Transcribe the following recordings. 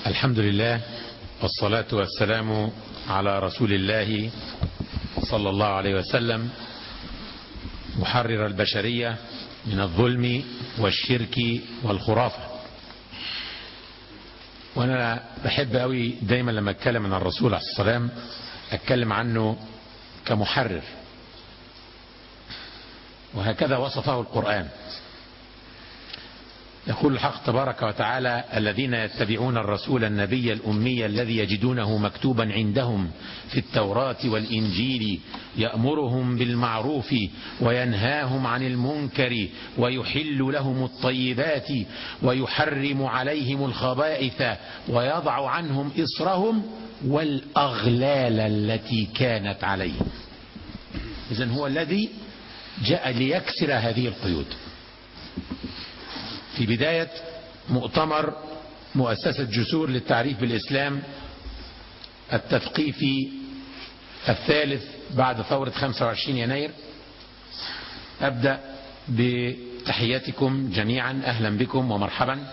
الحمد لله والصلاة والسلام على رسول الله صلى الله عليه وسلم محرر البشرية من الظلم والشرك والخرافة وانا بحب قوي دايما لما اتكلم عن الرسول عليه الصلاة والسلام اتكلم عنه كمحرر وهكذا وصفه القرآن يقول الحق تبارك وتعالى الذين يتبعون الرسول النبي الأمي الذي يجدونه مكتوبا عندهم في التوراة والإنجيل يأمرهم بالمعروف وينهاهم عن المنكر ويحل لهم الطيبات ويحرم عليهم الخبائث ويضع عنهم إصرهم والأغلال التي كانت عليهم إذن هو الذي جاء ليكسر هذه القيود في بداية مؤتمر مؤسسة جسور للتعريف بالإسلام التثقيفي الثالث بعد ثورة 25 يناير أبدأ بتحياتكم جميعا أهلا بكم ومرحبا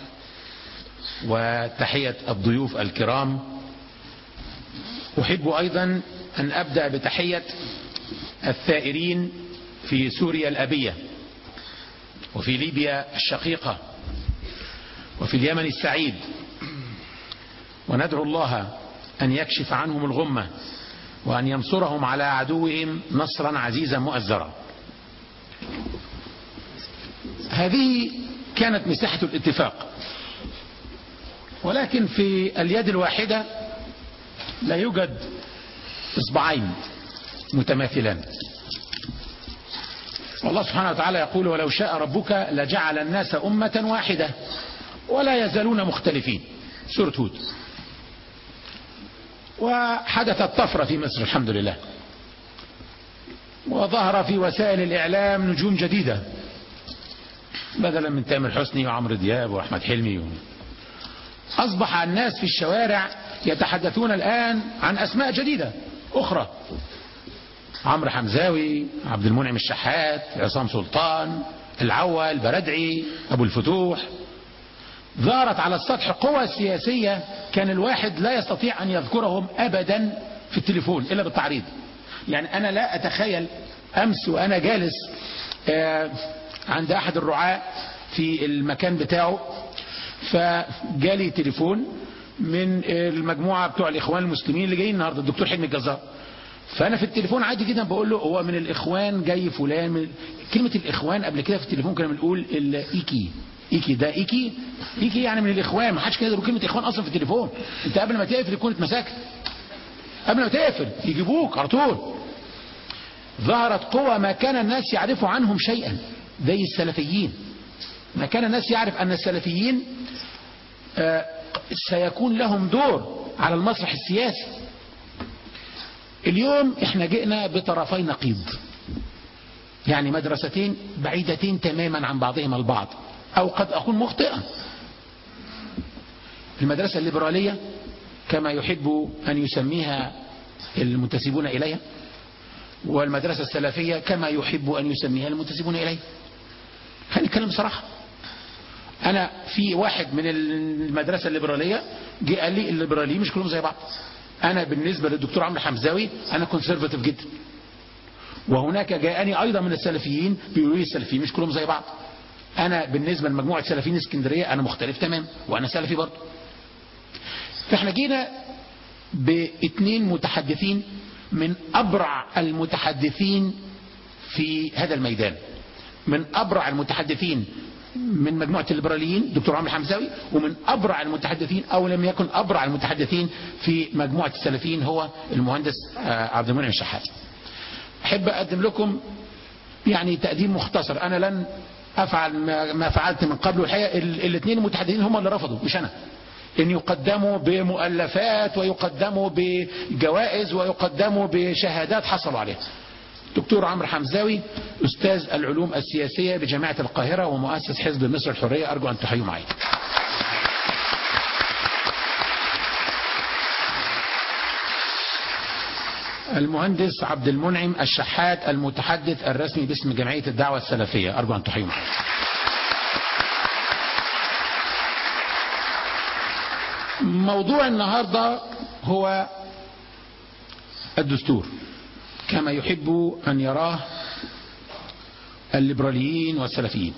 وتحية الضيوف الكرام أحب أيضا أن أبدأ بتحية الثائرين في سوريا الأبية وفي ليبيا الشقيقة وفي اليمن السعيد وندعو الله أن يكشف عنهم الغمة وأن ينصرهم على عدوهم نصرا عزيزا مؤزرا هذه كانت مساحة الاتفاق ولكن في اليد الواحدة لا يوجد اصبعين متماثلان والله سبحانه وتعالى يقول ولو شاء ربك لجعل الناس أمة واحدة ولا يزالون مختلفين سورة هود وحدثت طفرة في مصر الحمد لله وظهر في وسائل الإعلام نجوم جديدة بدلا من تامر حسني وعمرو دياب وأحمد حلمي و... أصبح الناس في الشوارع يتحدثون الآن عن أسماء جديدة أخرى عمرو حمزاوي عبد المنعم الشحات عصام سلطان العوى البردعي أبو الفتوح ظهرت على السطح قوى سياسية كان الواحد لا يستطيع أن يذكرهم أبدا في التليفون إلا بالتعريض يعني أنا لا أتخيل أمس وأنا جالس عند أحد الرعاة في المكان بتاعه فجالي تليفون من المجموعة بتوع الإخوان المسلمين اللي جايين النهاردة الدكتور حلمي الجزار فانا في التليفون عادي جدا بقول له هو من الاخوان جاي فلان من كلمة الاخوان قبل كده في التليفون كنا بنقول الايكي ايكي ده ايكي ايكي يعني من الاخوان ما حدش كده يقول كلمة اخوان اصلا في التليفون انت قبل ما تقفل يكون اتمسكت قبل ما تقفل يجيبوك على طول ظهرت قوى ما كان الناس يعرفوا عنهم شيئا زي السلفيين ما كان الناس يعرف ان السلفيين آه سيكون لهم دور على المسرح السياسي اليوم احنا جئنا بطرفي نقيض يعني مدرستين بعيدتين تماما عن بعضهما البعض او قد اكون مخطئا المدرسة الليبرالية كما يحب ان يسميها المنتسبون اليها والمدرسة السلفية كما يحب ان يسميها المنتسبون اليها هنتكلم بصراحة انا في واحد من المدرسة الليبرالية جه قال لي الليبراليين مش كلهم زي بعض انا بالنسبة للدكتور عمرو حمزاوي انا كونسرفاتيف جدا وهناك جاءني ايضا من السلفيين بيقولوا لي السلفيين مش كلهم زي بعض انا بالنسبة لمجموعة سلفيين اسكندرية انا مختلف تمام وانا سلفي برضه فاحنا جينا باثنين متحدثين من ابرع المتحدثين في هذا الميدان من ابرع المتحدثين من مجموعة الليبراليين دكتور عمرو حمزاوي ومن أبرع المتحدثين أو لم يكن أبرع المتحدثين في مجموعة السلفيين هو المهندس عبد المنعم الشحات أحب أقدم لكم يعني تقديم مختصر أنا لن أفعل ما فعلت من قبل والحقيقة الاثنين المتحدثين هم اللي رفضوا مش أنا ان يقدموا بمؤلفات ويقدموا بجوائز ويقدموا بشهادات حصلوا عليها دكتور عمرو حمزاوي أستاذ العلوم السياسية بجامعة القاهرة ومؤسس حزب مصر الحرية أرجو أن تحيوا معي المهندس عبد المنعم الشحات المتحدث الرسمي باسم جمعية الدعوة السلفية أرجو أن تحيوا معي موضوع النهاردة هو الدستور كما يحب أن يراه الليبراليين والسلفيين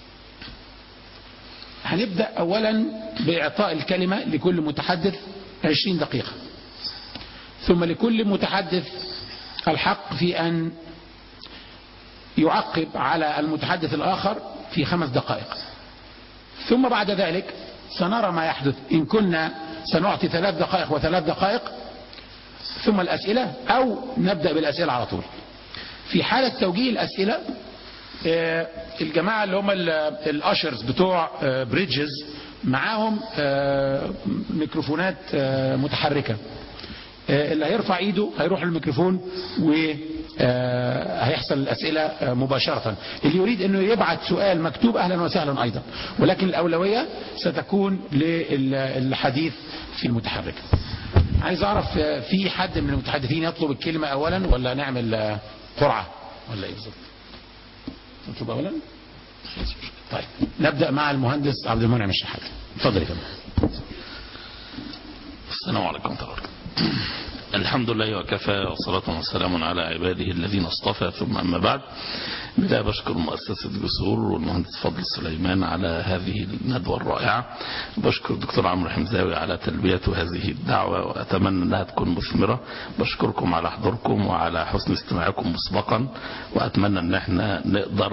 هنبدأ أولا بإعطاء الكلمة لكل متحدث 20 دقيقة ثم لكل متحدث الحق في أن يعقب على المتحدث الآخر في خمس دقائق ثم بعد ذلك سنرى ما يحدث إن كنا سنعطي ثلاث دقائق وثلاث دقائق ثم الأسئلة أو نبدأ بالأسئلة على طول في حالة توجيه الأسئلة آه، الجماعة اللي هم ال- الأشرز بتوع آه، بريدجز معاهم آه، ميكروفونات آه، متحركة آه، اللي هيرفع ايده هيروح للميكروفون وهيحصل الأسئلة آه، مباشرة اللي يريد أنه يبعت سؤال مكتوب أهلا وسهلا أيضا ولكن الأولوية ستكون للحديث في المتحرك عايز أعرف آه، في حد من المتحدثين يطلب الكلمة أولا ولا نعمل آه، قرعة ولا إيه بالظبط نطلب أولا طيب نبدأ مع المهندس عبد المنعم الشحات اتفضل يا فندم السلام عليكم ورحمة الله وبركاته. الحمد لله وكفى وصلاة وسلام على عباده الذين اصطفى ثم أما بعد بداية بشكر مؤسسة جسور والمهندس فضل سليمان على هذه الندوة الرائعة بشكر الدكتور عمرو حمزاوي على تلبية هذه الدعوة وأتمنى أنها تكون مثمرة بشكركم على حضوركم وعلى حسن استماعكم مسبقا وأتمنى أن احنا نقدر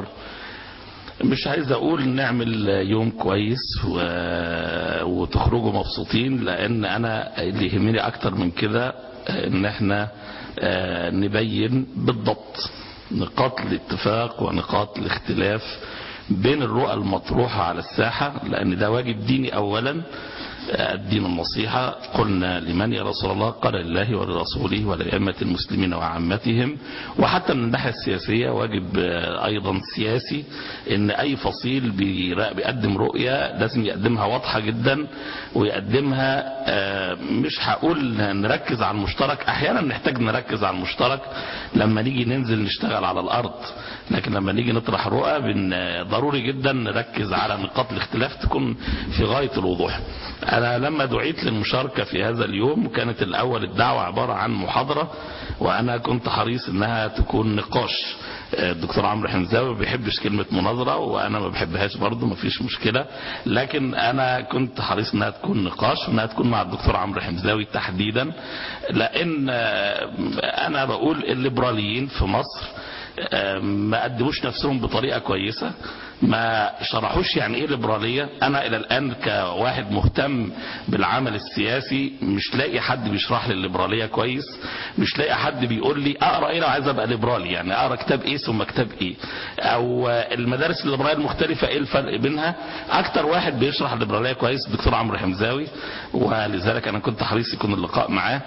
مش عايز اقول نعمل يوم كويس و... وتخرجوا مبسوطين لان انا اللي يهمني اكتر من كده ان احنا آه، نبين بالضبط نقاط الاتفاق ونقاط الاختلاف بين الرؤى المطروحة على الساحة لان ده واجب ديني اولا آه، الدين النصيحة قلنا لمن يا رسول الله قال لله ولرسوله ولأئمة المسلمين وعامتهم وحتى من الناحية السياسية واجب آه، أيضا سياسي إن أي فصيل بيرا- بيقدم رؤية لازم يقدمها واضحة جدا ويقدمها آه، مش هقول نركز على المشترك أحيانا نحتاج نركز على المشترك لما نيجي ننزل نشتغل على الأرض لكن لما نيجي نطرح رؤى بن ضروري جدا نركز على نقاط الاختلاف تكون في غاية الوضوح أنا لما دعيت للمشاركة في هذا اليوم كانت الأول الدعوة عبارة عن محاضرة وأنا كنت حريص إنها تكون نقاش الدكتور عمرو حمزاوي ما بيحبش كلمة مناظرة وأنا ما بحبهاش برضه ما فيش مشكلة لكن أنا كنت حريص إنها تكون نقاش وإنها تكون مع الدكتور عمرو حمزاوي تحديدا لأن آه، أنا بقول الليبراليين في مصر آه، ما قدموش نفسهم بطريقة كويسة ما شرحوش يعني ايه ليبرالية انا الى الان كواحد مهتم بالعمل السياسي مش لاقي حد بيشرح لي الليبرالية كويس مش لاقي حد بيقول لي اقرا ايه لو عايز ابقى ليبرالي يعني اقرا كتاب ايه ثم كتاب ايه او آه، المدارس الليبرالية المختلفة ايه الفرق بينها اكتر واحد بيشرح الليبرالية كويس الدكتور عمرو حمزاوي ولذلك انا كنت حريص يكون اللقاء معاه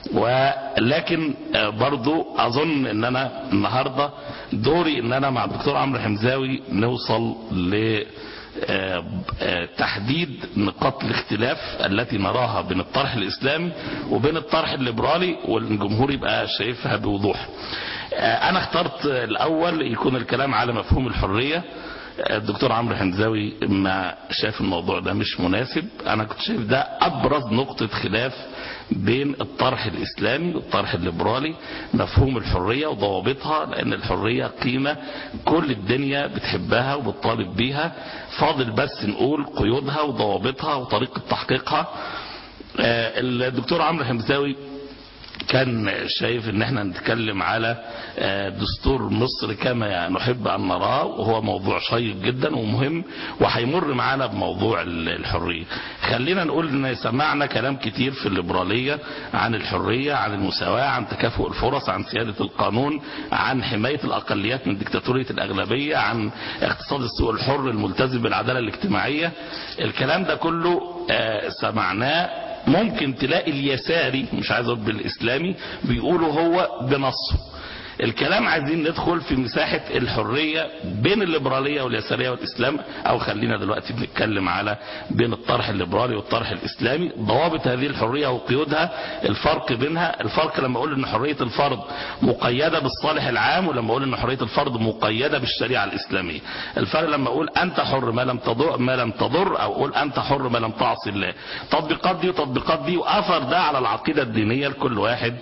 ولكن آه، برضو اظن ان انا النهاردة دوري ان انا مع الدكتور عمرو حمزاوي نوصل ل آه، آه، تحديد نقاط الاختلاف التي نراها بين الطرح الاسلامي وبين الطرح الليبرالي والجمهور يبقى شايفها بوضوح آه، انا اخترت الاول يكون الكلام على مفهوم الحرية الدكتور عمرو حمزاوي ما شاف الموضوع ده مش مناسب انا كنت شايف ده ابرز نقطة خلاف بين الطرح الاسلامي والطرح الليبرالي مفهوم الحرية وضوابطها لان الحرية قيمة كل الدنيا بتحبها وبتطالب بيها فاضل بس نقول قيودها وضوابطها وطريقة تحقيقها آه، الدكتور عمرو حمزاوي كان شايف ان احنا نتكلم على آه، دستور مصر كما نحب ان نراه وهو موضوع شيق جدا ومهم وهيمر معانا بموضوع ال- الحرية خلينا نقول ان سمعنا كلام كتير في الليبرالية عن الحرية عن المساواة عن تكافؤ الفرص عن سيادة القانون عن حماية الاقليات من ديكتاتورية الاغلبية عن اقتصاد السوق الحر الملتزم بالعدالة الاجتماعية الكلام ده كله آه، سمعناه ممكن تلاقي اليساري مش عايز اقول بالاسلامي بيقولوا هو بنصه الكلام عايزين ندخل في مساحة الحرية بين الليبرالية واليسارية والإسلام أو خلينا دلوقتي بنتكلم على بين الطرح الليبرالي والطرح الإسلامي ضوابط هذه الحرية وقيودها الفرق بينها الفرق لما أقول أن حرية الفرد مقيدة بالصالح العام ولما أقول أن حرية الفرد مقيدة بالشريعة الإسلامية الفرق لما أقول أنت حر ما لم تضر ما لم تضر أو أقول أنت حر ما لم تعصي الله تطبيقات دي وتطبيقات دي وأثر ده على العقيدة الدينية لكل واحد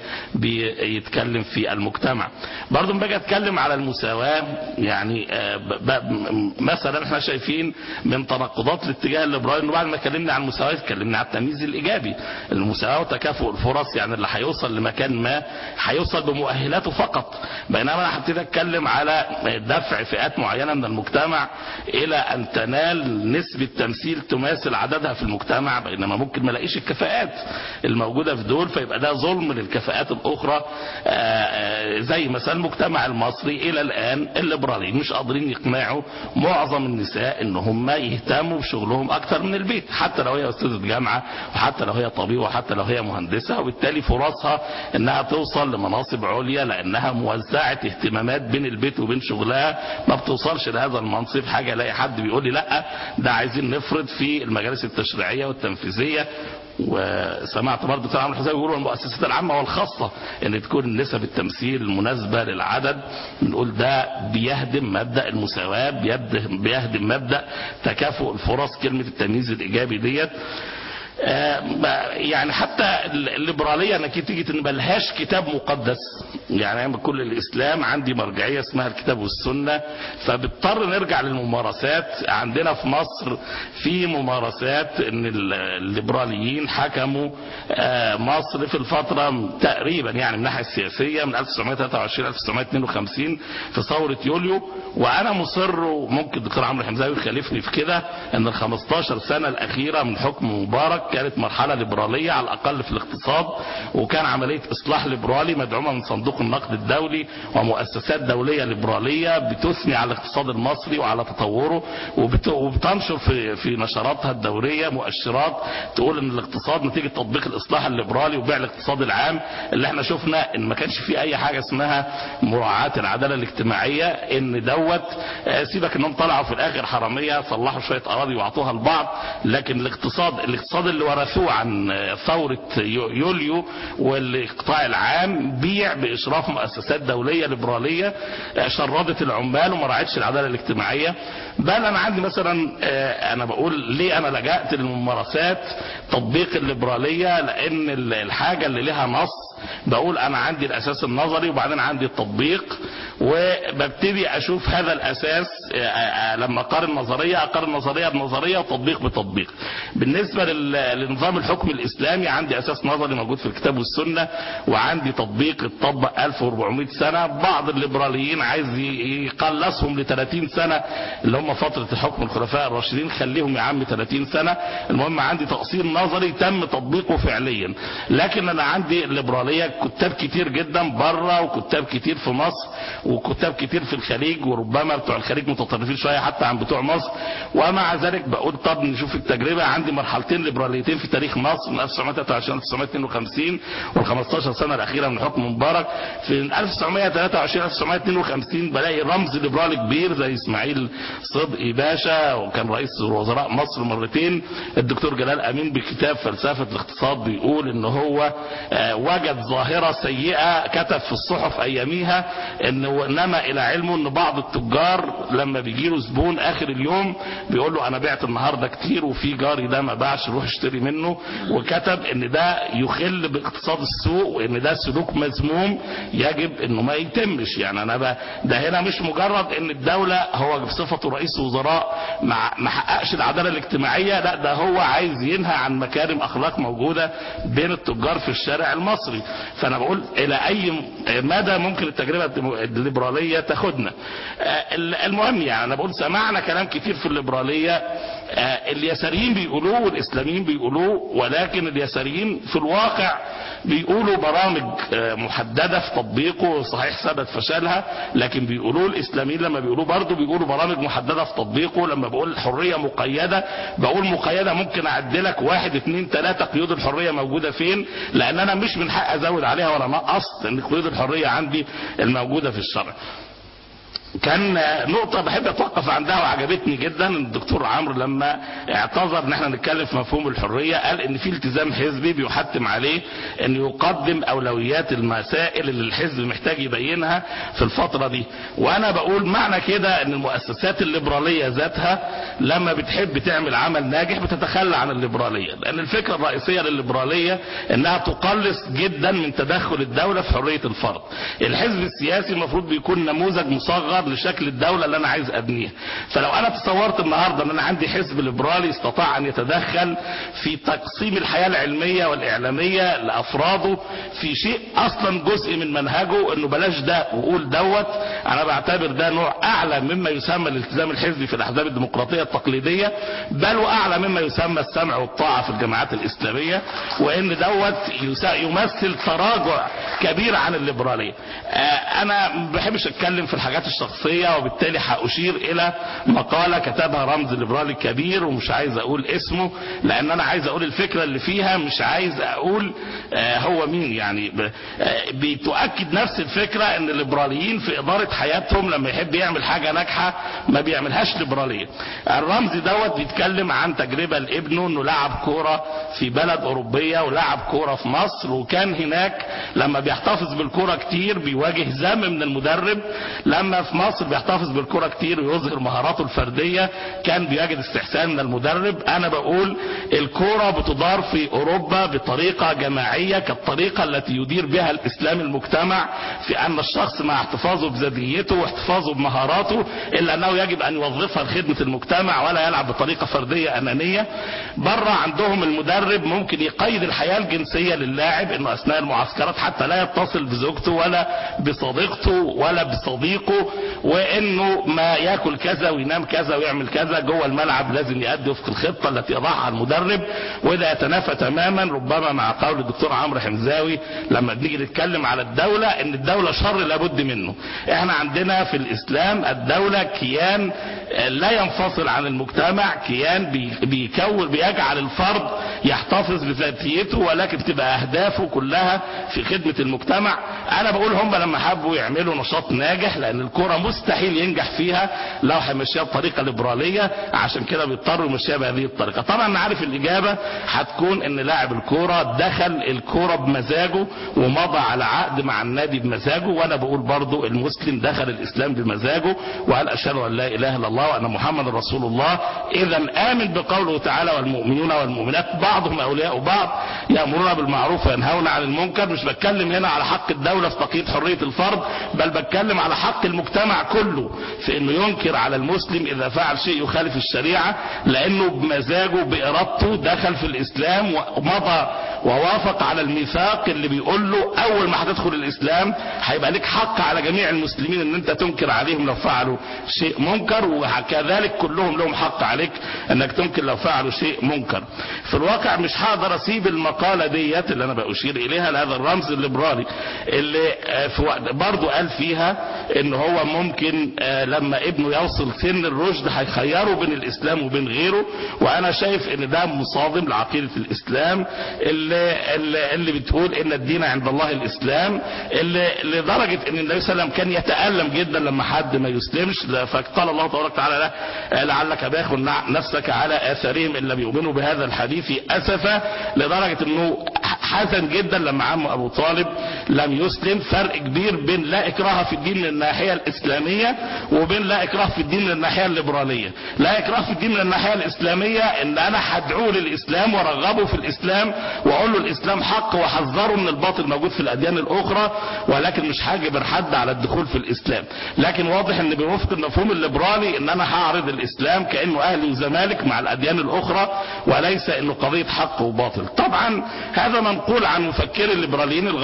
بيتكلم في المجتمع برضو باجي اتكلم على المساواة يعني آه، ب- ب- مثلا احنا شايفين من تناقضات الاتجاه الليبرالي انه بعد ما اتكلمنا عن المساواة اتكلمنا عن التمييز الايجابي المساواة وتكافؤ الفرص يعني اللي هيوصل لمكان ما هيوصل بمؤهلاته فقط بينما انا هبتدي اتكلم على دفع فئات معينة من المجتمع الى ان تنال نسبة تمثيل تماثل عددها في المجتمع بينما ممكن ما الاقيش الكفاءات الموجودة في دول فيبقى ده ظلم للكفاءات الاخرى آه، آه، زي مثلا المجتمع المصري الى الان الليبراليين مش قادرين يقنعوا معظم النساء ان هم يهتموا بشغلهم اكتر من البيت حتى لو هي استاذة جامعة وحتى لو هي طبيبة وحتى لو هي مهندسة وبالتالي فرصها انها توصل لمناصب عليا لانها موزعة اهتمامات بين البيت وبين شغلها ما بتوصلش لهذا المنصب حاجة الاقي حد بيقول لي لا ده عايزين نفرض في المجالس التشريعية والتنفيذية وسمعت برضه دكتور عمرو الحسين بيقولوا المؤسسات العامه والخاصه ان تكون نسب التمثيل المناسبه للعدد بنقول ده بيهدم مبدا المساواه بيهدم بيهدم مبدا تكافؤ الفرص كلمه التمييز الايجابي ديت آه، ما- يعني حتى الليبراليه انك تيجي إن ملهاش كتاب مقدس يعني أنا كل الاسلام عندي مرجعيه اسمها الكتاب والسنه فبضطر نرجع للممارسات عندنا في مصر في ممارسات ان ال- الليبراليين حكموا آه، مصر في الفتره تقريبا يعني من الناحيه السياسيه من 1923 1952 في ثوره يوليو وانا مصر وممكن الدكتور عمرو حمزاوي يخالفني في كده ان ال 15 سنه الاخيره من حكم مبارك كانت مرحله ليبراليه على الاقل في الاقتصاد وكان عمليه اصلاح ليبرالي مدعومه من صندوق النقد الدولي ومؤسسات دوليه ليبراليه بتثني على الاقتصاد المصري وعلى تطوره وبت- وبتنشر في في نشراتها الدوريه مؤشرات تقول ان الاقتصاد نتيجه تطبيق الاصلاح الليبرالي وبيع الاقتصاد العام اللي احنا شفنا ان ما كانش في اي حاجه اسمها مراعاه العداله الاجتماعيه ان دوت آه، سيبك انهم طلعوا في الاخر حراميه صلحوا شويه اراضي وعطوها لبعض لكن الاقتصاد الاقتصاد اللي ورثوه عن آه، ثوره يو- يوليو والاقطاع العام بيع باشراف مؤسسات دوليه ليبراليه آه، شردت العمال وما راعتش العداله الاجتماعيه بل انا عندي مثلا آه، انا بقول ليه انا لجأت للممارسات تطبيق الليبراليه لان ال- الحاجه اللي لها نص بقول انا عندي الاساس النظري وبعدين عندي التطبيق وببتدي اشوف هذا الاساس آه، آه، لما اقارن نظريه اقارن نظريه بنظريه وتطبيق بتطبيق بالنسبه لل- لنظام الحكم الاسلامي عندي اساس نظري موجود في الكتاب والسنه وعندي تطبيق اتطبق 1400 سنه بعض الليبراليين عايز ي- يقلصهم ل 30 سنه اللي هم فتره حكم الخلفاء الراشدين خليهم يا عم 30 سنه المهم عندي تقصير نظري تم تطبيقه فعليا لكن انا عندي الليبراليه كتاب كتير جدا بره وكتاب كتير في مصر وكتاب كتير في الخليج وربما بتوع الخليج متطرفين شويه حتى عن بتوع مصر ومع ذلك بقول طب نشوف التجربه عندي مرحلتين ليبراليتين في تاريخ مصر من 1923 1952 وال 15 سنه الاخيره من حكم مبارك في 1923 1952 بلاقي رمز ليبرالي كبير زي اسماعيل صدقي باشا وكان رئيس وزراء مصر مرتين الدكتور جلال امين بكتاب فلسفه الاقتصاد بيقول ان هو آه، وجد ظاهره سيئه كتب في الصحف اياميها انه انما الى علمه ان بعض التجار لما بيجي له زبون اخر اليوم بيقول له انا بعت النهارده كتير وفي جاري ده ما باعش روح اشتري منه وكتب ان ده يخل باقتصاد السوق وان ده سلوك مذموم يجب انه ما يتمش يعني انا ب... ده هنا مش مجرد ان الدوله هو بصفته رئيس وزراء ما ما حققش العداله الاجتماعيه لا ده هو عايز ينهى عن مكارم اخلاق موجوده بين التجار في الشارع المصري فانا بقول الى اي مدى ممكن التجربه الليبرالية تاخدنا المهم يعني انا بقول سمعنا كلام كتير في الليبرالية اليساريين بيقولوه والاسلاميين بيقولوه ولكن اليساريين في الواقع بيقولوا برامج محددة في تطبيقه صحيح ثبت فشلها لكن بيقولوا الاسلاميين لما بيقولوا برضه بيقولوا برامج محددة في تطبيقه لما بقول الحرية مقيدة بقول مقيدة ممكن اعدلك واحد اتنين تلاتة قيود الحرية موجودة فين لان انا مش من حق ازود عليها ولا نقص لان قيود الحرية عندي الموجودة في الشرع كان نقطة بحب اتوقف عندها وعجبتني جدا الدكتور عمرو لما اعتذر ان احنا نتكلم في مفهوم الحرية قال ان في التزام حزبي بيحتم عليه ان يقدم اولويات المسائل اللي الحزب محتاج يبينها في الفترة دي وانا بقول معنى كده ان المؤسسات الليبرالية ذاتها لما بتحب تعمل عمل ناجح بتتخلى عن الليبرالية لان الفكرة الرئيسية للليبرالية انها تقلص جدا من تدخل الدولة في حرية الفرد الحزب السياسي المفروض بيكون نموذج مصغر لشكل الدولة اللي انا عايز ابنيها فلو انا تصورت النهاردة ان انا عندي حزب ليبرالي استطاع ان يتدخل في تقسيم الحياة العلمية والاعلامية لافراده في شيء اصلا جزء من منهجه انه بلاش ده وقول دوت انا بعتبر ده نوع اعلى مما يسمى الالتزام الحزبي في الاحزاب الديمقراطية التقليدية بل واعلى مما يسمى السمع والطاعة في الجماعات الاسلامية وان دوت يمثل تراجع كبير عن الليبرالية انا ما بحبش اتكلم في الحاجات الشخصية الشخصية وبالتالي هأشير إلى مقالة كتبها رمز ليبرالي كبير ومش عايز أقول اسمه لأن أنا عايز أقول الفكرة اللي فيها مش عايز أقول آه هو مين يعني آه بتؤكد نفس الفكرة إن الليبراليين في إدارة حياتهم لما يحب يعمل حاجة ناجحة ما بيعملهاش ليبرالية الرمز دوت بيتكلم عن تجربة لابنه إنه لعب كورة في بلد أوروبية ولعب كورة في مصر وكان هناك لما بيحتفظ بالكورة كتير بيواجه زم من المدرب لما في مصر بيحتفظ بالكرة كتير ويظهر مهاراته الفردية كان بيجد استحسان من المدرب انا بقول الكرة بتدار في اوروبا بطريقة جماعية كالطريقة التي يدير بها الاسلام المجتمع في ان الشخص مع احتفاظه بذاتيته واحتفاظه بمهاراته الا انه يجب ان يوظفها لخدمة المجتمع ولا يلعب بطريقة فردية انانية بره عندهم المدرب ممكن يقيد الحياة الجنسية للاعب انه اثناء المعسكرات حتى لا يتصل بزوجته ولا بصديقته ولا بصديقه وانه ما ياكل كذا وينام كذا ويعمل كذا جوه الملعب لازم يأدي وفق الخطه التي يضعها المدرب وده يتنافى تماما ربما مع قول الدكتور عمرو حمزاوي لما بنيجي نتكلم على الدوله ان الدوله شر لابد منه احنا عندنا في الاسلام الدوله كيان لا ينفصل عن المجتمع كيان بيكون بيجعل الفرد يحتفظ بذاتيته ولكن تبقى اهدافه كلها في خدمه المجتمع انا بقول هم لما حبوا يعملوا نشاط ناجح لان الكره مستحيل ينجح فيها لو هيمشيها بطريقه ليبراليه عشان كده بيضطروا يمشيها بهذه الطريقه طبعا انا عارف الاجابه هتكون ان لاعب الكوره دخل الكوره بمزاجه ومضى على عقد مع النادي بمزاجه وانا بقول برضو المسلم دخل الاسلام بمزاجه وقال اشهد ان لا اله الا الله وان محمد رسول الله اذا امن بقوله تعالى والمؤمنون والمؤمنات بعضهم اولياء بعض يامرون بالمعروف وينهون عن المنكر مش بتكلم هنا على حق الدوله في تقييد حريه الفرد بل بتكلم على حق المجتمع كله في انه ينكر على المسلم اذا فعل شيء يخالف الشريعة لانه بمزاجه بارادته دخل في الاسلام ومضى ووافق على الميثاق اللي بيقول له اول ما هتدخل الاسلام هيبقى لك حق على جميع المسلمين ان انت تنكر عليهم لو فعلوا شيء منكر وكذلك كلهم لهم حق عليك انك تنكر لو فعلوا شيء منكر في الواقع مش هقدر اسيب المقالة ديت اللي انا بأشير اليها لهذا الرمز الليبرالي اللي في وقت برضه قال فيها ان هو ممكن لما ابنه يوصل سن الرشد هيخيره بين الاسلام وبين غيره وانا شايف ان ده مصادم لعقيدة الاسلام اللي, اللي, اللي بتقول ان الدين عند الله الاسلام اللي لدرجة ان النبي صلى الله عليه وسلم كان يتألم جدا لما حد ما يسلمش فقال الله تبارك وتعالى له لعلك باخ نفسك على اثارهم ان لم يؤمنوا بهذا الحديث اسفا لدرجة انه حزن جدا لما عمه ابو طالب لم يسلم فرق كبير بين لا اكراه في الدين من الناحية الاسلامية وبين لا اكراه في الدين من الناحية الليبرالية لا اكراه في الدين من الناحية الاسلامية ان انا هدعوه للاسلام وارغبه في الاسلام واقول له الاسلام حق واحذره من الباطل موجود في الاديان الاخرى ولكن مش هاجبر حد على الدخول في الاسلام لكن واضح ان بوفق المفهوم الليبرالي ان انا هعرض الاسلام كانه اهلي وزمالك مع الاديان الاخرى وليس انه قضية حق وباطل طبعا هذا منقول عن مفكري الليبراليين الغربيين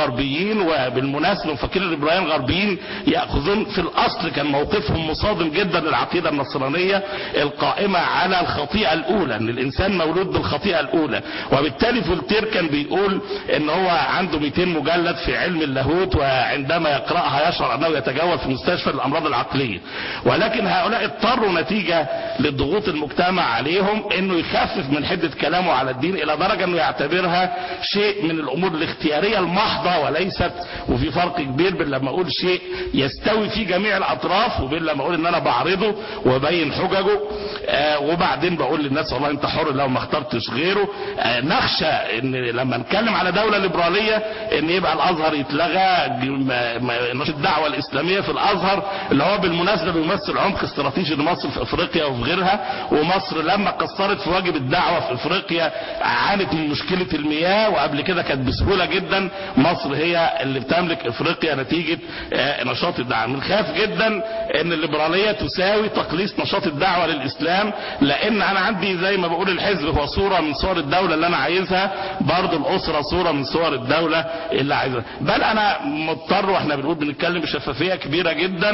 الليبراليين وبالمناسبة المفكرين الليبراليين الغربيين يأخذون في الأصل كان موقفهم مصادم جدا للعقيدة النصرانية القائمة على الخطيئة الأولى أن الإنسان مولود بالخطيئة الأولى وبالتالي فولتير كان بيقول أن هو عنده 200 مجلد في علم اللاهوت وعندما يقرأها يشعر أنه يتجول في مستشفى الأمراض العقلية ولكن هؤلاء اضطروا نتيجة للضغوط المجتمع عليهم أنه يخفف من حدة كلامه على الدين إلى درجة أنه يعتبرها شيء من الأمور الاختيارية المحضة وليست وفي فرق كبير بين لما أقول شيء يستوي في جميع الأطراف وبين لما أقول أن أنا بعرضه وبين حججه آه وبعدين بقول للناس والله أنت حر لو ما اخترتش غيره آه نخشى أن لما نتكلم على دولة ليبرالية أن يبقى الأزهر يتلغى نشاط الدعوة الإسلامية في الأزهر اللي هو بالمناسبة بيمثل عمق استراتيجي لمصر في أفريقيا وفي غيرها ومصر لما قصرت في واجب الدعوة في أفريقيا عانت من مشكلة المياه وقبل كده كانت بسهولة جدا مصر هي اللي بتملك افريقيا نتيجة نشاط الدعوة بنخاف جدا ان الليبرالية تساوي تقليص نشاط الدعوة للاسلام لان انا عندي زي ما بقول الحزب هو صورة من صور الدولة اللي انا عايزها برضو الاسرة صورة من صور الدولة اللي عايزها بل انا مضطر واحنا بنقول بنتكلم بشفافية كبيرة جدا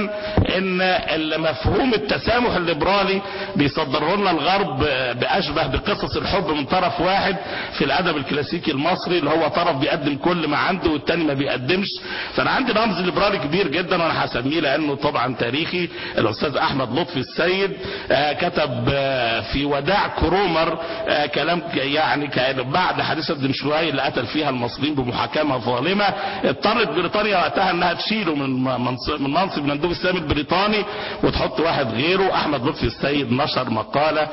ان مفهوم التسامح الليبرالي بيصدره لنا الغرب باشبه بقصص الحب من طرف واحد في الادب الكلاسيكي المصري اللي هو طرف بيقدم كل ما عنده والتاني ما بيقدمش فانا عندي رمز ليبرالي كبير جدا وانا هسميه لانه طبعا تاريخي الاستاذ احمد لطفي السيد آه كتب آه في وداع كرومر آه كلام يعني كان بعد حادثه دمشواي اللي قتل فيها المصريين بمحاكمه ظالمه اضطرت بريطانيا وقتها انها تشيله من منصب من منصب مندوب السامي البريطاني وتحط واحد غيره احمد لطفي السيد نشر مقاله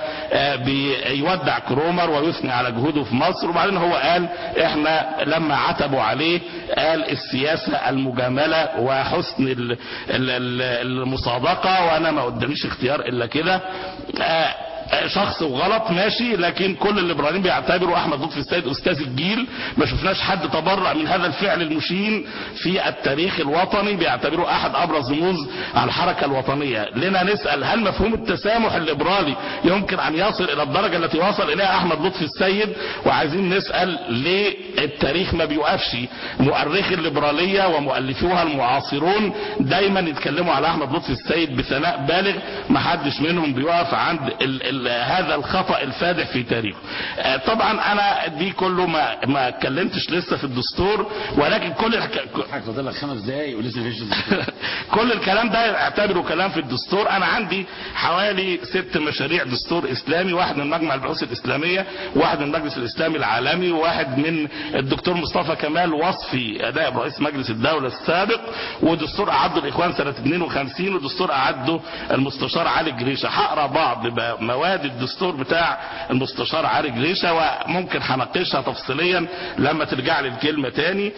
بيودع كرومر ويثني على جهوده في مصر وبعدين هو قال احنا لما عتبوا عليه قال السياسة المجاملة وحسن ال ال ال المصادقة وانا ما قداميش اختيار الا كده شخص وغلط ماشي لكن كل الليبراليين بيعتبروا احمد لطفي السيد استاذ الجيل ما شفناش حد تبرأ من هذا الفعل المشين في التاريخ الوطني بيعتبروه احد ابرز رموز الحركه الوطنيه لنا نسال هل مفهوم التسامح الليبرالي يمكن ان يصل الى الدرجه التي وصل اليها احمد لطفي السيد وعايزين نسال ليه التاريخ ما بيوقفش مؤرخي الليبراليه ومؤلفوها المعاصرون دايما يتكلموا على احمد لطفي السيد بثناء بالغ ما حدش منهم بيقف عند ال ال هذا الخطأ الفادح في تاريخه طبعا انا دي كله ما ما اتكلمتش لسه في الدستور ولكن كل الك... فاضل لك خمس دقايق ولسه فيش كل الكلام ده اعتبره كلام في الدستور انا عندي حوالي ست مشاريع دستور اسلامي واحد من مجمع البحوث الاسلاميه واحد من المجلس الاسلامي العالمي وواحد من الدكتور مصطفى كمال وصفي اداء رئيس مجلس الدوله السابق ودستور اعده الاخوان سنه 52 ودستور اعده المستشار علي جريشه هقرا بعض مواد الدستور بتاع المستشار علي جريشه وممكن هناقشها تفصيليا لما ترجع لي الكلمه تاني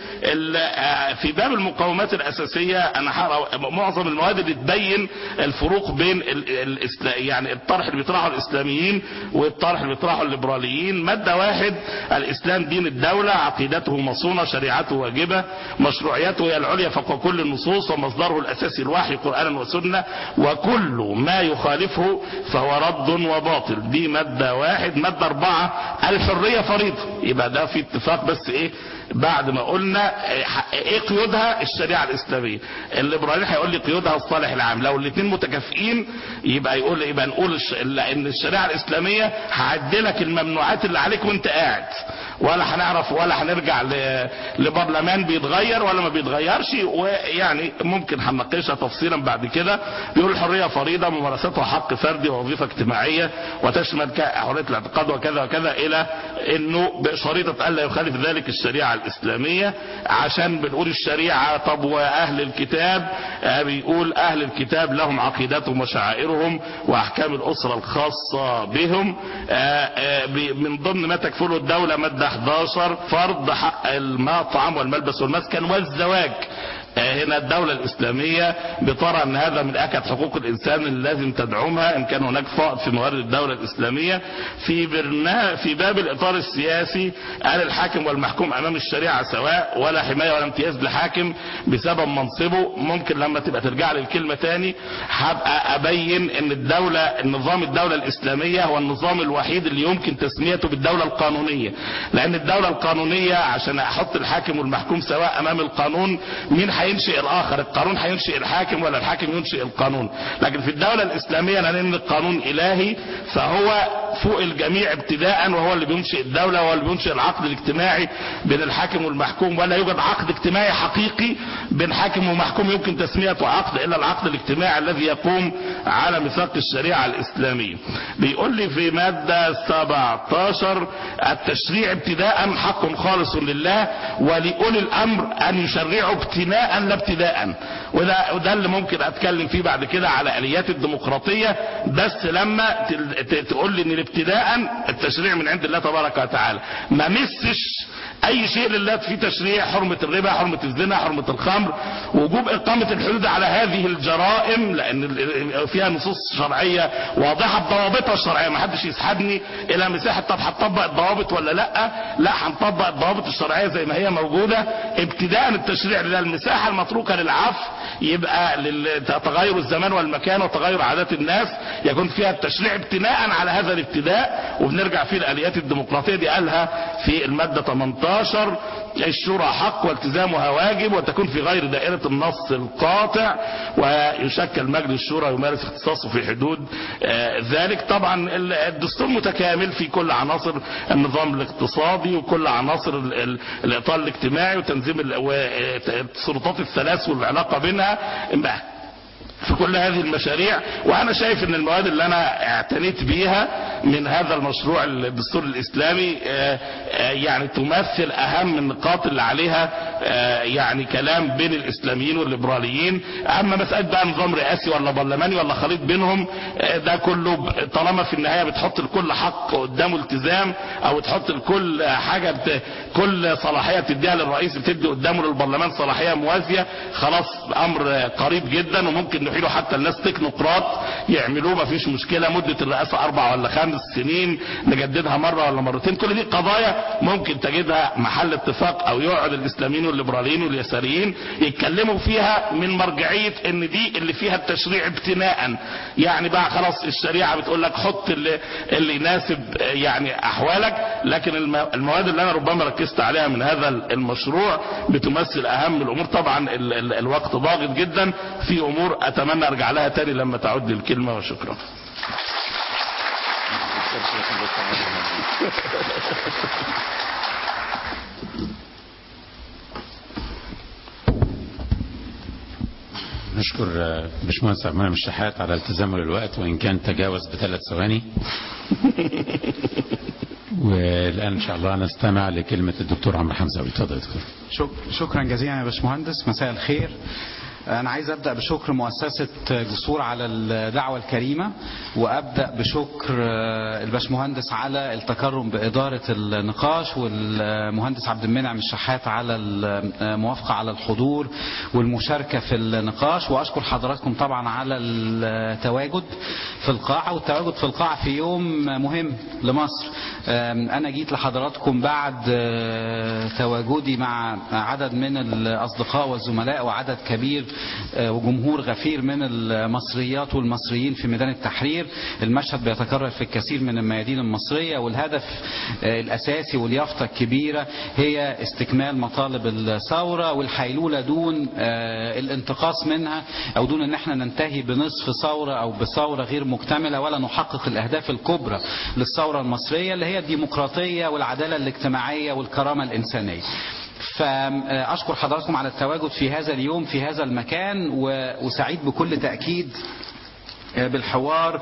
في باب المقومات الاساسيه انا هقرا معظم المواد اللي تبين الفروق بين يعني الطرح اللي بيطرحه الاسلاميين والطرح اللي بيطرحه الليبراليين ماده واحد الاسلام دين الدوله عقيدته مصونه شريعته واجبه مشروعيته هي العليا فوق كل النصوص ومصدره الاساسي الوحي قرانا وسنه وكل ما يخالفه فهو رد وباطل دي مادة واحد مادة اربعة الحرية فريضة يبقى ده في اتفاق بس ايه بعد ما قلنا ايه قيودها الشريعة الاسلامية الليبراليين هيقول لي قيودها الصالح العام لو الاثنين متكافئين يبقى يقول يبقى نقول ان الشريعة الاسلامية هعدلك الممنوعات اللي عليك وانت قاعد ولا هنعرف ولا هنرجع لبرلمان بيتغير ولا ما بيتغيرش ويعني ممكن هنناقشها تفصيلا بعد كده بيقول الحريه فريضه ممارستها حق فردي ووظيفه اجتماعيه وتشمل حريه الاعتقاد وكذا وكذا الى انه بشريطه الا يخالف ذلك الشريعه الاسلاميه عشان بنقول الشريعه طب واهل الكتاب بيقول اهل الكتاب لهم عقيدتهم وشعائرهم واحكام الاسره الخاصه بهم من ضمن ما تكفله الدوله ماده 11 فرض حق المطعم والملبس والمسكن والزواج هنا الدولة الإسلامية بترى أن هذا من أكد حقوق الإنسان اللي لازم تدعمها إن كان هناك فائض في موارد الدولة الإسلامية في برنا في باب الإطار السياسي قال الحاكم والمحكوم أمام الشريعة سواء ولا حماية ولا امتياز لحاكم بسبب منصبه ممكن لما تبقى ترجع لي الكلمة تاني هبقى أبين أن الدولة النظام الدولة الإسلامية هو النظام الوحيد اللي يمكن تسميته بالدولة القانونية لأن الدولة القانونية عشان أحط الحاكم والمحكوم سواء أمام القانون مين هينشئ الآخر القانون هينشئ الحاكم ولا الحاكم ينشئ القانون لكن في الدولة الإسلامية لأن القانون إلهي فهو فوق الجميع ابتداء وهو اللي بينشئ الدولة وهو اللي بينشئ العقد الاجتماعي بين الحاكم والمحكوم ولا يوجد عقد اجتماعي حقيقي بين حاكم ومحكوم يمكن تسميته عقد إلا العقد الاجتماعي الذي يقوم على ميثاق الشريعة الإسلامية بيقول لي في مادة 17 التشريع ابتداء حق خالص لله ولأولي الأمر أن يشرعوا ابتناء لا ابتداء وده, وده اللي ممكن أتكلم فيه بعد كده على آليات الديمقراطية بس لما تقول لي ان الابتداء التشريع من عند الله تبارك وتعالى ما مسش اي شيء لله في تشريع حرمة الربا حرمة الزنا حرمة الخمر وجوب اقامة الحدود على هذه الجرائم لان فيها نصوص شرعية واضحة بضوابطها الشرعية ما حدش يسحبني الى مساحة طب هتطبق الضوابط ولا لا لا هنطبق الضوابط الشرعية زي ما هي موجودة ابتداء التشريع للمساحة المتروكة للعفو يبقى لتغير الزمان والمكان وتغير عادات الناس يكون فيها التشريع ابتناء على هذا الابتداء وبنرجع فيه الاليات الديمقراطية دي قالها في المادة 18 الشورى حق والتزامها واجب وتكون في غير دائرة النص القاطع ويشكل مجلس الشورى يمارس اختصاصه في حدود ذلك طبعا الدستور متكامل في كل عناصر النظام الاقتصادي وكل عناصر الاطار الاجتماعي وتنظيم السلطات الثلاث والعلاقة بينها في كل هذه المشاريع وانا شايف ان المواد اللي انا اعتنيت بيها من هذا المشروع الدستور الاسلامي يعني تمثل اهم النقاط اللي عليها يعني كلام بين الاسلاميين والليبراليين اما مسألة بقى نظام رئاسي ولا برلماني ولا خليط بينهم ده كله طالما في النهاية بتحط لكل حق قدامه التزام او تحط لكل حاجة بت... كل صلاحية بتديها للرئيس بتدي قدامه للبرلمان صلاحية موازية خلاص امر قريب جدا وممكن نحيله حتى الناس تكنوقراط يعملوه ما فيش مشكلة مدة الرئاسة اربع ولا خمس سنين نجددها مرة ولا مرتين كل دي قضايا ممكن تجدها محل اتفاق او يقعد الاسلاميين والليبراليين واليساريين يتكلموا فيها من مرجعية ان دي اللي فيها التشريع ابتناء يعني بقى خلاص الشريعة بتقول لك حط اللي, اللي يناسب يعني احوالك لكن المواد اللي انا ربما ركزت عليها من هذا المشروع بتمثل اهم الامور طبعا ال ال الوقت ضاغط جدا في امور اتمنى ارجع لها تاني لما تعود لي الكلمة وشكرا نشكر باشمهندس عمام الشحات على التزامه للوقت وان كان تجاوز بثلاث ثواني والان ان شاء الله نستمع لكلمه الدكتور عمرو حمزاوي اتفضل دكتور شكرا جزيلا يا باشمهندس مساء الخير أنا عايز أبدأ بشكر مؤسسة جسور على الدعوة الكريمة وأبدأ بشكر الباشمهندس على التكرم بإدارة النقاش والمهندس عبد المنعم الشحات على الموافقة على الحضور والمشاركة في النقاش وأشكر حضراتكم طبعا على التواجد في القاعة والتواجد في القاعة في يوم مهم لمصر أنا جيت لحضراتكم بعد تواجدي مع عدد من الأصدقاء والزملاء وعدد كبير وجمهور غفير من المصريات والمصريين في ميدان التحرير المشهد بيتكرر في الكثير من الميادين المصرية والهدف الأساسي واليافطة الكبيرة هي استكمال مطالب الثورة والحيلولة دون الانتقاص منها أو دون أن احنا ننتهي بنصف ثورة أو بثورة غير مكتملة ولا نحقق الأهداف الكبرى للثورة المصرية اللي هي الديمقراطية والعدالة الاجتماعية والكرامة الإنسانية فأشكر حضراتكم على التواجد في هذا اليوم في هذا المكان وسعيد بكل تأكيد بالحوار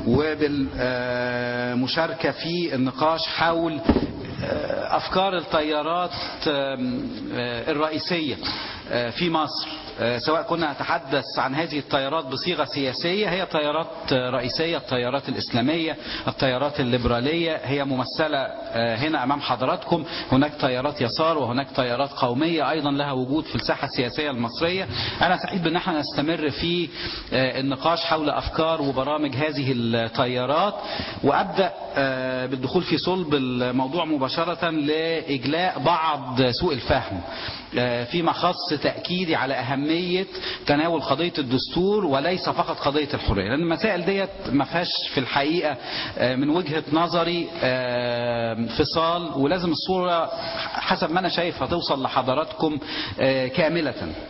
وبالمشاركة في النقاش حول أفكار التيارات الرئيسية في مصر آه، سواء كنا نتحدث عن هذه التيارات بصيغة سياسية هي تيارات آه، رئيسية التيارات الإسلامية التيارات الليبرالية هي ممثلة آه، هنا أمام حضراتكم هناك تيارات يسار وهناك تيارات قومية أيضا لها وجود في الساحة السياسية المصرية أنا سعيد بأن احنا نستمر في آه، النقاش حول أفكار وبرامج هذه التيارات وأبدأ آه، بالدخول في صلب الموضوع مباشرة لإجلاء بعض سوء الفهم آه، فيما خص تأكيدي على أهمية تناول قضية الدستور وليس فقط قضية الحرية لأن المسائل ديت ما فيهاش في الحقيقة آه، من وجهة نظري آه، انفصال ولازم الصورة حسب ما أنا شايف هتوصل لحضراتكم آه، كاملة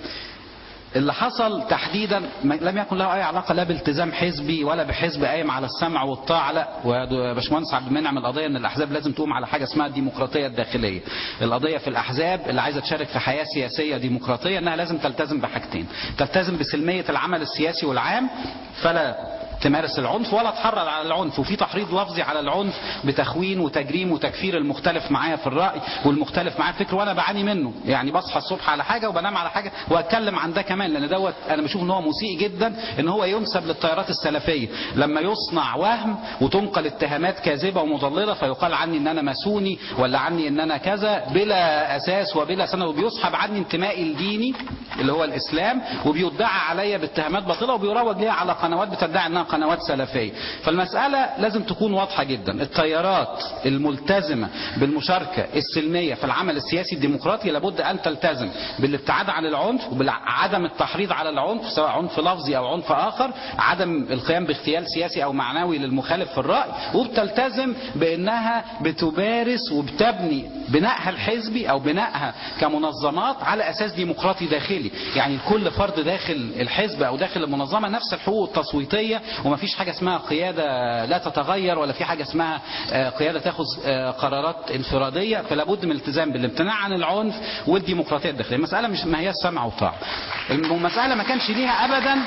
اللي حصل تحديدا ما- لم يكن له اي علاقه لا بالتزام حزبي ولا بحزب قايم على السمع والطاعه لا ويا باشمهندس عبد المنعم القضيه ان الاحزاب لازم تقوم على حاجه اسمها الديمقراطيه الداخليه القضيه في الاحزاب اللي عايزه تشارك في حياه سياسيه ديمقراطيه انها لازم تلتزم بحاجتين تلتزم بسلميه العمل السياسي والعام فلا تمارس العنف ولا تحرض على العنف وفي تحريض لفظي على العنف بتخوين وتجريم وتكفير المختلف معايا في الرأي والمختلف معايا في الفكر وانا بعاني منه يعني بصحى الصبح على حاجة وبنام على حاجة واتكلم عن ده كمان لان دوت انا بشوف ان هو مسيء جدا ان هو ينسب للتيارات السلفية لما يصنع وهم وتنقل اتهامات كاذبة ومضللة فيقال عني ان انا ماسوني ولا عني ان انا كذا بلا اساس وبلا سند وبيسحب عني انتمائي الديني اللي هو الاسلام وبيدعى عليا باتهامات باطله وبيروج ليها على قنوات بتدعي انها قنوات سلفيه فالمساله لازم تكون واضحه جدا التيارات الملتزمه بالمشاركه السلميه في العمل السياسي الديمقراطي لابد ان تلتزم بالابتعاد عن العنف وبعدم التحريض على العنف سواء عنف لفظي او عنف اخر عدم القيام باغتيال سياسي او معنوي للمخالف في الراي وبتلتزم بانها بتمارس وبتبني بنائها الحزبي او بنائها كمنظمات على اساس ديمقراطي داخلي يعني كل فرد داخل الحزب او داخل المنظمه نفس الحقوق التصويتيه وما فيش حاجه اسمها قياده لا تتغير ولا في حاجه اسمها آه، قياده تاخذ آه، قرارات انفراديه فلا بد من الالتزام بالامتناع عن العنف والديمقراطيه الداخليه المساله مش ما هي سمع وطاعه المساله ما كانش ليها ابدا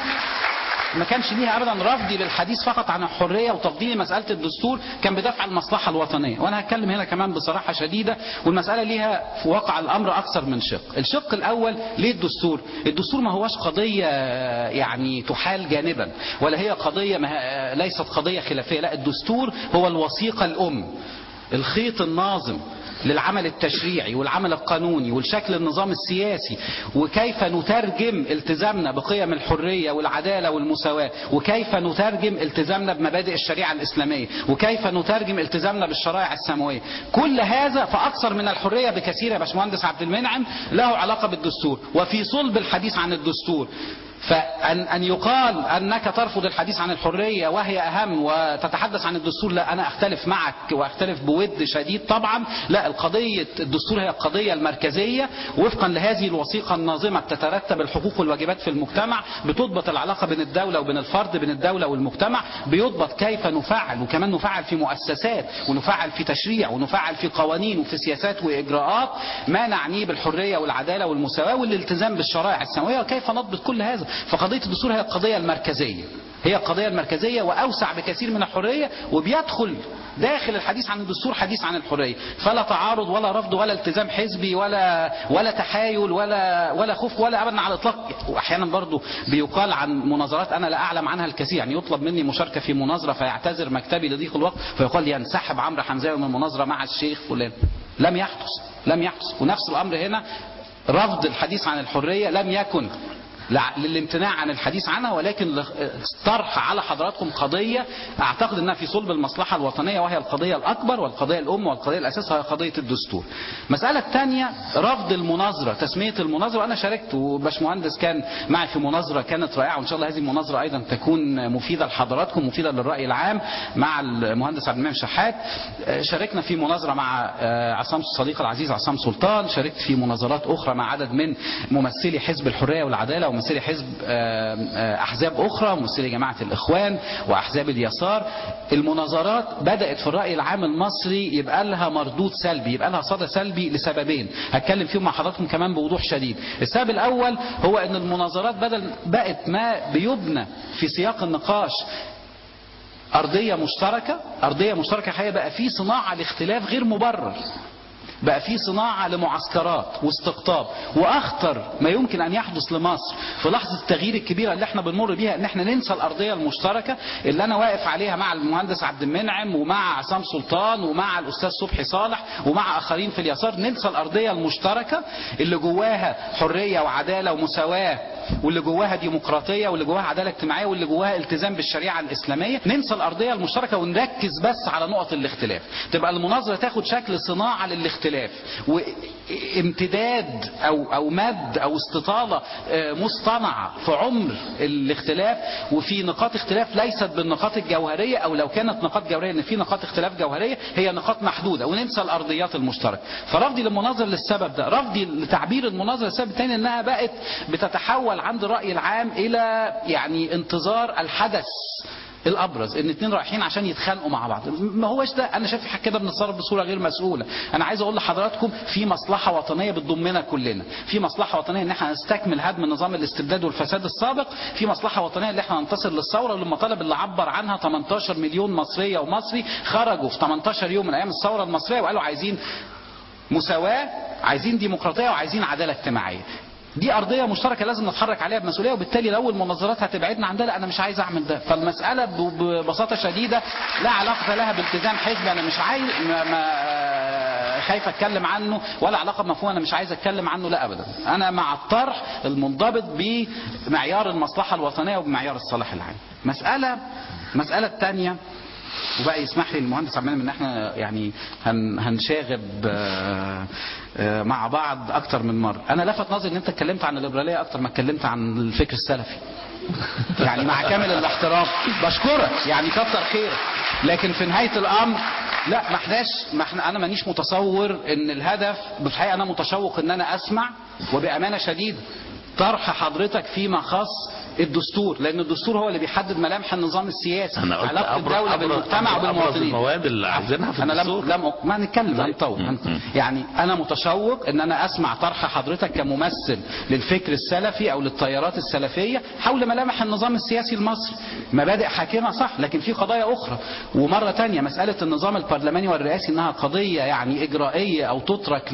ما كانش ليها ابدا رفضي للحديث فقط عن الحريه وتفضيل مساله الدستور كان بدفع المصلحه الوطنيه وانا هتكلم هنا كمان بصراحه شديده والمساله ليها في واقع الامر اكثر من شق الشق الاول ليه الدستور الدستور ما هوش قضيه يعني تحال جانبا ولا هي قضيه ما ليست قضيه خلافيه لا الدستور هو الوثيقه الام الخيط الناظم للعمل التشريعي والعمل القانوني والشكل النظام السياسي وكيف نترجم التزامنا بقيم الحرية والعدالة والمساواة وكيف نترجم التزامنا بمبادئ الشريعة الإسلامية وكيف نترجم التزامنا بالشرائع السماوية كل هذا فأكثر من الحرية بكثير يا باشمهندس عبد المنعم له علاقة بالدستور وفي صلب الحديث عن الدستور فأن أن يقال أنك ترفض الحديث عن الحرية وهي أهم وتتحدث عن الدستور لا أنا أختلف معك وأختلف بود شديد طبعا لا القضية الدستور هي القضية المركزية وفقا لهذه الوثيقة الناظمة تترتب الحقوق والواجبات في المجتمع بتضبط العلاقة بين الدولة وبين الفرد بين الدولة والمجتمع بيضبط كيف نفعل وكمان نفعل في مؤسسات ونفعل في تشريع ونفعل في قوانين وفي سياسات وإجراءات ما نعنيه بالحرية والعدالة والمساواة والالتزام بالشرائع السماوية وكيف نضبط كل هذا فقضية الدستور هي القضية المركزية هي القضية المركزية وأوسع بكثير من الحرية وبيدخل داخل الحديث عن الدستور حديث عن الحرية فلا تعارض ولا رفض ولا التزام حزبي ولا ولا تحايل ولا ولا خوف ولا ابدا على الاطلاق واحيانا برضو بيقال عن مناظرات انا لا اعلم عنها الكثير يعني يطلب مني مشاركه في مناظره فيعتذر مكتبي لضيق الوقت فيقال ينسحب عمرو حمزاوي من المناظره مع الشيخ فلان لم يحدث لم يحدث ونفس الامر هنا رفض الحديث عن الحريه لم يكن للامتناع عن الحديث عنها ولكن طرح على حضراتكم قضية اعتقد انها في صلب المصلحة الوطنية وهي القضية الاكبر والقضية الام والقضية الاساس وهي قضية الدستور مسألة الثانية رفض المناظرة تسمية المناظرة انا شاركت وباشمهندس كان معي في مناظرة كانت رائعة وان شاء الله هذه المناظرة ايضا تكون مفيدة لحضراتكم مفيدة للرأي العام مع المهندس عبد المنعم شحات شاركنا في مناظرة مع عصام الصديق العزيز عصام سلطان شاركت في مناظرات اخرى مع عدد من ممثلي حزب الحرية والعدالة وممثلي حزب احزاب اخرى وممثلي جماعه الاخوان واحزاب اليسار المناظرات بدات في الراي العام المصري يبقى لها مردود سلبي يبقى لها صدى سلبي لسببين هتكلم فيهم مع حضراتكم كمان بوضوح شديد السبب الاول هو ان المناظرات بدل بقت ما بيبنى في سياق النقاش أرضية مشتركة أرضية مشتركة هيبقى في صناعة لاختلاف غير مبرر بقى في صناعة لمعسكرات واستقطاب واخطر ما يمكن ان يحدث لمصر في لحظة التغيير الكبيرة اللي احنا بنمر بيها ان احنا ننسى الارضية المشتركة اللي انا واقف عليها مع المهندس عبد المنعم ومع عصام سلطان ومع الاستاذ صبحي صالح ومع اخرين في اليسار ننسى الارضية المشتركة اللي جواها حرية وعدالة ومساواة واللي جواها ديمقراطية واللي جواها عدالة اجتماعية واللي جواها التزام بالشريعة الإسلامية ننسى الأرضية المشتركة ونركز بس على نقط الاختلاف تبقى المناظرة تاخد شكل صناعة للاختلاف وامتداد أو, أو مد أو استطالة آه، مصطنعة في عمر الاختلاف وفي نقاط اختلاف ليست بالنقاط الجوهرية أو لو كانت نقاط جوهرية إن في نقاط اختلاف جوهرية هي نقاط محدودة وننسى الأرضيات المشتركة فرفضي للمناظرة للسبب ده رفضي لتعبير المناظرة للسبب الثاني إنها بقت بتتحول عند الرأي العام إلى يعني انتظار الحدث الابرز ان اتنين رايحين عشان يتخانقوا مع بعض ما هوش ده انا شايف كده بنتصرف بصوره غير مسؤوله انا عايز اقول لحضراتكم في مصلحه وطنيه بتضمنا كلنا في مصلحه وطنيه ان احنا نستكمل هدم نظام الاستبداد والفساد السابق في مصلحه وطنيه ان احنا ننتصر للثوره والمطالب اللي عبر عنها 18 مليون مصريه ومصري خرجوا في 18 يوم من ايام الثوره المصريه وقالوا عايزين مساواة عايزين ديمقراطية وعايزين عدالة اجتماعية دي أرضية مشتركة لازم نتحرك عليها بمسؤولية وبالتالي لو المناظرات هتبعدنا عن ده لا أنا مش عايز أعمل ده فالمسألة ب- ببساطة شديدة لا علاقة لها بالتزام حزبي أنا مش عايز ما ما خايف أتكلم عنه ولا علاقة بمفهوم أنا مش عايز أتكلم عنه لا أبدا أنا مع الطرح المنضبط بمعيار المصلحة الوطنية وبمعيار الصلاح العام مسألة مسألة تانية وبقى يسمح لي المهندس عبد المنعم ان احنا يعني هن هنشاغب آه، آه، مع بعض اكتر من مره انا لفت نظري ان انت اتكلمت عن الليبراليه اكتر ما اتكلمت عن الفكر السلفي يعني مع كامل الاحترام بشكرك يعني كتر خيرك لكن في نهايه الامر لا ما احناش ما احنا انا مانيش متصور ان الهدف بالحقيقه انا متشوق ان انا اسمع وبامانه شديده طرح حضرتك فيما خص الدستور لان الدستور هو اللي بيحدد ملامح النظام السياسي انا قلت علاقه أبرز- الدوله أبرز- بالمجتمع أبرز وبالمواطنين المواد اللي عايزينها في انا لم الدستور. لم ما نتكلم طيب. هنطول م- هنطول. م. يعني انا متشوق ان انا اسمع طرح حضرتك كممثل للفكر السلفي او للتيارات السلفيه حول ملامح النظام السياسي المصري مبادئ حاكمه صح لكن في قضايا اخرى ومره تانية مساله النظام البرلماني والرئاسي انها قضيه يعني اجرائيه او تترك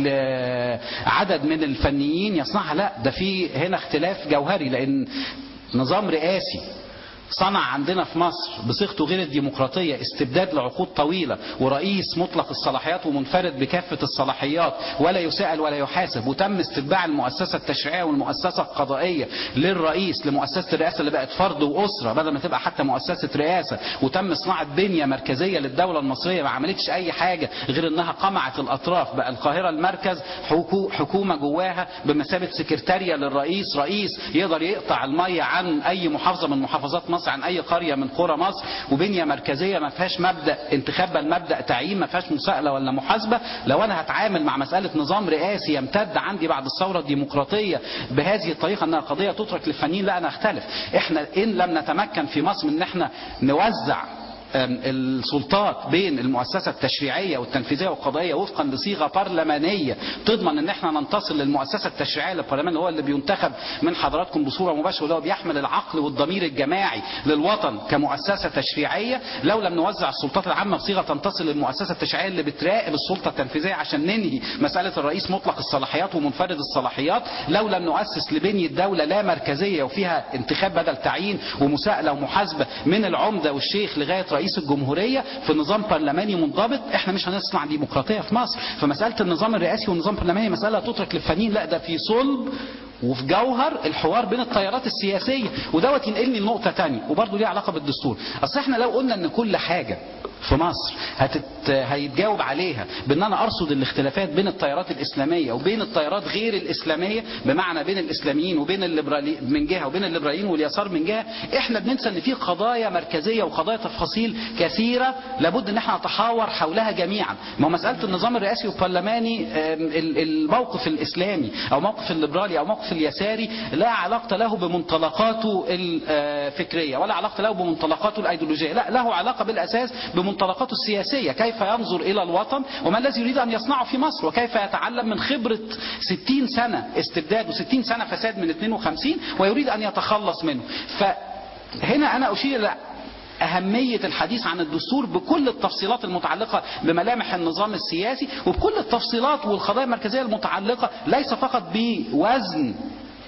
لعدد من الفنيين يصنعها لا ده في هنا اختلاف جوهري لان نظام رئاسي صنع عندنا في مصر بصيغته غير الديمقراطية استبداد لعقود طويلة ورئيس مطلق الصلاحيات ومنفرد بكافة الصلاحيات ولا يسأل ولا يحاسب وتم استتباع المؤسسة التشريعية والمؤسسة القضائية للرئيس لمؤسسة الرئاسة اللي بقت فرد وأسرة بدل ما تبقى حتى مؤسسة رئاسة وتم صناعة بنية مركزية للدولة المصرية ما عملتش أي حاجة غير إنها قمعت الأطراف بقى القاهرة المركز حكو- حكومة جواها بمثابة سكرتارية للرئيس رئيس يقدر يقطع المية عن أي محافظة من محافظات مصر عن أي قرية من قرى مصر وبنية مركزية ما فيهاش مبدأ انتخاب بل مبدأ تعيين ما فيهاش مساءلة ولا محاسبة لو أنا هتعامل مع مسألة نظام رئاسي يمتد عندي بعد الثورة الديمقراطية بهذه الطريقة أنها قضية تترك للفنيين لا أنا أختلف إحنا إن لم نتمكن في مصر من إن إحنا نوزع أم، السلطات بين المؤسسة التشريعية والتنفيذية والقضائية وفقا لصيغة برلمانية تضمن ان احنا ننتصر للمؤسسة التشريعية للبرلمان اللي هو اللي بينتخب من حضراتكم بصورة مباشرة واللي هو بيحمل العقل والضمير الجماعي للوطن كمؤسسة تشريعية لو لم نوزع السلطات العامة بصيغة تنتصر للمؤسسة التشريعية اللي بتراقب السلطة التنفيذية عشان ننهي مسألة الرئيس مطلق الصلاحيات ومنفرد الصلاحيات لو لم نؤسس لبنية دولة لا مركزية وفيها انتخاب بدل تعيين ومساءلة ومحاسبة من العمدة والشيخ لغاية رئيس الجمهورية في نظام برلماني منضبط احنا مش هنصنع ديمقراطية في مصر فمسألة النظام الرئاسي والنظام البرلماني مسألة تترك للفنيين لا ده في صلب وفي جوهر الحوار بين التيارات السياسية ودوت ينقلني لنقطة تانية وبرضه ليها علاقة بالدستور اصل احنا لو قلنا ان كل حاجة في مصر هتت... هيتجاوب عليها بان انا ارصد الاختلافات بين التيارات الاسلاميه وبين التيارات غير الاسلاميه بمعنى بين الاسلاميين وبين الليبرالي من جهه وبين الليبراليين واليسار من جهه احنا بننسى ان في قضايا مركزيه وقضايا تفاصيل كثيره لابد ان احنا نتحاور حولها جميعا ما هو مساله النظام الرئاسي والبرلماني آم، ال- الموقف الاسلامي او موقف الليبرالي او موقف اليساري لا علاقه له بمنطلقاته الفكريه ولا علاقه له بمنطلقاته الايديولوجيه لا له علاقه بالاساس بمنطلقاته السياسيه كيف ينظر الى الوطن وما الذي يريد ان يصنعه في مصر وكيف يتعلم من خبره 60 سنه استبداد و60 سنه فساد من 52 ويريد ان يتخلص منه فهنا انا اشير الى أهمية الحديث عن الدستور بكل التفصيلات المتعلقة بملامح النظام السياسي وبكل التفصيلات والقضايا المركزية المتعلقة ليس فقط بوزن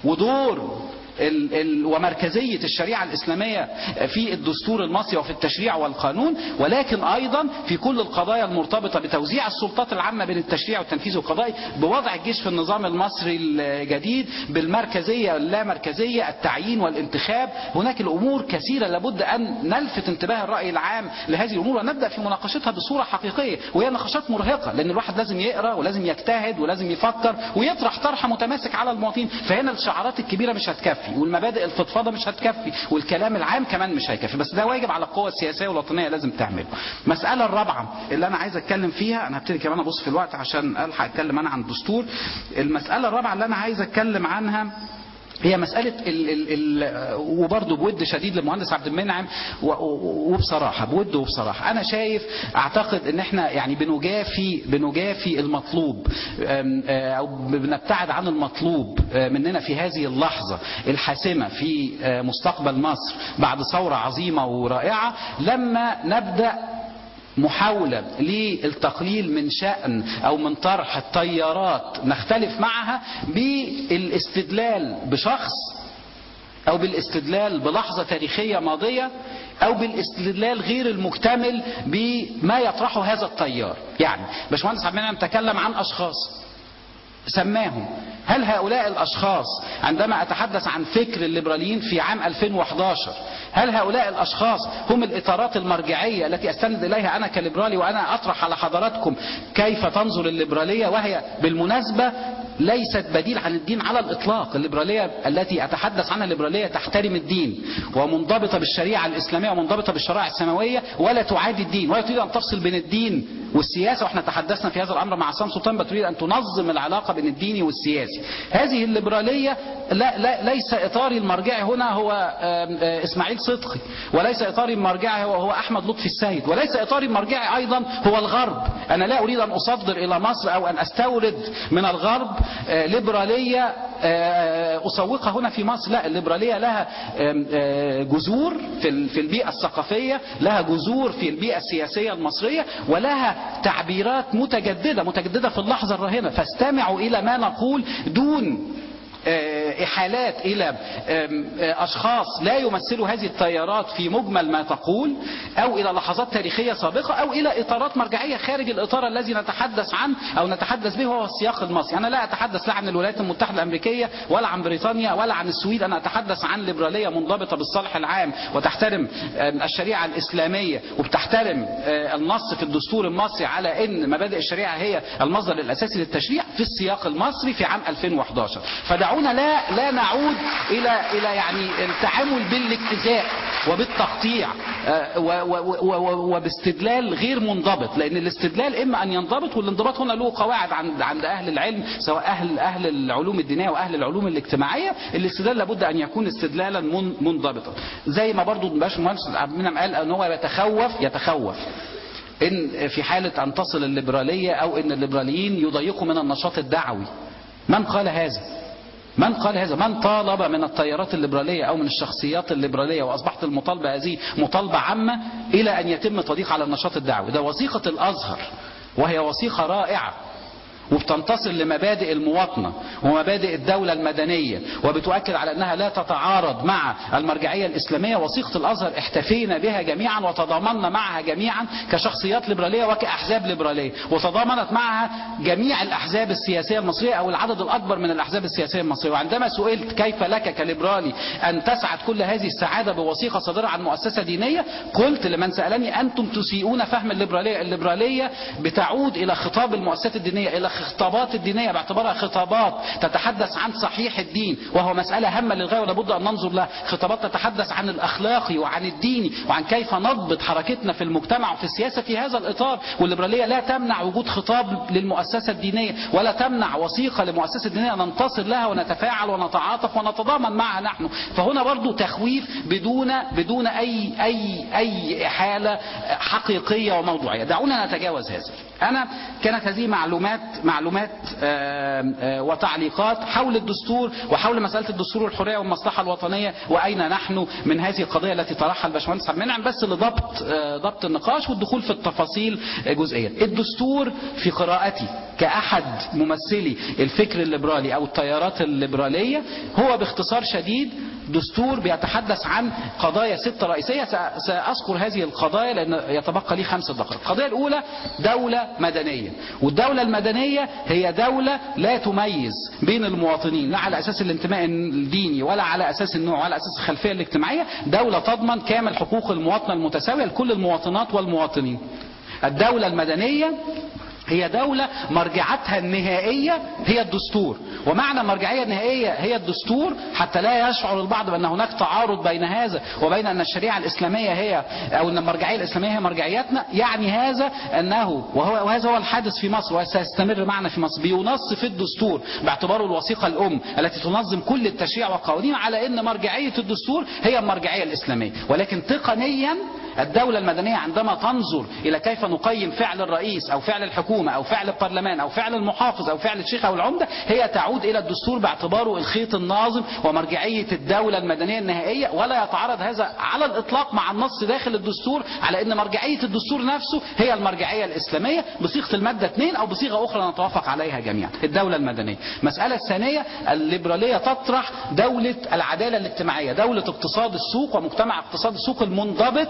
ودور ال ال ومركزية الشريعة الإسلامية في الدستور المصري وفي التشريع والقانون ولكن أيضا في كل القضايا المرتبطة بتوزيع السلطات العامة بين التشريع والتنفيذ والقضاء بوضع الجيش في النظام المصري الجديد بالمركزية اللامركزية التعيين والانتخاب هناك الأمور كثيرة لابد أن نلفت انتباه الرأي العام لهذه الأمور ونبدأ في مناقشتها بصورة حقيقية وهي نقاشات مرهقة لأن الواحد لازم يقرأ ولازم يجتهد ولازم يفكر ويطرح طرح متماسك على المواطنين فهنا الشعارات الكبيرة مش هتكفي والمبادئ الفضفاضة مش هتكفي والكلام العام كمان مش هيكفي بس ده واجب على القوى السياسية والوطنية لازم تعمله المسألة الرابعة اللي أنا عايز أتكلم فيها أنا هبتدي كمان أبص في الوقت عشان ألحق أتكلم أنا عن الدستور المسألة الرابعة اللي أنا عايز أتكلم عنها هي مسألة ال ال ال وبرضه بود شديد للمهندس عبد المنعم و- و- وبصراحة بود وبصراحة أنا شايف أعتقد إن إحنا يعني بنجافي بنجافي المطلوب أم، آه، أو بنبتعد عن المطلوب آه، مننا في هذه اللحظة الحاسمة في آه، مستقبل مصر بعد ثورة عظيمة ورائعة لما نبدأ محاولة للتقليل من شأن أو من طرح التيارات نختلف معها بالاستدلال بشخص أو بالاستدلال بلحظة تاريخية ماضية أو بالاستدلال غير المكتمل بما يطرحه هذا التيار يعني باشمهندس عبد المنعم تكلم عن أشخاص سماهم هل هؤلاء الأشخاص عندما أتحدث عن فكر الليبراليين في عام 2011 هل هؤلاء الأشخاص هم الإطارات المرجعية التي أستند إليها أنا كليبرالي وأنا أطرح على حضراتكم كيف تنظر الليبرالية وهي بالمناسبة ليست بديل عن الدين على الإطلاق الليبرالية التي أتحدث عنها الليبرالية تحترم الدين ومنضبطة بالشريعة الإسلامية ومنضبطة بالشرائع السماوية ولا تعادي الدين ولا تريد أن تفصل بين الدين والسياسة واحنا تحدثنا في هذا الأمر مع سام سلطان بتريد أن تنظم العلاقة بين الديني والسياسي هذه الليبرالية لا لا ليس إطاري المرجعي هنا هو آم، آه، إسماعيل صدقي وليس إطاري المرجعي هو هو أحمد لطفي السيد وليس إطاري المرجعي أيضا هو الغرب أنا لا أريد أن أصدر إلى مصر أو أن أستورد من الغرب آه، ليبرالية آه، أسوقها هنا في مصر لا الليبرالية لها آم، آه، جذور في ال- في البيئة الثقافية لها جذور في البيئة السياسية المصرية ولها تعبيرات متجددة متجددة في اللحظة الراهنة فاستمعوا إلى ما نقول دون آه، إحالات إلى آم، آه، أشخاص لا يمثلوا هذه التيارات في مجمل ما تقول أو إلى لحظات تاريخية سابقة أو إلى إطارات مرجعية خارج الإطار الذي نتحدث عنه أو نتحدث به وهو السياق المصري أنا لا أتحدث لا عن الولايات المتحدة الأمريكية ولا عن بريطانيا ولا عن السويد أنا أتحدث عن ليبرالية منضبطة بالصالح العام وتحترم آم، الشريعة الإسلامية وبتحترم آه، النص في الدستور المصري على أن مبادئ الشريعة هي المصدر الأساسي للتشريع في السياق المصري في عام 2011 فدعونا لا لا نعود إلى إلى يعني التعامل بالاجتزاء وبالتقطيع آه، و- و- و- و- وباستدلال غير منضبط لأن الاستدلال إما أن ينضبط والانضباط هنا له قواعد عند عند أهل العلم سواء أهل أهل العلوم الدينية وأهل العلوم الاجتماعية الاستدلال لابد أن يكون استدلالا من- منضبطا زي ما برضو الباشمهندس عبد المنعم قال أن هو يتخوف يتخوف ان في حالة ان تصل الليبرالية او ان الليبراليين يضيقوا من النشاط الدعوي من قال هذا من قال هذا من طالب من التيارات الليبرالية او من الشخصيات الليبرالية واصبحت المطالبة هذه مطالبة عامة الى ان يتم تضييق على النشاط الدعوي ده وثيقة الازهر وهي وثيقة رائعة وبتنتصر لمبادئ المواطنة ومبادئ الدولة المدنية وبتؤكد على أنها لا تتعارض مع المرجعية الإسلامية وثيقة الأزهر احتفينا بها جميعا وتضامنا معها جميعا كشخصيات ليبرالية وكأحزاب ليبرالية وتضامنت معها جميع الأحزاب السياسية المصرية أو العدد الأكبر من الأحزاب السياسية المصرية وعندما سئلت كيف لك كليبرالي أن تسعد كل هذه السعادة بوثيقة صادرة عن مؤسسة دينية قلت لمن سألني أنتم تسيئون فهم الليبرالية الليبرالية بتعود إلى خطاب المؤسسات الدينية إلى الخطابات الدينية باعتبارها خطابات تتحدث عن صحيح الدين وهو مسألة هامة للغاية ولابد أن ننظر لها خطابات تتحدث عن الأخلاقي وعن الديني وعن كيف نضبط حركتنا في المجتمع وفي السياسة في هذا الإطار والليبرالية لا تمنع وجود خطاب للمؤسسة الدينية ولا تمنع وثيقة لمؤسسة دينية ننتصر لها ونتفاعل ونتعاطف ونتضامن معها نحن فهنا برضو تخويف بدون بدون أي أي أي إحالة حقيقية وموضوعية دعونا نتجاوز هذا أنا كانت هذه معلومات معلومات آه، آه، وتعليقات حول الدستور وحول مسألة الدستور والحرية والمصلحة الوطنية وأين نحن من هذه القضية التي طرحها الباشمهندس عبد المنعم بس لضبط آه، ضبط النقاش والدخول في التفاصيل آه، جزئيا الدستور في قراءتي كأحد ممثلي الفكر الليبرالي أو التيارات الليبرالية هو باختصار شديد دستور بيتحدث عن قضايا ستة رئيسية سأ- سأذكر هذه القضايا لأن يتبقى لي خمس دقائق القضية الأولى دولة مدنية والدولة المدنية هي دولة لا تميز بين المواطنين لا على أساس الانتماء الديني ولا على أساس النوع ولا على أساس الخلفية الاجتماعية دولة تضمن كامل حقوق المواطنة المتساوية لكل المواطنات والمواطنين الدولة المدنية هي دولة مرجعتها النهائية هي الدستور ومعنى مرجعية النهائية هي الدستور حتى لا يشعر البعض بأن هناك تعارض بين هذا وبين أن الشريعة الإسلامية هي أو أن المرجعية الإسلامية هي مرجعيتنا يعني هذا أنه وهو وهذا هو الحادث في مصر وسيستمر معنا في مصر بينص في الدستور باعتباره الوثيقة الأم التي تنظم كل التشريع والقوانين على أن مرجعية الدستور هي المرجعية الإسلامية ولكن تقنيا الدولة المدنية عندما تنظر إلى كيف نقيم فعل الرئيس أو فعل الحكومة أو فعل البرلمان أو فعل المحافظ أو فعل الشيخ أو العمدة هي تعود إلى الدستور باعتباره الخيط الناظم ومرجعية الدولة المدنية النهائية ولا يتعارض هذا على الإطلاق مع النص داخل الدستور على أن مرجعية الدستور نفسه هي المرجعية الإسلامية بصيغة المادة 2 أو بصيغة أخرى نتوافق عليها جميعا الدولة المدنية المسألة الثانية الليبرالية تطرح دولة العدالة الاجتماعية دولة اقتصاد السوق ومجتمع اقتصاد السوق المنضبط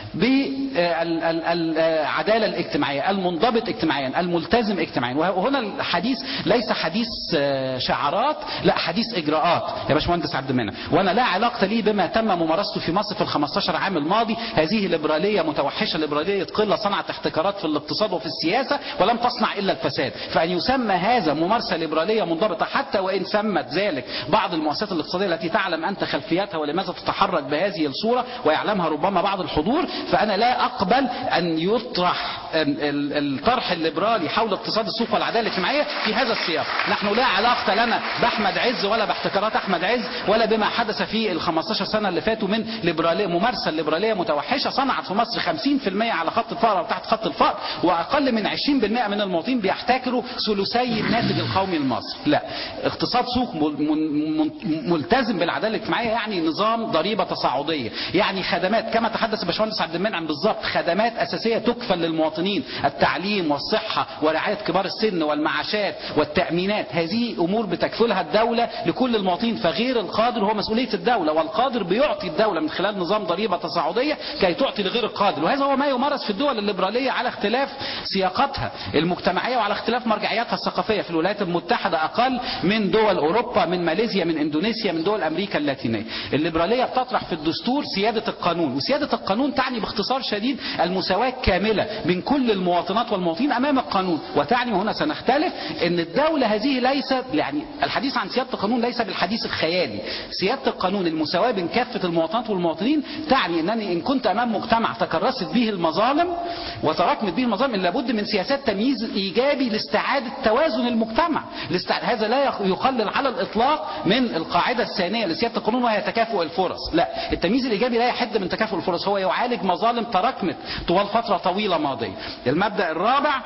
بالعدالة الاجتماعية المنضبط اجتماعيا الملتزم اجتماعيا وهنا الحديث ليس حديث آه، شعارات لا حديث إجراءات يا باشمهندس عبد المنعم وأنا لا علاقة لي بما تم ممارسته في مصر في ال 15 عام الماضي هذه ليبرالية متوحشة ليبرالية قلة صنعت احتكارات في الاقتصاد وفي السياسة ولم تصنع إلا الفساد فأن يسمى هذا ممارسة ليبرالية منضبطة حتى وإن سمت ذلك بعض المؤسسات الاقتصادية التي تعلم أنت خلفياتها ولماذا تتحرك بهذه الصورة ويعلمها ربما بعض الحضور فأنا لا أقبل أن يطرح ال- ال- الطرح الليبرالي حول اقتصاد السوق والعدالة الاجتماعية في هذا السياق نحن لا علاقة لنا بأحمد عز ولا باحتكارات أحمد عز ولا بما حدث في ال 15 سنة اللي فاتوا من ليبرالية ممارسة ليبرالية متوحشة صنعت في مصر 50% على خط الفقر أو تحت خط الفقر وأقل من 20% من المواطنين بيحتكروا ثلثي الناتج القومي المصري لا اقتصاد سوق مل- من- من- ملتزم بالعدالة الاجتماعية يعني نظام ضريبة تصاعدية يعني خدمات كما تحدث الباشمهندس عبد المنعم بالظبط خدمات أساسية تكفل للمواطنين التعليم والصحة ورعاية كبار السن والمعاشات والتأمينات هذه أمور بتكفلها الدولة لكل المواطنين فغير القادر هو مسؤولية الدولة والقادر بيعطي الدولة من خلال نظام ضريبة تصاعدية كي تعطي لغير القادر وهذا هو ما يمارس في الدول الليبرالية على اختلاف سياقاتها المجتمعية وعلى اختلاف مرجعياتها الثقافية في الولايات المتحدة أقل من دول أوروبا من ماليزيا من إندونيسيا من دول أمريكا اللاتينية الليبرالية بتطرح في الدستور سيادة القانون وسيادة القانون تعني باختصار شديد المساواة الكاملة بين كل المواطنات والمواطنين أمام القانون وتعني وهنا سنختلف أن الدولة هذه ليست يعني الحديث عن سيادة القانون ليس بالحديث الخيالي سيادة القانون المساواة بين كافة المواطنات والمواطنين تعني أنني إن كنت أمام مجتمع تكرست به المظالم وتراكمت به المظالم إن لابد من سياسات تمييز إيجابي لاستعادة توازن المجتمع لاستع... هذا لا يخ- يقلل على الإطلاق من القاعدة الثانية لسيادة القانون وهي تكافؤ الفرص لا التمييز الإيجابي لا يحد من تكافؤ الفرص هو يعالج مظالم تراكمت طوال فترة طويلة ماضية المبدأ الرابع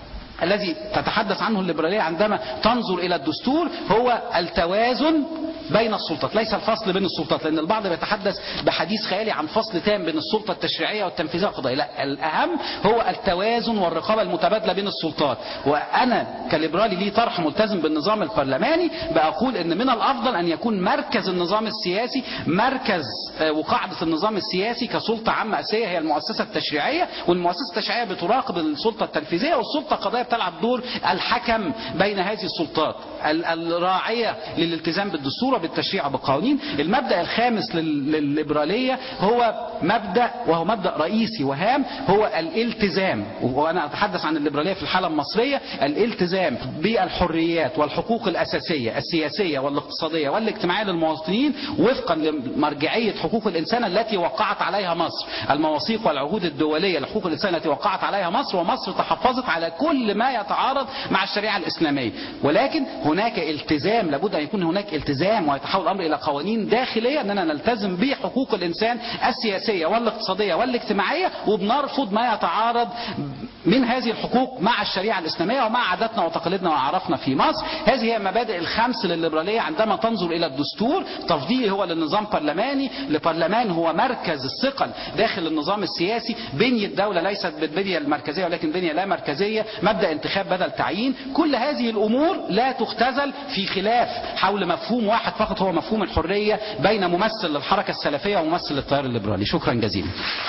الذي تتحدث عنه الليبرالية عندما تنظر إلى الدستور هو التوازن بين السلطات ليس الفصل بين السلطات لأن البعض بيتحدث بحديث خيالي عن فصل تام بين السلطة التشريعية والتنفيذية والقضائية لا الأهم هو التوازن والرقابة المتبادلة بين السلطات وأنا كليبرالي لي طرح ملتزم بالنظام البرلماني بقول أن من الأفضل أن يكون مركز النظام السياسي مركز آه، وقاعدة النظام السياسي كسلطة عامة أساسية هي المؤسسة التشريعية والمؤسسة التشريعية بتراقب السلطة التنفيذية والسلطة القضائية بتلعب دور الحكم بين هذه السلطات ال- الراعية للالتزام بالدستور وبالتشريع وبالقوانين المبدأ الخامس لل- للليبرالية هو مبدأ وهو مبدأ رئيسي وهام هو الالتزام وأنا أتحدث عن الليبرالية في الحالة المصرية الالتزام بالحريات والحقوق الأساسية السياسية والاقتصادية والاجتماعية للمواطنين وفقا لمرجعية حقوق الإنسان التي وقعت عليها مصر المواثيق والعهود الدولية لحقوق الإنسان التي وقعت عليها مصر ومصر تحفظت على كل ما يتعارض مع الشريعة الإسلامية ولكن هناك التزام لابد أن يكون هناك التزام ويتحول الأمر إلى قوانين داخلية أننا نلتزم بحقوق الإنسان السياسية والاقتصادية والاجتماعية وبنرفض ما يتعارض من هذه الحقوق مع الشريعة الإسلامية ومع عاداتنا وتقاليدنا وأعرافنا في مصر هذه هي المبادئ الخمس للليبرالية عندما تنظر إلى الدستور تفضيلي هو للنظام برلماني لبرلمان هو مركز الثقل داخل النظام السياسي بنية دولة ليست بالبنية المركزية ولكن بنية لا مركزية مبدأ انتخاب بدل تعيين كل هذه الأمور لا تختزل في خلاف حول مفهوم واحد فقط هو مفهوم الحرية بين ممثل للحركة السلفية وممثل للتيار الليبرالي شكرا جزيلا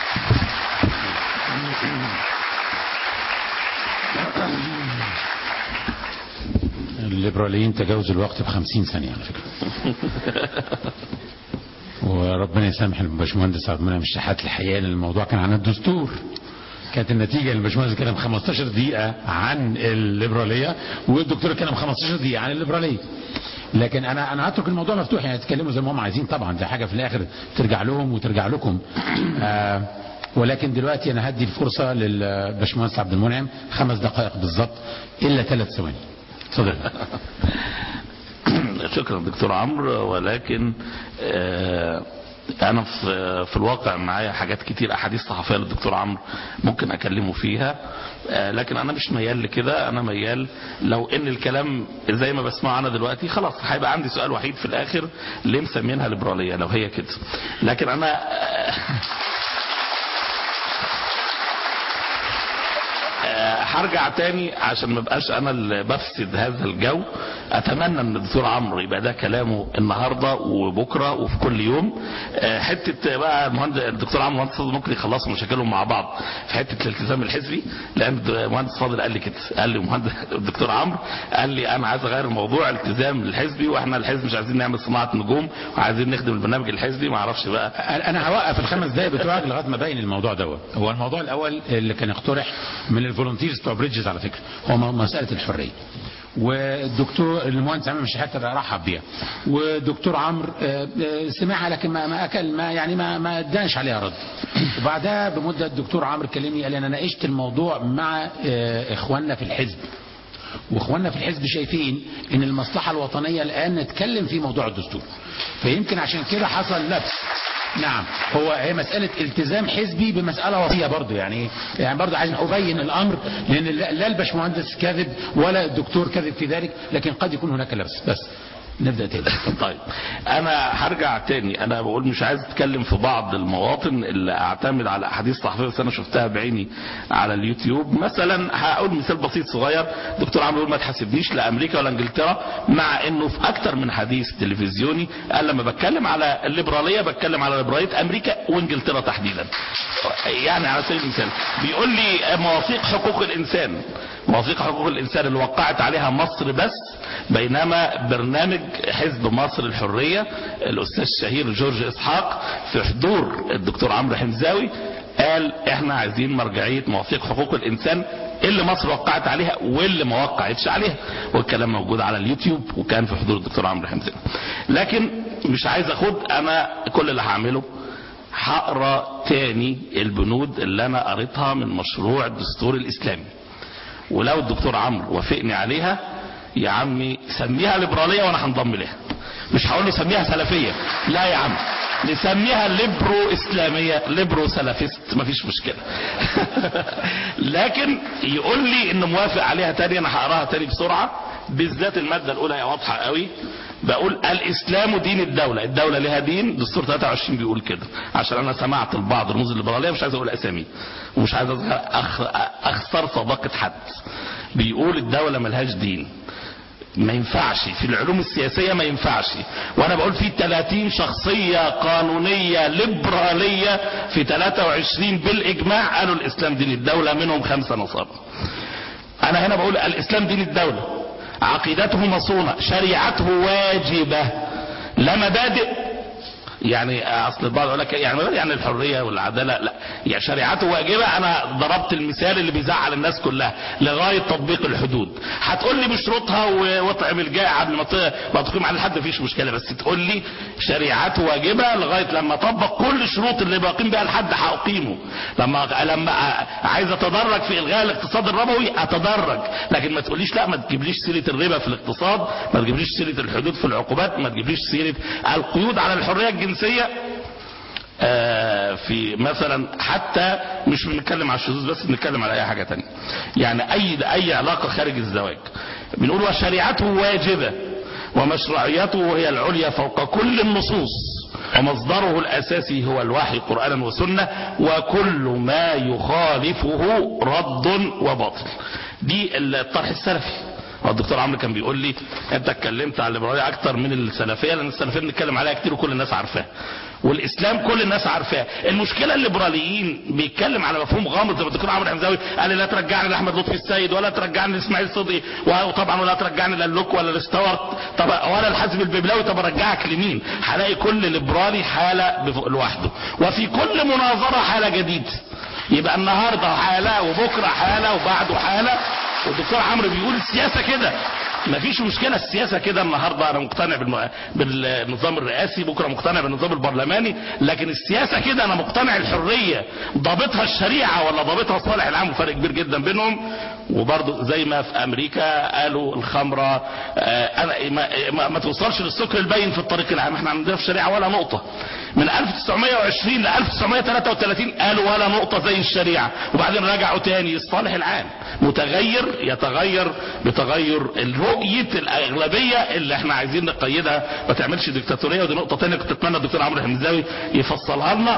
الليبراليين تجاوزوا الوقت ب 50 ثانية على فكرة وربنا يسامح الباشمهندس عبد المنعم الشحات الحقيقة لأن الموضوع كان عن الدستور كانت النتيجة ان الباشمهندس اتكلم 15 دقيقة عن الليبرالية والدكتور اتكلم 15 دقيقة عن الليبرالية لكن انا انا هترك الموضوع مفتوح يعني يتكلموا زي ما هم عايزين طبعا دي حاجة في الاخر ترجع لهم وترجع لكم آه ولكن دلوقتي انا هدي الفرصة للباشمهندس عبد المنعم خمس دقائق بالظبط الا ثلاث ثواني اتفضل شكرا دكتور عمرو ولكن آه، انا في في الواقع معايا حاجات كتير احاديث صحفيه للدكتور عمرو ممكن اكلمه فيها آه، لكن انا مش ميال لكده انا ميال لو ان الكلام زي ما بسمعه انا دلوقتي خلاص هيبقى عندي سؤال وحيد في الاخر ليه مسمينها ليبراليه لو هي كده لكن انا آه، آه، هرجع تاني عشان ما بقاش انا اللي بفسد هذا الجو اتمنى ان الدكتور عمرو يبقى ده كلامه النهارده وبكره وفي كل يوم آه، حته بقى المهندس الدكتور عمرو مهندس فاضل ممكن يخلصوا مشاكلهم مع بعض في حته الالتزام الحزبي لان المهندس فاضل قال لي كده قال لي مهندس الدكتور عمرو قال لي انا عايز اغير الموضوع التزام الحزبي واحنا الحزب مش عايزين نعمل صناعه نجوم وعايزين نخدم البرنامج الحزبي ما اعرفش بقى انا هوقف الخمس دقايق بتوعك لغايه ما ابين الموضوع دوت هو الموضوع الاول اللي كان اقترح من الفولunteers بتوع بريدجز على فكره هو م- مساله الحريه والدكتور المهندس عمرو الشحات رحب بيها والدكتور عمرو آه، آه، سمعها لكن ما ما اكل ما يعني ما ما ادانش عليها رد وبعدها بمده الدكتور عمرو كلمني قال لي انا ناقشت الموضوع مع آه، اخواننا في الحزب واخواننا في الحزب شايفين ان المصلحه الوطنيه الان نتكلم في موضوع الدستور فيمكن عشان كده حصل لبس نعم هو هي مسألة التزام حزبي بمسألة وصية برضه يعني يعني برضه عايز أبين الأمر لأن لا لا الباشمهندس كاذب ولا الدكتور كاذب في ذلك لكن قد يكون هناك لبس بس نبدأ تاني طيب انا هرجع تاني انا بقول مش عايز اتكلم في بعض المواطن اللي اعتمد على احاديث صحفيه بس انا شفتها بعيني على اليوتيوب مثلا هقول مثال بسيط صغير دكتور عمرو يقول ما تحاسبنيش لا امريكا ولا انجلترا مع انه في اكتر من حديث تلفزيوني قال لما بتكلم على الليبراليه بتكلم على ليبراليه امريكا وانجلترا تحديدا يعني على سبيل المثال بيقول لي مواثيق حقوق الانسان مواثيق حقوق الانسان اللي وقعت عليها مصر بس بينما برنامج حزب مصر الحريه الاستاذ الشهير جورج اسحاق في حضور الدكتور عمرو حمزاوي قال احنا عايزين مرجعيه مواثيق حقوق الانسان اللي مصر وقعت عليها واللي ما وقعتش عليها والكلام موجود على اليوتيوب وكان في حضور الدكتور عمرو حمزاوي لكن مش عايز اخد انا كل اللي هعمله هقرا تاني البنود اللي انا قريتها من مشروع الدستور الاسلامي ولو الدكتور عمرو وافقني عليها يا عمي سميها ليبراليه وانا هنضم لها مش هقول له سميها سلفيه لا يا عم نسميها ليبرو اسلاميه ليبرو سلفيست مفيش مشكله لكن يقول لي انه موافق عليها تاني انا هقراها تاني بسرعه بالذات الماده الاولى هي واضحه قوي بقول الاسلام دين الدوله الدوله لها دين دستور 23 بيقول كده عشان انا سمعت البعض رموز الليبراليه مش عايز اقول اسامي ومش عايز أخ- اخسر صداقه حد بيقول الدوله ملهاش دين ما ينفعش في العلوم السياسية ما ينفعش وانا بقول في 30 شخصية قانونية ليبرالية في 23 بالاجماع قالوا الاسلام دين الدولة منهم خمسة نصارى انا هنا بقول الاسلام دين الدولة عقيدته مصونة شريعته واجبة لا مبادئ يعني اصل البعض يقول لك يعني يعني الحريه والعداله لا يعني شريعته واجبه انا ضربت المثال اللي بيزعل الناس كلها لغايه تطبيق الحدود هتقول لي بشروطها و- واطعم الجائع قبل ما ت- ما تقيم على الحد مفيش مشكله بس تقول لي شريعته واجبه لغايه لما اطبق كل شروط اللي بقيم بها الحد هاقيمه لما لما عايز اتدرج في الغاء الاقتصاد الربوي اتدرج لكن ما تقوليش لا ما تجيبليش سيره الربا في الاقتصاد ما تجيبليش سيره الحدود في العقوبات ما تجيبليش سيره القيود على الحريه الجنسيه آه، في مثلا حتى مش بنتكلم على الشذوذ بس بنتكلم على اي حاجه تانية يعني اي اي علاقه خارج الزواج بنقول وشريعته واجبه ومشروعيته هي العليا فوق كل النصوص ومصدره الاساسي هو الوحي قرانا وسنه وكل ما يخالفه رد وباطل دي الطرح السلفي هو الدكتور عمرو كان بيقول لي انت اتكلمت على الليبراليه اكتر من السلفيه لان السلفيه بنتكلم عليها كتير وكل الناس عارفاها والاسلام كل الناس عارفاه المشكله الليبراليين بيتكلم على مفهوم غامض زي ما الدكتور عمرو حمزاوي قال لي لا ترجعني لاحمد لطفي السيد ولا ترجعني لاسماعيل صدقي وطبعا ولا ترجعني للوك ولا لستوارت طب ولا الحزب الببلاوي طب ارجعك لمين هلاقي كل ليبرالي حاله بف- لوحده وفي كل مناظره حاله جديده يبقى النهارده حاله وبكره حاله وبعده حاله والدكتور عمرو بيقول السياسه كده مفيش مشكله السياسه كده النهارده انا مقتنع بالم... بالنظام الرئاسي بكره مقتنع بالنظام البرلماني لكن السياسه كده انا مقتنع الحريه ضابطها الشريعه ولا ضابطها الصالح العام وفرق كبير جدا بينهم وبرضه زي ما في امريكا قالوا الخمره آه انا ما, ما, ما توصلش للسكر البين في الطريق العام احنا عندنا في الشريعه ولا نقطه من 1920 ل 1933 قالوا ولا نقطه زي الشريعه وبعدين رجعوا تاني الصالح العام متغير يتغير بتغير رؤيه الاغلبيه اللي احنا عايزين نقيدها ما تعملش ديكتاتوريه ودي نقطه تانية كنت اتمنى الدكتور عمرو حمزاوي يفصلها لنا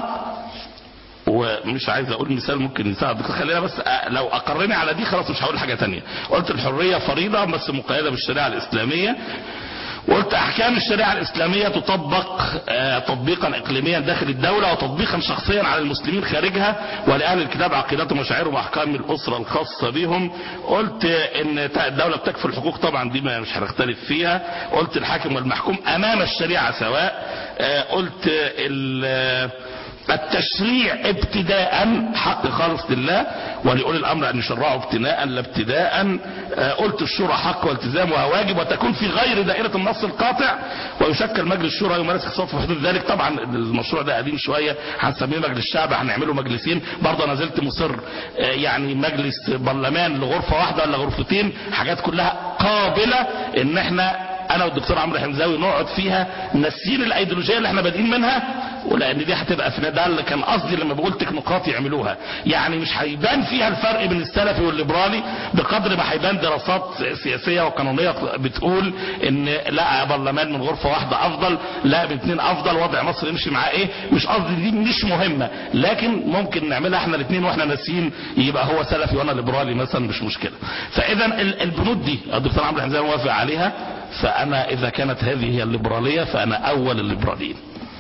ومش عايز اقول مثال ممكن يساعد خلينا بس أ- لو اقرني على دي خلاص مش هقول حاجه تانية قلت الحريه فريضه بس مقيده بالشريعه الاسلاميه وقلت احكام الشريعه الاسلاميه تطبق آه، تطبيقا اقليميا داخل الدوله وتطبيقا شخصيا على المسلمين خارجها ولاهل الكتاب عقيدتهم وشعائرهم واحكام الاسره الخاصه بهم قلت ان تا- الدوله بتكفي الحقوق طبعا دي ما مش هنختلف فيها قلت الحاكم والمحكوم امام الشريعه سواء آه، قلت ال- التشريع ابتداء حق خالص لله ولأولي الأمر أن يشرعوا ابتداء لا ابتداء آه، قلت الشورى حق والتزام وواجب وتكون في غير دائرة النص القاطع ويشكل مجلس الشورى يمارس اختصاص في حدود ذلك طبعا المشروع ده قديم شوية هنسميه مجلس الشعب هنعمله مجلسين برضه أنا زلت مصر آه، يعني مجلس برلمان لغرفة واحدة ولا غرفتين حاجات كلها قابلة ان احنا انا والدكتور عمرو حمزاوي نقعد فيها نسير الايديولوجيه اللي احنا بادئين منها ولان دي هتبقى في ده اللي كان قصدي لما بقول تكنوقراط يعملوها يعني مش هيبان فيها الفرق بين السلفي والليبرالي بقدر ما هيبان دراسات سياسيه وقانونيه بتقول ان لا برلمان من غرفه واحده افضل لا باثنين افضل وضع مصر يمشي معاه ايه مش قصدي دي مش مهمه لكن ممكن نعملها احنا الاثنين واحنا ناسيين يبقى هو سلفي وانا ليبرالي مثلا مش مشكله فاذا ال- البنود دي الدكتور عمرو حمزاوي موافق عليها فانا اذا كانت هذه هي الليبراليه فانا اول الليبراليين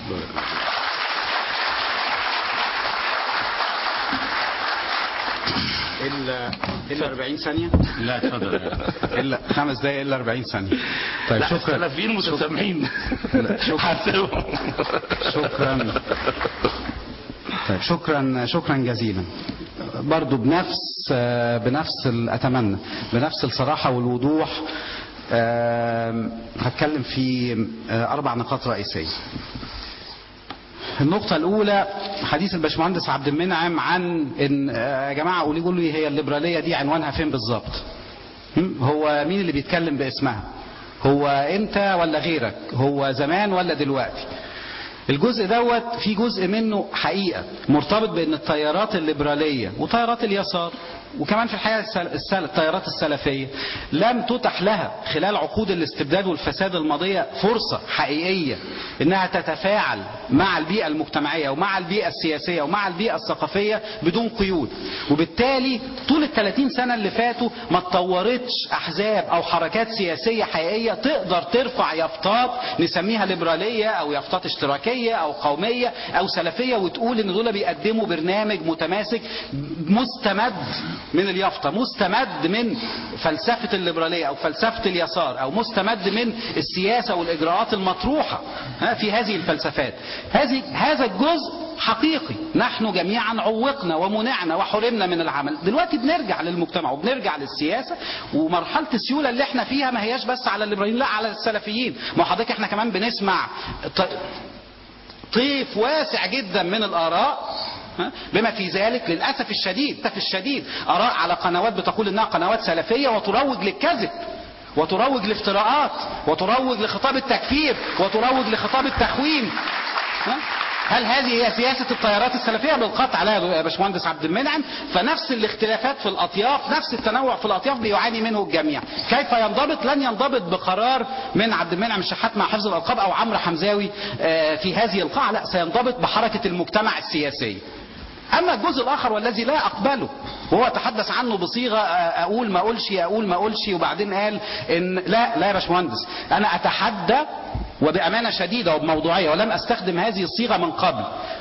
الا الا 40 ثانيه لا اتفضل الا خمس دقايق الا 40 ثانيه طيب لا شكرا السلفيين متسامحين شكرا. حاسبهم. شكرا طيب شكرا شكرا جزيلا برضو بنفس بنفس ال- اتمنى بنفس الصراحه والوضوح آم، هتكلم في آه، اربع نقاط رئيسيه النقطة الأولى حديث الباشمهندس عبد المنعم عن إن آه، يا جماعة قولي قولوا لي هي الليبرالية دي عنوانها فين بالظبط؟ هم؟ هو مين اللي بيتكلم باسمها؟ هو أنت ولا غيرك؟ هو زمان ولا دلوقتي؟ الجزء دوت في جزء منه حقيقة مرتبط بأن التيارات الليبرالية وتيارات اليسار وكمان في الحقيقة السل- السل- التيارات السلفية لم تتح لها خلال عقود الاستبداد والفساد الماضية فرصة حقيقية انها تتفاعل مع البيئة المجتمعية ومع البيئة السياسية ومع البيئة الثقافية بدون قيود وبالتالي طول ال 30 سنة اللي فاتوا ما اتطورتش احزاب او حركات سياسية حقيقية تقدر ترفع يافطات نسميها ليبرالية او يافطات اشتراكية او قومية او سلفية وتقول ان دول بيقدموا برنامج متماسك مستمد من اليافطة مستمد من فلسفة الليبرالية او فلسفة اليسار او مستمد من السياسة والاجراءات المطروحة ها، في هذه الفلسفات هذه هذا الجزء حقيقي نحن جميعا عوقنا ومنعنا وحرمنا من العمل دلوقتي بنرجع للمجتمع وبنرجع للسياسة ومرحلة السيولة اللي احنا فيها ما هياش بس على الليبراليين لا على السلفيين ما هو حضرتك احنا كمان بنسمع ط- طيف واسع جدا من الآراء ها؟ بما في ذلك للأسف الشديد للأسف الشديد آراء على قنوات بتقول إنها قنوات سلفية وتروج للكذب وتروج لافتراءات وتروج لخطاب التكفير وتروج لخطاب التخوين ها؟ هل هذه هي سياسة التيارات السلفية بالقطع لا يا باشمهندس عبد المنعم فنفس الاختلافات في الأطياف نفس التنوع في الأطياف بيعاني منه الجميع كيف ينضبط لن ينضبط بقرار من عبد المنعم الشحات مع حفظ الألقاب أو عمرو حمزاوي آه، في هذه القاعة لا سينضبط بحركة المجتمع السياسي أما الجزء الآخر والذي لا أقبله وهو تحدث عنه بصيغة آه، أقول ما أقولش أقول ما أقولش وبعدين قال إن لا لا يا باشمهندس أنا أتحدى وبأمانة شديدة وبموضوعية ولم أستخدم هذه الصيغة من قبل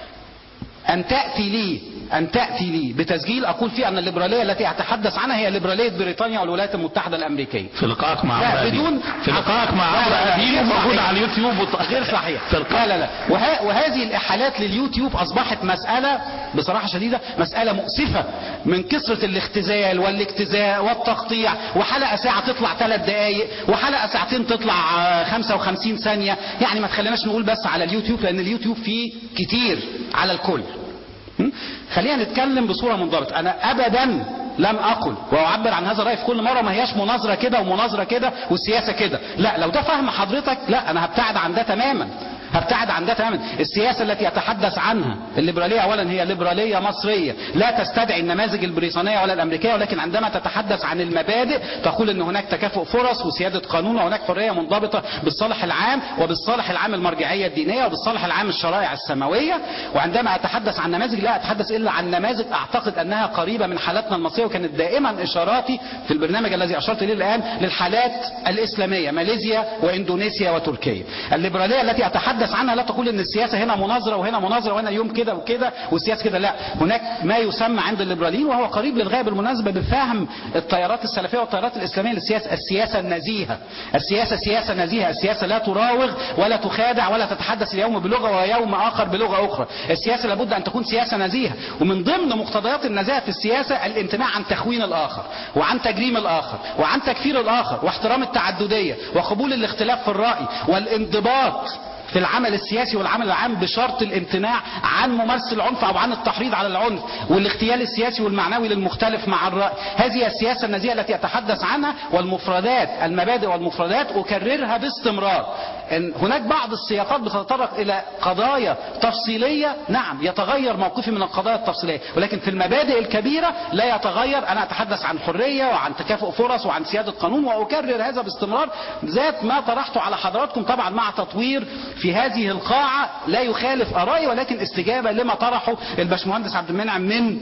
أن تأتي لي أن تأتي لي بتسجيل أقول فيه أن الليبرالية التي أتحدث عنها هي ليبرالية بريطانيا والولايات المتحدة الأمريكية في لقائك مع لا، عمرو بدون- أديب في لقائك مع لا، عمرو لا، لا، أديب غير موجود صحيح. على اليوتيوب وط- غير صحيح في لقاء. لا لا لا وه... وهذه الإحالات لليوتيوب أصبحت مسألة بصراحة شديدة مسألة مؤسفة من كثرة الاختزال والاجتزاء والتقطيع وحلقة ساعة تطلع ثلاث دقايق وحلقة ساعتين تطلع آه، 55 ثانية يعني ما تخليناش نقول بس على اليوتيوب لأن اليوتيوب فيه كتير على الكل م? خلينا نتكلم بصورة منضبطة أنا أبدا لم أقل وأعبر عن هذا الرأي في كل مرة ما هياش مناظرة كده ومناظرة كده والسياسة كده لا لو ده فهم حضرتك لا أنا هبتعد عن ده تماما هبتعد عن ده تماما السياسة التي يتحدث عنها الليبرالية أولا هي ليبرالية مصرية لا تستدعي النماذج البريطانية ولا الأمريكية ولكن عندما تتحدث عن المبادئ تقول أن هناك تكافؤ فرص وسيادة قانون وهناك حرية منضبطة بالصالح العام وبالصالح العام المرجعية الدينية وبالصالح العام الشرائع السماوية وعندما أتحدث عن نماذج لا أتحدث إلا عن نماذج أعتقد أنها قريبة من حالاتنا المصرية وكانت دائما إشاراتي في البرنامج الذي أشرت إليه الآن للحالات الإسلامية ماليزيا وإندونيسيا وتركيا الليبرالية التي أتحدث عنها لا تقول أن السياسة هنا مناظرة وهنا مناظرة وهنا يوم كده وكده والسياسة كده لا هناك ما يسمى عند الليبراليين وهو قريب للغاية بالمناسبة بفهم التيارات السلفية والتيارات الإسلامية للسياسة السياسة النزيهة السياسة سياسة نزيهة السياسة لا تراوغ ولا تخادع ولا تتحدث اليوم بلغة ويوم آخر بلغة أخرى السياسة لابد أن تكون سياسة نزيهة ومن ضمن مقتضيات النزاهة في السياسة الامتناع عن تخوين الآخر وعن تجريم الآخر وعن تكفير الآخر واحترام التعددية وقبول الاختلاف في الرأي والانضباط في العمل السياسي والعمل العام بشرط الامتناع عن ممارسة العنف او عن التحريض على العنف والاغتيال السياسي والمعنوي للمختلف مع الرأي هذه السياسة النزيهة التي اتحدث عنها والمفردات المبادئ والمفردات اكررها باستمرار إن هناك بعض السياقات بتتطرق الى قضايا تفصيلية نعم يتغير موقفي من القضايا التفصيلية ولكن في المبادئ الكبيرة لا يتغير انا اتحدث عن حرية وعن تكافؤ فرص وعن سيادة قانون واكرر هذا باستمرار ذات ما طرحته على حضراتكم طبعا مع تطوير في هذه القاعة لا يخالف ارائي ولكن استجابة لما طرحه الباشمهندس عبد المنعم من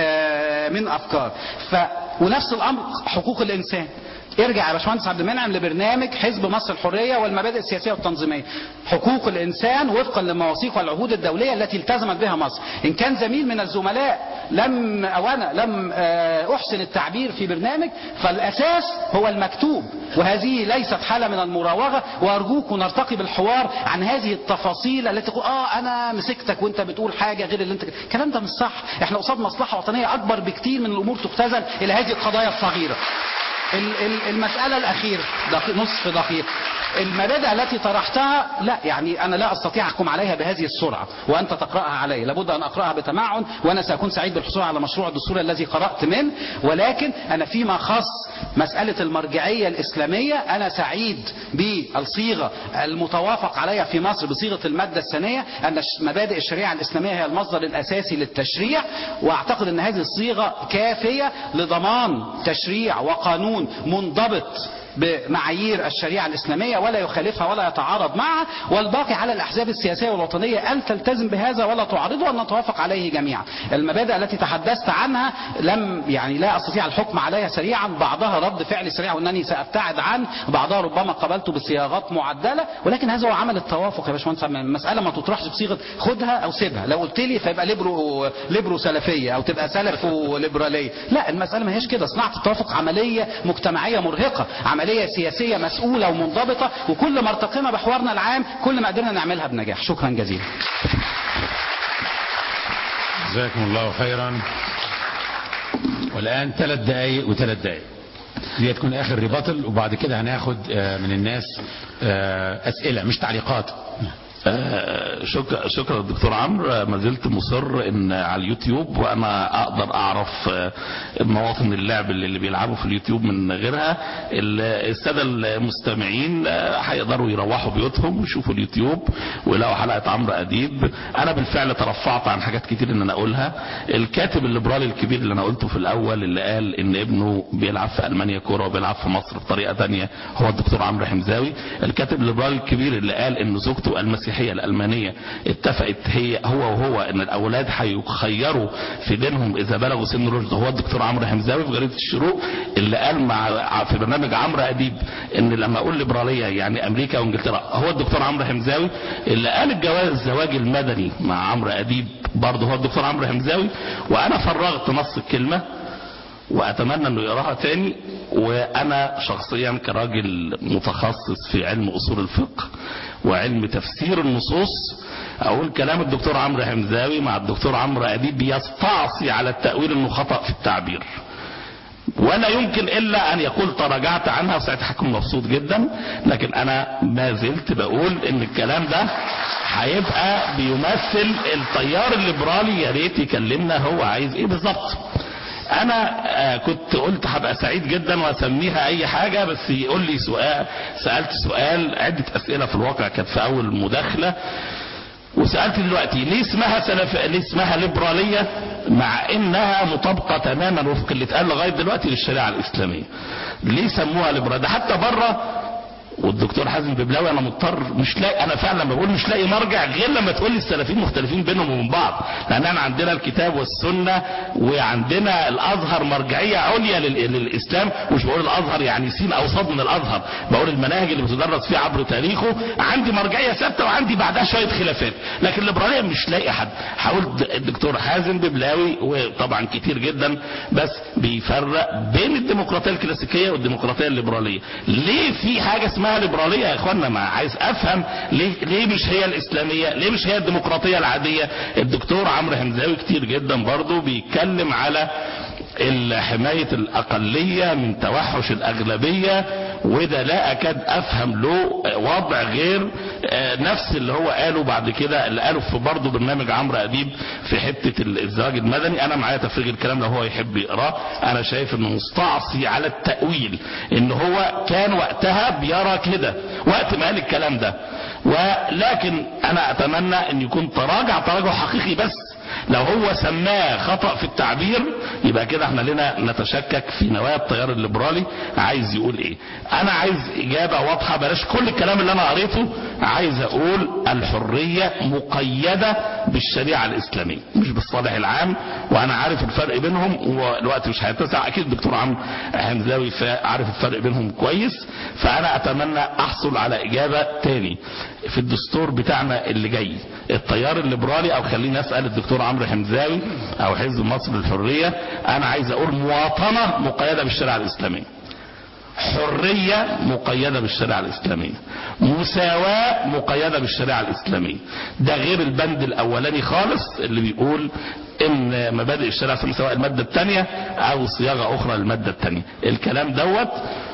آه من افكار ف ونفس الامر حقوق الانسان ارجع يا باشمهندس عبد المنعم لبرنامج حزب مصر الحريه والمبادئ السياسيه والتنظيميه. حقوق الانسان وفقا للمواثيق والعهود الدوليه التي التزمت بها مصر. ان كان زميل من الزملاء لم او انا لم آه، احسن التعبير في برنامج فالاساس هو المكتوب وهذه ليست حاله من المراوغه وارجوكم نرتقي بالحوار عن هذه التفاصيل التي تقول اه انا مسكتك وانت بتقول حاجه غير اللي انت الكلام ده مش صح احنا قصاد مصلحه وطنيه اكبر بكتير من الامور تختزل الى هذه القضايا الصغيره. ال- ال- المسألة الأخيرة دقيق نصف دقيقة المبادئ التي طرحتها لا يعني أنا لا أستطيع أحكم عليها بهذه السرعة وأنت تقرأها علي لابد أن أقرأها بتمعن وأنا سأكون سعيد بالحصول على مشروع الدستور الذي قرأت منه ولكن أنا فيما خص مسألة المرجعية الإسلامية أنا سعيد بالصيغة المتوافق عليها في مصر بصيغة المادة الثانية أن الش- مبادئ الشريعة الإسلامية هي المصدر الأساسي للتشريع وأعتقد أن هذه الصيغة كافية لضمان تشريع وقانون منضبط بمعايير الشريعة الإسلامية ولا يخالفها ولا يتعارض معها والباقي على الأحزاب السياسية والوطنية أن تلتزم بهذا ولا تعارضه وأن نتوافق عليه جميعا المبادئ التي تحدثت عنها لم يعني لا أستطيع الحكم عليها سريعا بعضها رد فعل سريع وأنني سأبتعد عنه بعضها ربما قبلته بصياغات معدلة ولكن هذا هو عمل التوافق يا باشمهندس المسألة ما تطرحش بصيغة خدها أو سيبها لو قلت لي فيبقى ليبرو ليبرو سلفية أو تبقى سلف وليبرالية لا المسألة ما هيش كده صناعة التوافق عملية مجتمعية مرهقة عملية سياسية مسؤولة ومنضبطة وكل ما ارتقينا بحوارنا العام كل ما قدرنا نعملها بنجاح شكرا جزيلا جزاكم الله خيرا والآن ثلاث دقايق وثلاث دقايق دي تكون آخر ريباتل وبعد كده هناخد آه، من الناس آه، أسئلة مش تعليقات آه، شكرا شكرا دكتور عمرو آه، ما زلت مصر ان على اليوتيوب وانا اقدر اعرف آه، مواطن اللعب اللي اللي بيلعبوا في اليوتيوب من غيرها ال- الساده المستمعين آه، هيقدروا يروحوا بيوتهم ويشوفوا اليوتيوب ويلاقوا حلقه عمرو اديب انا بالفعل ترفعت عن حاجات كتير ان انا اقولها الكاتب الليبرالي الكبير اللي انا قلته في الاول اللي قال ان ابنه بيلعب في المانيا كوره وبيلعب في مصر بطريقه تانية هو الدكتور عمرو حمزاوي الكاتب الليبرالي الكبير اللي قال ان زوجته المسيحيه الالمانيه اتفقت هي هو وهو ان الاولاد هيخيروا في دينهم اذا بلغوا سن الرشد هو الدكتور عمرو حمزاوي في جريده الشروق اللي قال مع في برنامج عمرو اديب ان لما اقول ليبراليه يعني امريكا وانجلترا هو الدكتور عمرو حمزاوي اللي قال الجواز الزواج المدني مع عمرو اديب برضه هو الدكتور عمرو حمزاوي وانا فرغت نص الكلمه واتمنى انه يقراها تاني وانا شخصيا كراجل متخصص في علم اصول الفقه وعلم تفسير النصوص اقول كلام الدكتور عمرو حمزاوي مع الدكتور عمرو اديب يستعصي على التاويل انه خطا في التعبير ولا يمكن الا ان يقول تراجعت عنها وساعتها هكون مبسوط جدا لكن انا ما زلت بقول ان الكلام ده هيبقى بيمثل التيار الليبرالي يا ريت يكلمنا هو عايز ايه بالظبط انا آه، كنت قلت هبقى سعيد جدا واسميها اي حاجه بس يقول لي سؤال سالت سؤال عده اسئله في الواقع كانت في اول مداخله وسألت دلوقتي ليه اسمها سلف ليه اسمها ليبرالية مع انها مطابقة تماما وفق اللي اتقال لغاية دلوقتي للشريعة الاسلامية ليه سموها ليبرالية ده حتى بره والدكتور حازم ببلاوي انا مضطر مش لاقي انا فعلا بقول مش لاقي مرجع غير لما تقول لي السلفيين مختلفين بينهم وبين بعض لان احنا عندنا الكتاب والسنه وعندنا الازهر مرجعيه عليا لل- للاسلام مش بقول الازهر يعني سين او صاد من الازهر بقول المناهج اللي بتدرس فيه عبر تاريخه عندي مرجعيه ثابته وعندي بعدها شويه خلافات لكن الليبراليه مش لاقي حد حاول الدكتور حازم ببلاوي وطبعا كتير جدا بس بيفرق بين الديمقراطيه الكلاسيكيه والديمقراطيه الليبراليه ليه في حاجه اسمها ليبراليه يا اخوانا ما عايز افهم ليه ليه مش هي الاسلاميه ليه مش هي الديمقراطيه العاديه الدكتور عمرو حمزاوي كتير جدا برضه بيتكلم على ال- حماية الأقلية من توحش الأغلبية وده لا أكاد أفهم له وضع غير آه، نفس اللي هو قاله بعد كده اللي قاله في برضه برنامج عمرو أديب في حتة ال- الزواج المدني أنا معايا تفريغ الكلام لو هو يحب يقراه أنا شايف إنه مستعصي على التأويل إن هو كان وقتها بيرى كده وقت ما قال الكلام ده ولكن أنا أتمنى أن يكون تراجع تراجع حقيقي بس لو هو سماه خطأ في التعبير يبقى كده احنا لنا نتشكك في نوايا التيار الليبرالي عايز يقول ايه انا عايز اجابة واضحة بلاش كل الكلام اللي انا قريته عايز اقول الحرية مقيدة بالشريعة الاسلامية مش بالصالح العام وانا عارف الفرق بينهم والوقت مش هيتسع اكيد الدكتور عمرو حمزاوي فا- عارف الفرق بينهم كويس فانا اتمنى احصل على اجابة تاني في الدستور بتاعنا اللي جاي التيار الليبرالي او خليني اسال الدكتور عمرو حمزاوي او حزب مصر للحريه انا عايز اقول مواطنه مقيده بالشريعه الاسلاميه حرية مقيدة بالشريعة الإسلامية مساواة مقيدة بالشريعة الإسلامية ده غير البند الأولاني خالص اللي بيقول إن مبادئ الشريعة الإسلامية سواء المادة الثانية أو صياغة أخرى للمادة الثانية الكلام دوت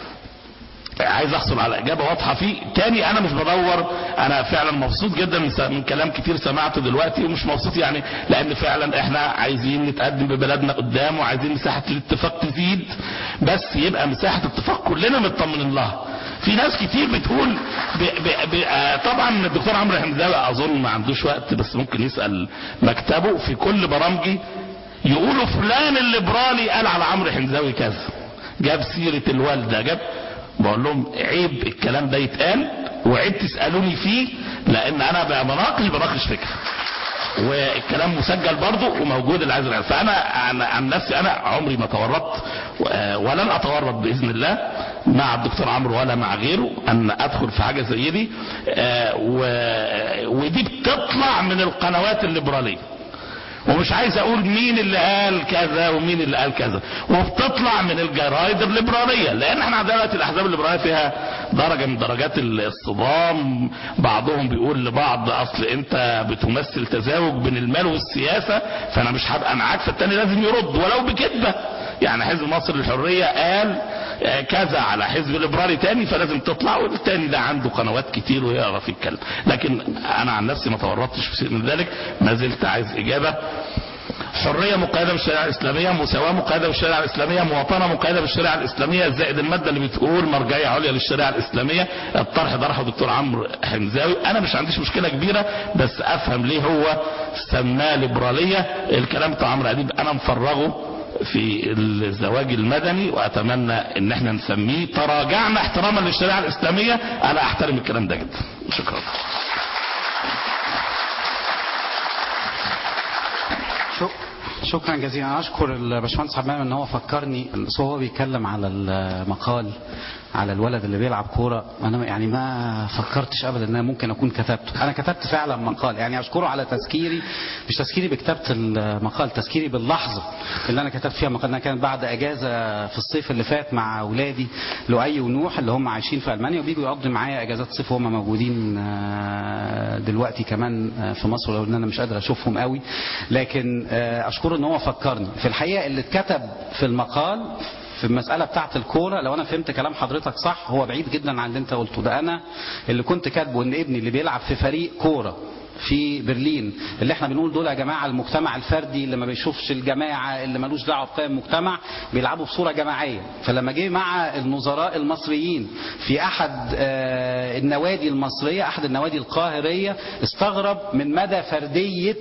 عايز احصل على اجابه واضحه فيه تاني انا مش بدور انا فعلا مبسوط جدا من, س- من كلام كتير سمعته دلوقتي ومش مبسوط يعني لان فعلا احنا عايزين نتقدم ببلدنا قدام وعايزين مساحه الاتفاق تزيد بس يبقى مساحه اتفاق كلنا مطمنين لها في ناس كتير بتقول ب ب ب آه طبعا الدكتور عمرو حمزاوي اظن ما عندوش وقت بس ممكن يسال مكتبه في كل برامجي يقولوا فلان الليبرالي قال على عمرو حمزاوي كذا جاب سيره الوالده جاب بقول لهم عيب الكلام ده يتقال وعيب تسالوني فيه لان انا بقى بناقش بناقش فكره والكلام مسجل برضه وموجود اللي عايز يعرف فانا عن, عن نفسي انا عمري ما تورطت و- ولن اتورط باذن الله مع الدكتور عمرو ولا مع غيره ان ادخل في حاجه زي دي آه، و- ودي بتطلع من القنوات الليبراليه ومش عايز اقول مين اللي قال كذا ومين اللي قال كذا وبتطلع من الجرايد الليبراليه لان احنا عندنا دلوقتي الاحزاب الليبراليه فيها درجه من درجات الصدام بعضهم بيقول لبعض اصل انت بتمثل تزاوج بين المال والسياسه فانا مش هبقى معاك فالتاني لازم يرد ولو بكذبه يعني حزب مصر للحرية قال آه، كذا على حزب ليبرالي تاني فلازم تطلع والتاني ده عنده قنوات كتير ويعرف يتكلم لكن انا عن نفسي ما تورطتش في شيء من ذلك ما زلت عايز اجابة حرية مقيدة بالشريعة الإسلامية مساواة مقيدة بالشريعة الإسلامية مواطنة مقيدة بالشريعة الإسلامية زائد المادة اللي بتقول مرجعية عليا للشريعة الإسلامية الطرح ده راحه دكتور عمرو حمزاوي أنا مش عنديش مشكلة كبيرة بس أفهم ليه هو سماه ليبرالية الكلام بتاع عمرو أديب أنا مفرغه في الزواج المدني واتمنى ان احنا نسميه تراجعنا احتراما للشريعه الاسلاميه انا احترم الكلام ده جدا شكرا شك- شكرا جزيلا انا اشكر الباشمهندس حمام ان هو فكرني بس هو بيتكلم على المقال على الولد اللي بيلعب كوره انا يعني ما فكرتش ابدا ان انا ممكن اكون كتبته انا كتبت فعلا مقال يعني اشكره على تذكيري مش تذكيري بكتابه المقال تذكيري باللحظه اللي انا كتبت فيها مقال انا كانت بعد اجازه في الصيف اللي فات مع اولادي لؤي ونوح اللي هم عايشين في المانيا وبيجوا يقضوا معايا اجازات صيف وهم موجودين آه، دلوقتي كمان آه، في مصر لو ان انا مش قادر اشوفهم قوي لكن آه، اشكره ان هو فكرني في الحقيقه اللي اتكتب في المقال في المسألة بتاعت الكورة لو أنا فهمت كلام حضرتك صح هو بعيد جدا عن اللي أنت قلته ده أنا اللي كنت كاتبه إن ابني اللي بيلعب في فريق كورة في برلين اللي احنا بنقول دول يا جماعه المجتمع الفردي اللي ما بيشوفش الجماعه اللي ملوش دعوه بقيم المجتمع بيلعبوا بصوره جماعيه فلما جه مع النظراء المصريين في احد آه، النوادي المصريه احد النوادي القاهريه استغرب من مدى فرديه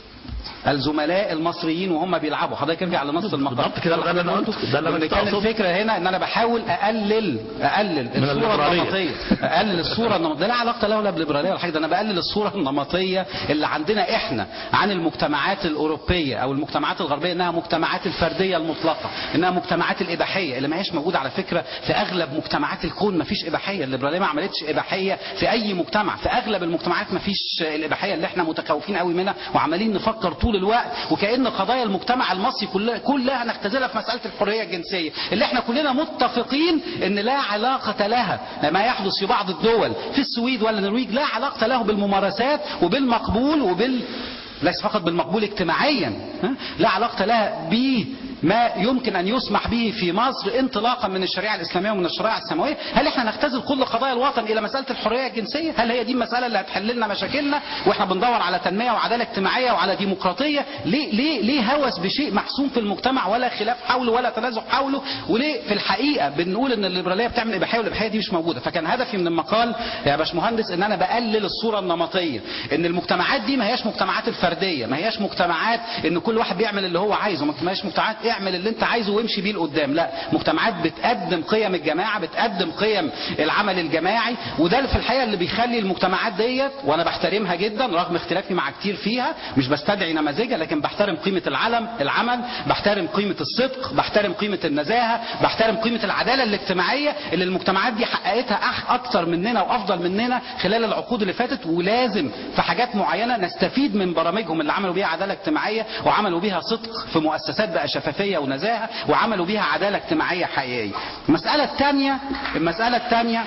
الزملاء المصريين وهم بيلعبوا حضرتك ارجع لنص المقال بالضبط كده ده اللي أنا قلته. ده اللي أنا وإن كنت كان أقصده. الفكره هنا ان انا بحاول اقلل اقلل الصوره الليبرالية. النمطيه اقلل الصوره النمطيه ده لا علاقه له لا بالليبراليه ولا حاجه ده انا بقلل الصوره النمطيه اللي عندنا احنا عن المجتمعات الاوروبيه او المجتمعات الغربيه انها مجتمعات الفرديه المطلقه انها مجتمعات الاباحيه اللي ما هيش موجوده على فكره في اغلب مجتمعات الكون ما فيش اباحيه الليبراليه ما عملتش اباحيه في اي مجتمع في اغلب المجتمعات ما فيش الاباحيه اللي احنا متخوفين قوي منها وعمالين نفكر طول الوقت وكأن قضايا المجتمع المصري كلها كلها نختزلها في مسألة الحرية الجنسية اللي احنا كلنا متفقين ان لا علاقة لها ما يحدث في بعض الدول في السويد ولا النرويج لا علاقة له بالممارسات وبالمقبول وبال ليس فقط بالمقبول اجتماعيا ها؟ لا علاقة لها بما يمكن أن يسمح به في مصر انطلاقا من الشريعة الإسلامية ومن الشريعة السماوية هل احنا نختزل كل قضايا الوطن إلى مسألة الحرية الجنسية هل هي دي المسألة اللي هتحل لنا مشاكلنا واحنا بندور على تنمية وعدالة اجتماعية وعلى ديمقراطية ليه ليه ليه هوس بشيء محسوم في المجتمع ولا خلاف حوله ولا تنازع حوله وليه في الحقيقة بنقول ان الليبرالية بتعمل إباحية والإباحية دي مش موجودة فكان هدفي من المقال يا باشمهندس ان انا بقلل الصورة النمطية ان المجتمعات دي ما هياش مجتمعات الفردية ما هياش مجتمعات ان كل واحد بيعمل اللي هو عايزه ما هياش مجتمعات اعمل اللي انت عايزه وامشي بيه لقدام لا مجتمعات بتقدم قيم الجماعة بتقدم قيم العمل الجماعي وده اللي في الحقيقة اللي بيخلي المجتمعات ديت وانا بحترمها جدا رغم اختلافي مع كتير فيها مش بستدعي نماذجها لكن بحترم قيمة العلم العمل بحترم قيمة الصدق بحترم قيمة النزاهة بحترم قيمة العدالة الاجتماعية اللي المجتمعات دي حققتها أح اكتر مننا وافضل مننا خلال العقود اللي فاتت ولازم في حاجات معينة نستفيد من برامجهم اللي عملوا بيها عدالة اجتماعية وعملوا بيها صدق في مؤسسات بقى شفافية ونزاهة وعملوا بيها عدالة اجتماعية حقيقية المسألة الثانية المسألة الثانية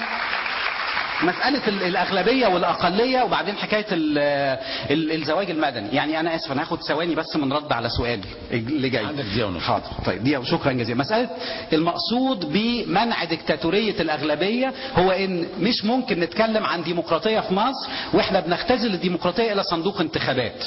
مسألة ال- الأغلبية والأقلية وبعدين حكاية ال- ال- الزواج المدني يعني أنا آسف أنا هاخد ثواني بس من رد على سؤالي اللي جاي عندك دقيقة ونص. حاضر طيب دي شكرا جزيلا مسألة المقصود بمنع ديكتاتورية الأغلبية هو إن مش ممكن نتكلم عن ديمقراطية في مصر وإحنا بنختزل الديمقراطية إلى صندوق انتخابات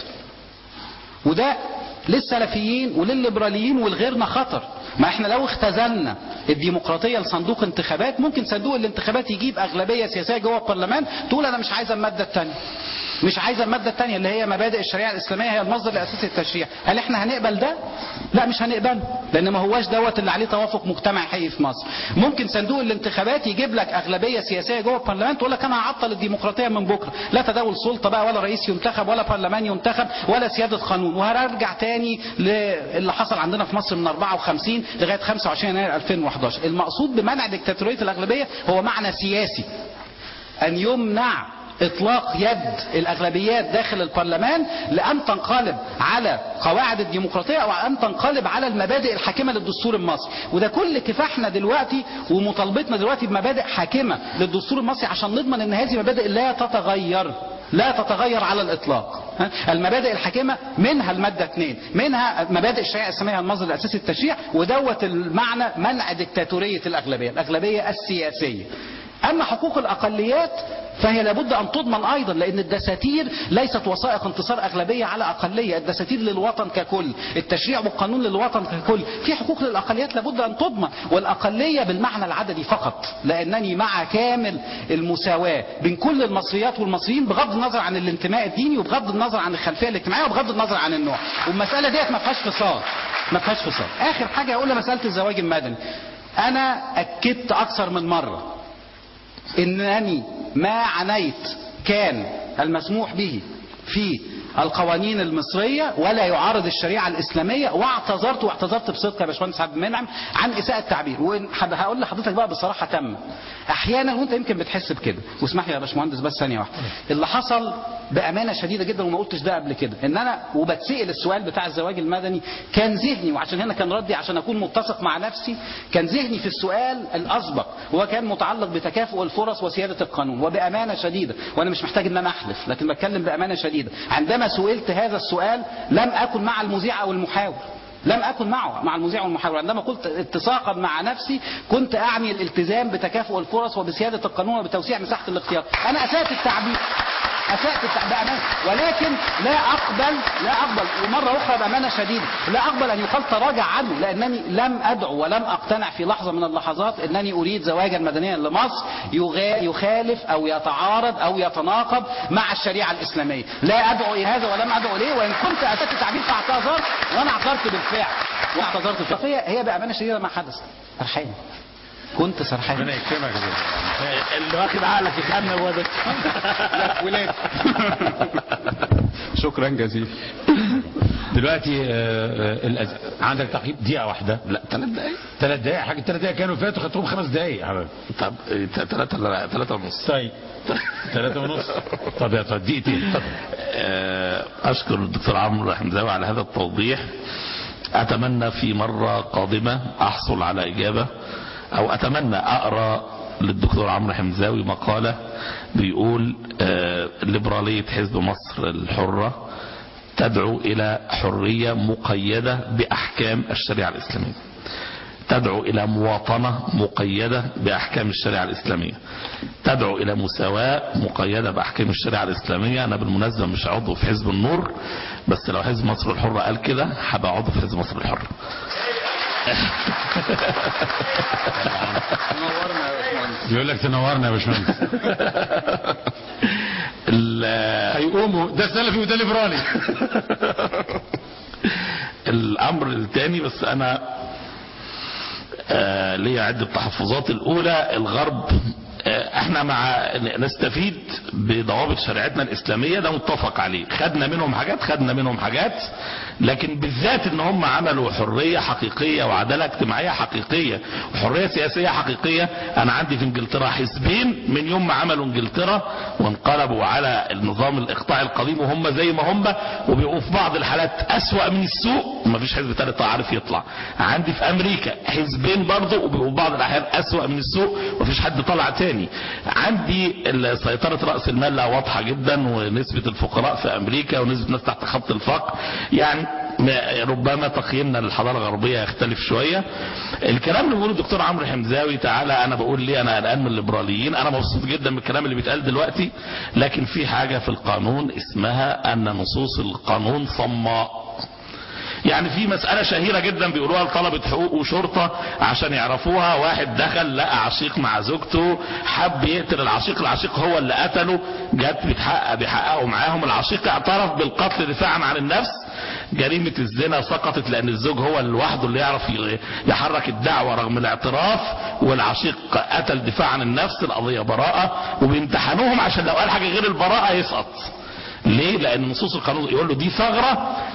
وده للسلفيين وللليبراليين ولغيرنا خطر ما احنا لو اختزلنا الديمقراطيه لصندوق انتخابات ممكن صندوق الانتخابات يجيب اغلبيه سياسيه جوه البرلمان تقول انا مش عايزه الماده الثانيه مش عايزه الماده الثانيه اللي هي مبادئ الشريعه الاسلاميه هي المصدر الاساسي للتشريع هل احنا هنقبل ده لا مش هنقبله لان ما هواش دوت اللي عليه توافق مجتمعي حقيقي في مصر ممكن صندوق الانتخابات يجيب لك اغلبيه سياسيه جوه البرلمان تقول لك انا هعطل الديمقراطيه من بكره لا تداول سلطه بقى ولا رئيس ينتخب ولا برلمان ينتخب ولا سياده قانون وهرجع تاني للي حصل عندنا في مصر من 54 لغايه 25 يناير 2011 المقصود بمنع ديكتاتوريه الاغلبيه هو معنى سياسي أن يمنع إطلاق يد الأغلبيات داخل البرلمان لأن تنقلب على قواعد الديمقراطية أو أن تنقلب على المبادئ الحاكمة للدستور المصري وده كل كفاحنا دلوقتي ومطالبتنا دلوقتي بمبادئ حاكمة للدستور المصري عشان نضمن أن هذه المبادئ لا تتغير لا تتغير على الإطلاق ها؟ المبادئ الحاكمة منها المادة 2 منها مبادئ الشريعة الإسلامية المصدر الأساسي التشريع ودوت المعنى منع ديكتاتورية الأغلبية الأغلبية السياسية أما حقوق الأقليات فهي لابد أن تضمن أيضا لأن الدساتير ليست وثائق انتصار أغلبية على أقلية الدساتير للوطن ككل التشريع والقانون للوطن ككل في حقوق للأقليات لابد أن تضمن والأقلية بالمعنى العددي فقط لأنني مع كامل المساواة بين كل المصريات والمصريين بغض النظر عن الانتماء الديني وبغض النظر عن الخلفية الاجتماعية وبغض النظر عن النوع والمسألة ديت ما فيهاش فصال ما فيهاش فصال آخر حاجة أقولها مسألة الزواج المدني أنا أكدت أكثر من مرة انني ما عنيت كان المسموح به في القوانين المصرية ولا يعارض الشريعة الإسلامية واعتذرت واعتذرت بصدق يا باشمهندس عبد المنعم عن إساءة التعبير وهقول لحضرتك بقى بصراحة تامة أحيانا وأنت يمكن بتحس بكده واسمح لي يا باشمهندس بس ثانية واحدة اللي حصل بأمانة شديدة جدا وما قلتش ده قبل كده إن أنا وبتسأل السؤال بتاع الزواج المدني كان ذهني وعشان هنا كان ردي عشان أكون متسق مع نفسي كان ذهني في السؤال الأسبق وهو كان متعلق بتكافؤ الفرص وسيادة القانون وبأمانة شديدة وأنا مش محتاج إن أنا أحلف لكن بتكلم بأمانة شديدة عندما سئلت هذا السؤال لم أكن مع المذيع أو المحاور لم أكن معه مع المذيع والمحاور عندما قلت اتساقا مع نفسي كنت أعني الالتزام بتكافؤ الفرص وبسيادة القانون وبتوسيع مساحة الاختيار أنا أسأت التعبير أسأت التعبير ولكن لا أقبل لا أقبل ومرة أخرى بأمانة شديدة لا أقبل أن يقال تراجع عنه لأنني لم أدعو ولم أقتنع في لحظة من اللحظات أنني أريد زواجا مدنيا لمصر يغا- يخالف أو يتعارض أو يتناقض مع الشريعة الإسلامية لا أدعو إلى هذا ولم أدعو إليه وإن كنت أسأت التعبير فاعتذرت وأنا اعتذرت بالفعل واعتذرت بالفعل هي بأمانة شديدة ما حدث سرحان كنت سرحان ربنا يكرمك يا جزاك اللي واخد عقلك يخمن هو ده ولاد شكرا جزيلا دلوقتي آه، آه، الأز- عندك تقييم دقيقة واحدة لا ثلاث دقايق ثلاث دقايق حاجة ثلاث دقايق كانوا فاتوا خدتهم خمس دقايق يا حبيبي طب ثلاثة لا ثلاثة ونص طيب ثلاثة ونص طب يا طب دقيقتين اتفضل. آه، أشكر الدكتور عمرو حمزاوي على هذا التوضيح أتمنى في مرة قادمة أحصل على إجابة أو أتمنى أقرأ للدكتور عمرو حمزاوي مقالة بيقول آه، ليبرالية حزب مصر الحرة تدعو إلى حرية مقيدة بأحكام الشريعة الإسلامية تدعو إلى مواطنة مقيدة بأحكام الشريعة الإسلامية تدعو إلى مساواة مقيدة بأحكام الشريعة الإسلامية أنا بالمناسبة مش عضو في حزب النور بس لو حزب مصر الحرة قال كده هبقى عضو في حزب مصر الحرة نورنا يا باشمهندس بيقول لك تنورنا يا باشمهندس ال- هيقوموا ده سلفي وده ليبرالي الامر الثاني بس انا آه ليا عدة تحفظات الاولى الغرب آه احنا مع نستفيد بضوابط شريعتنا الاسلامية ده متفق عليه خدنا منهم حاجات خدنا منهم حاجات لكن بالذات ان هم عملوا حرية حقيقية وعدالة اجتماعية حقيقية وحرية سياسية حقيقية انا عندي في انجلترا حزبين من يوم ما عملوا انجلترا وانقلبوا على النظام الاقطاعي القديم وهم زي ما هم وبيبقوا في بعض الحالات اسوأ من السوء ومفيش حزب تالت عارف يطلع عندي في امريكا حزبين برضه وبيبقوا في بعض الاحيان اسوأ من السوء ومفيش حد طلع تاني عندي ال- سيطرة رأس المال لا واضحة جدا ونسبة الفقراء في امريكا ونسبة الناس تحت خط الفقر يعني ما- ربما تقييمنا للحضارة الغربية يختلف شوية الكلام اللي بيقوله الدكتور عمرو حمزاوي تعالى انا بقول ليه انا قلقان من الليبراليين انا مبسوط جدا من الكلام اللي بيتقال دلوقتي لكن في حاجة في القانون اسمها ان نصوص القانون صماء يعني في مسألة شهيرة جدا بيقولوها لطلبة حقوق وشرطة عشان يعرفوها واحد دخل لقى عشيق مع زوجته حب يقتل العشيق العشيق هو اللي قتله جت بيتحقق بيحققوا معاهم العشيق اعترف بالقتل دفاعا عن النفس جريمة الزنا سقطت لان الزوج هو لوحده اللي يعرف ي- يحرك الدعوة رغم الاعتراف والعشيق قتل دفاعا عن النفس القضية براءة وبيمتحنوهم عشان لو قال حاجة غير البراءة يسقط ليه لان نصوص القانون يقول له دي ثغرة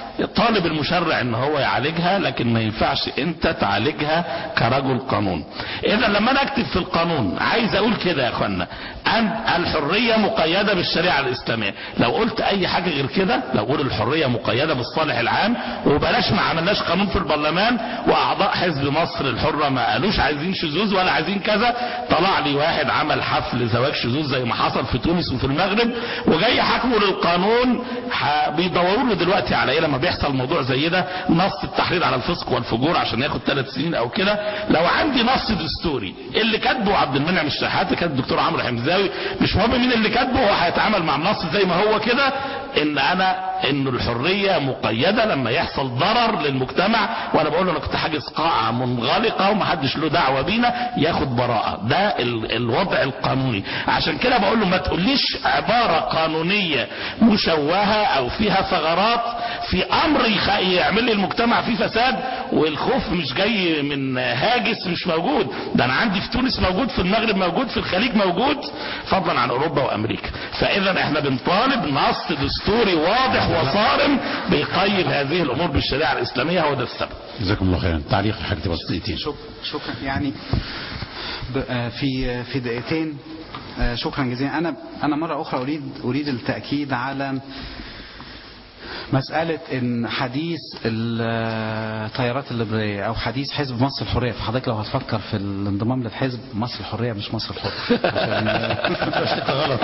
طالب المشرع ان هو يعالجها لكن ما ينفعش انت تعالجها كرجل قانون اذا لما انا اكتب في القانون عايز اقول كده يا اخوانا ان الحرية مقيدة بالشريعة الاسلامية لو قلت اي حاجة غير كده لو قول الحرية مقيدة بالصالح العام وبلاش ما عملناش قانون في البرلمان واعضاء حزب مصر الحرة ما قالوش عايزين شذوذ ولا عايزين كذا طلع لي واحد عمل حفل زواج شذوذ زي ما حصل في تونس وفي المغرب وجاي حكمه للقانون ح- بيدوروا له دلوقتي على ايه لما بيحصل موضوع زي ده نص التحريض على الفسق والفجور عشان ياخد ثلاث سنين او كده لو عندي نص دستوري اللي كاتبه عبد المنعم الشحات اللي كاتبه الدكتور عمرو حمزاوي مش مهم مين اللي كاتبه هو هيتعامل مع النص زي ما هو كده ان انا ان الحريه مقيده لما يحصل ضرر للمجتمع وانا بقول له انا كنت حاجز قاعه منغلقه ومحدش له دعوه بينا ياخد براءه ده ال الوضع القانوني عشان كده بقول له ما تقوليش عباره قانونيه مشوهه او فيها ثغرات في امر يخ- يعمل لي المجتمع فيه فساد والخوف مش جاي من هاجس مش موجود ده انا عندي في تونس موجود في المغرب موجود في الخليج موجود فضلا عن اوروبا وامريكا فاذا احنا بنطالب نص دستوري واضح وصارم بيقيد هذه الامور بالشريعه الاسلاميه هو ده السبب جزاكم الله خيرا تعليق حاجة بسيطتين شك- شكرا يعني ب- آه، في في دقيقتين آه، شكرا جزيلا انا انا مره اخرى اريد اريد التاكيد على مسألة إن حديث التيارات الليبرالية أو حديث حزب مصر الحرية فحضرتك لو هتفكر في الانضمام للحزب مصر الحرية مش مصر الحرة عشان غلط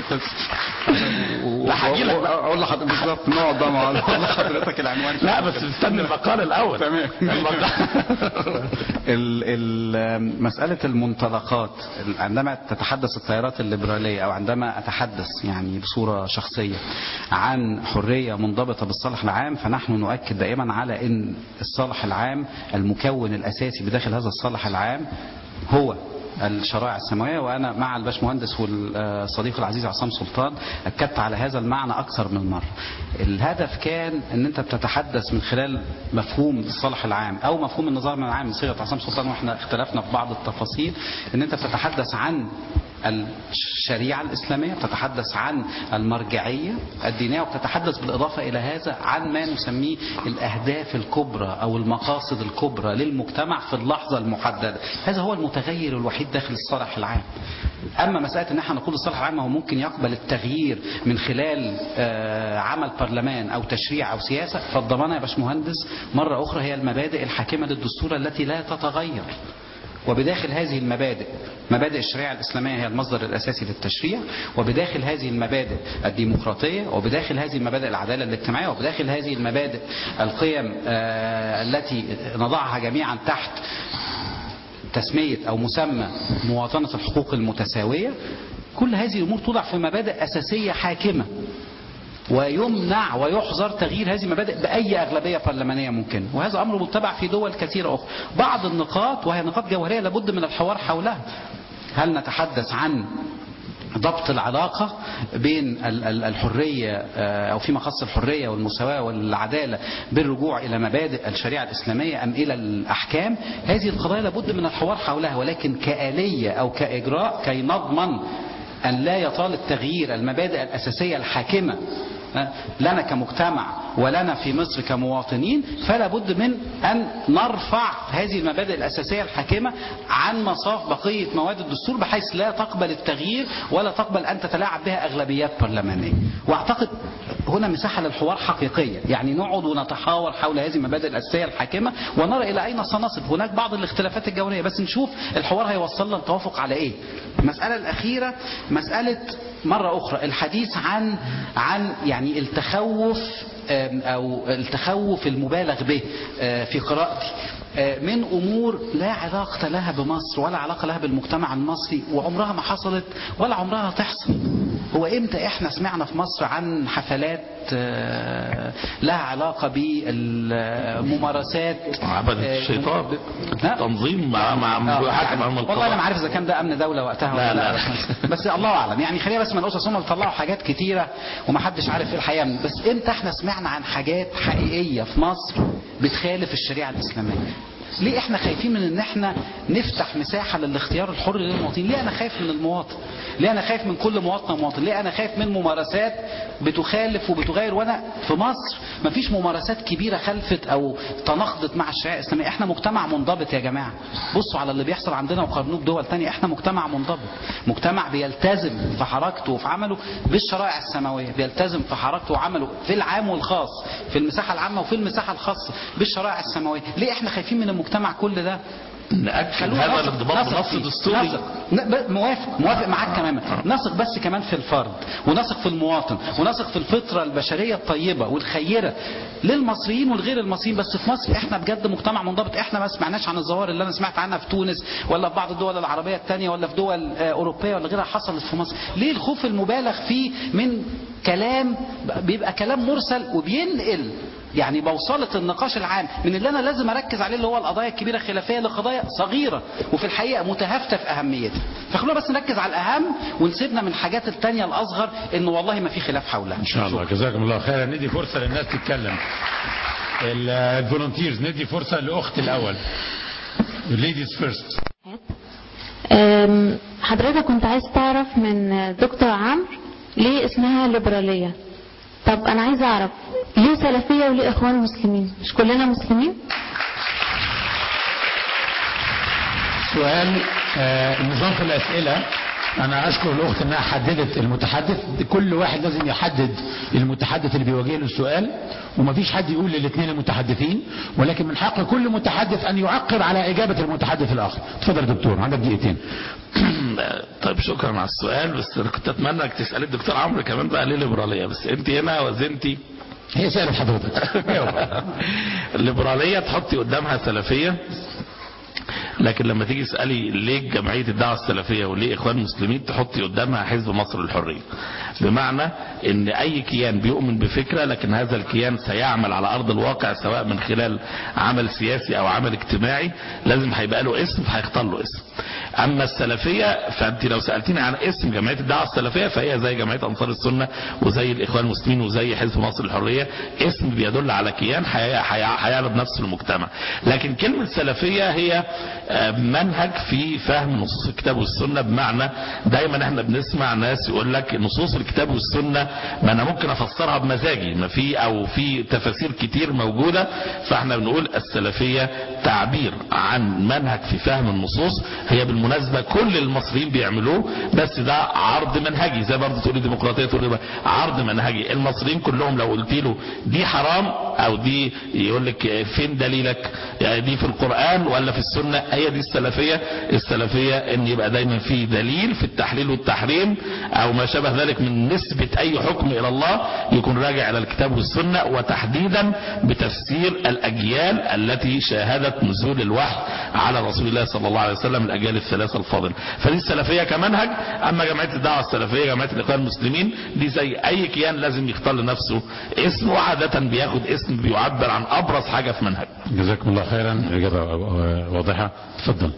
لا هجي لك بقى. أقول لحضرتك بالظبط نقعد بقى مع أقول لحضرتك العنوان لا بس استنى المقال الاول تمام. ال- ال- مسألة المنطلقات عندما تتحدث التيارات الليبرالية أو عندما أتحدث يعني بصورة شخصية عن حرية منضبطة بالصالح العام فنحن نؤكد دائما على أن الصالح العام المكون الأساسي بداخل هذا الصالح العام هو الشرائع السماوية وأنا مع الباشمهندس والصديق العزيز عصام سلطان أكدت على هذا المعنى أكثر من مرة الهدف كان أن أنت بتتحدث من خلال مفهوم الصالح العام أو مفهوم النظام العام من صيغة عصام سلطان وإحنا اختلفنا في بعض التفاصيل أن أنت بتتحدث عن الشريعة الإسلامية بتتحدث عن المرجعية الدينية وبتتحدث بالإضافة إلى هذا عن ما نسميه الأهداف الكبرى أو المقاصد الكبرى للمجتمع في اللحظة المحددة هذا هو المتغير الوحيد داخل الصالح العام أما مسألة أن احنا نقول الصالح العام هو ممكن يقبل التغيير من خلال آه، عمل برلمان أو تشريع أو سياسة فالضمانة يا باشمهندس مرة أخرى هي المبادئ الحاكمة للدستور التي لا تتغير وبداخل هذه المبادئ مبادئ الشريعة الإسلامية هي المصدر الأساسي للتشريع وبداخل هذه المبادئ الديمقراطية وبداخل هذه المبادئ العدالة الاجتماعية وبداخل هذه المبادئ القيم آه، التي نضعها جميعا تحت تسمية أو مسمى مواطنة الحقوق المتساوية كل هذه الأمور توضع في مبادئ أساسية حاكمة ويمنع ويحظر تغيير هذه المبادئ بأي أغلبية برلمانية ممكن وهذا أمر متبع في دول كثيرة أخرى بعض النقاط وهي نقاط جوهرية لابد من الحوار حولها هل نتحدث عن ضبط العلاقة بين ال- ال- الحرية آه، أو فيما خص الحرية والمساواة والعدالة بالرجوع إلى مبادئ الشريعة الإسلامية أم إلى الأحكام هذه القضايا لابد من الحوار حولها ولكن كآلية أو كإجراء كي نضمن أن لا يطال التغيير المبادئ الأساسية الحاكمة آه، لنا كمجتمع ولنا في مصر كمواطنين فلا بد من أن نرفع هذه المبادئ الأساسية الحاكمة عن مصاف بقية مواد الدستور بحيث لا تقبل التغيير ولا تقبل أن تتلاعب بها أغلبيات برلمانية وأعتقد هنا مساحة للحوار حقيقية يعني نقعد ونتحاور حول هذه المبادئ الأساسية الحاكمة ونرى إلى أين سنصل هناك بعض الاختلافات الجوهرية بس نشوف الحوار هيوصلنا للتوافق على إيه المسألة الأخيرة مسألة مرة أخرى الحديث عن عن يعني التخوف آم، أو التخوف المبالغ به آه، في قراءتي آه، من أمور لا علاقة لها بمصر ولا علاقة لها بالمجتمع المصري وعمرها ما حصلت ولا عمرها هتحصل هو إمتى إحنا سمعنا في مصر عن حفلات آه، لها علاقة بالممارسات عبدة آه، الشيطان ها؟ تنظيم مع مع آه، حاكم يعني امام والله انا ما القضاء عارف اذا كان ده امن دوله وقتها لا، ولا لا. لا بس الله اعلم يعني خلينا بس ما نقولش أصل هم بيطلعوا حاجات كتيره ومحدش عارف ايه الحقيقه من- بس امتى احنا سمعنا عن حاجات حقيقيه في مصر بتخالف الشريعه الاسلاميه ليه احنا خايفين من ان احنا نفتح مساحه للاختيار الحر للمواطنين ليه انا خايف من المواطن ليه انا خايف من كل مواطن ومواطن ليه انا خايف من ممارسات بتخالف وبتغير وانا في مصر مفيش ممارسات كبيره خلفت او تناقضت مع الشريعه الاسلاميه احنا مجتمع منضبط يا جماعه بصوا على اللي بيحصل عندنا وقارنوه بدول تانية احنا مجتمع منضبط مجتمع بيلتزم في حركته وفي عمله بالشرائع السماويه بيلتزم في حركته وعمله في العام والخاص في المساحه العامه وفي المساحه الخاصه بالشرائع السماويه ليه احنا خايفين من المجتمع كل ده نأكد خلونا هذا نثق- الانضباط نثق بنص فيه. دستوري نثق. ن- ب- موافق موافق معاك تماما نثق بس كمان في الفرد ونثق في المواطن ونثق في الفطره البشريه الطيبه والخيره للمصريين والغير المصريين بس في مصر احنا بجد مجتمع منضبط احنا ما سمعناش عن الظواهر اللي انا سمعت عنها في تونس ولا في بعض الدول العربيه الثانيه ولا في دول آه، اوروبيه ولا غيرها حصلت في مصر ليه الخوف المبالغ فيه من كلام بيبقى كلام مرسل وبينقل يعني بوصلة النقاش العام من اللي انا لازم اركز عليه اللي هو القضايا الكبيره الخلافيه لقضايا صغيره وفي الحقيقه متهافته في اهميتها فخلونا بس نركز على الاهم ونسيبنا من الحاجات التانية الاصغر انه والله ما في خلاف حولها ان شاء الله جزاكم الله خيرا ندي فرصه للناس تتكلم ال- الفولunteers ندي فرصه لاخت الاول ladies first أم، حضرتك كنت عايز تعرف من دكتور عمرو ليه اسمها ليبرالية طب انا عايز اعرف ليه سلفية وليه اخوان مسلمين مش كلنا مسلمين سؤال آه، نظام في الأسئلة أنا أشكر الأخت أنها حددت المتحدث كل واحد لازم يحدد المتحدث اللي بيواجه له السؤال ومفيش حد يقول للاثنين المتحدثين ولكن من حق كل متحدث أن يعقب على إجابة المتحدث الآخر تفضل يا دكتور عندك دقيقتين طيب شكرا على السؤال بس انا كنت اتمنى انك تسال الدكتور عمرو كمان بقى ليه ليبراليه بس انت هنا وزنتي هي سألت حضرتك الليبراليه تحطي قدامها سلفيه لكن لما تيجي تسالي ليه جمعيه الدعوه السلفيه وليه اخوان المسلمين تحطي قدامها حزب مصر للحريه بمعنى ان اي كيان بيؤمن بفكره لكن هذا الكيان سيعمل على ارض الواقع سواء من خلال عمل سياسي او عمل اجتماعي لازم هيبقى له اسم فهيختار له اسم اما السلفيه فانت لو سالتيني عن اسم جمعيه الدعوه السلفيه فهي زي جمعيه انصار السنه وزي الاخوان المسلمين وزي حزب مصر الحريه اسم بيدل على كيان هي- هي- هيعرض نفسه للمجتمع لكن كلمه سلفيه هي آه، منهج في فهم نصوص الكتاب والسنه بمعنى دايما احنا بنسمع ناس يقول لك نصوص الكتاب والسنه ما انا ممكن افسرها بمزاجي ما في او في تفاسير كتير موجوده فاحنا بنقول السلفيه تعبير عن منهج في فهم النصوص هي بالمناسبه كل المصريين بيعملوه بس ده عرض منهجي زي برضه تقولي ديمقراطيه تقولي عرض منهجي المصريين كلهم لو قلت له دي حرام او دي يقول لك فين دليلك يعني دي في القران ولا في السنه هي دي السلفيه السلفيه ان يبقى دايما في دليل في التحليل والتحريم او ما شابه ذلك من نسبه اي حكم الى الله يكون راجع الى الكتاب والسنه وتحديدا بتفسير الاجيال التي شاهدت نزول الوحي على رسول الله صلى الله عليه وسلم الاجيال الثلاثه الفاضله فدي السلفيه كمنهج اما جمعيه الدعوه السلفيه جمعيه الاخوان المسلمين دي زي اي كيان لازم يختار لنفسه اسم وعاده بياخد اسم بيعبر عن ابرز حاجه في منهج جزاكم الله خيرا الإجابة آه، واضحة تفضل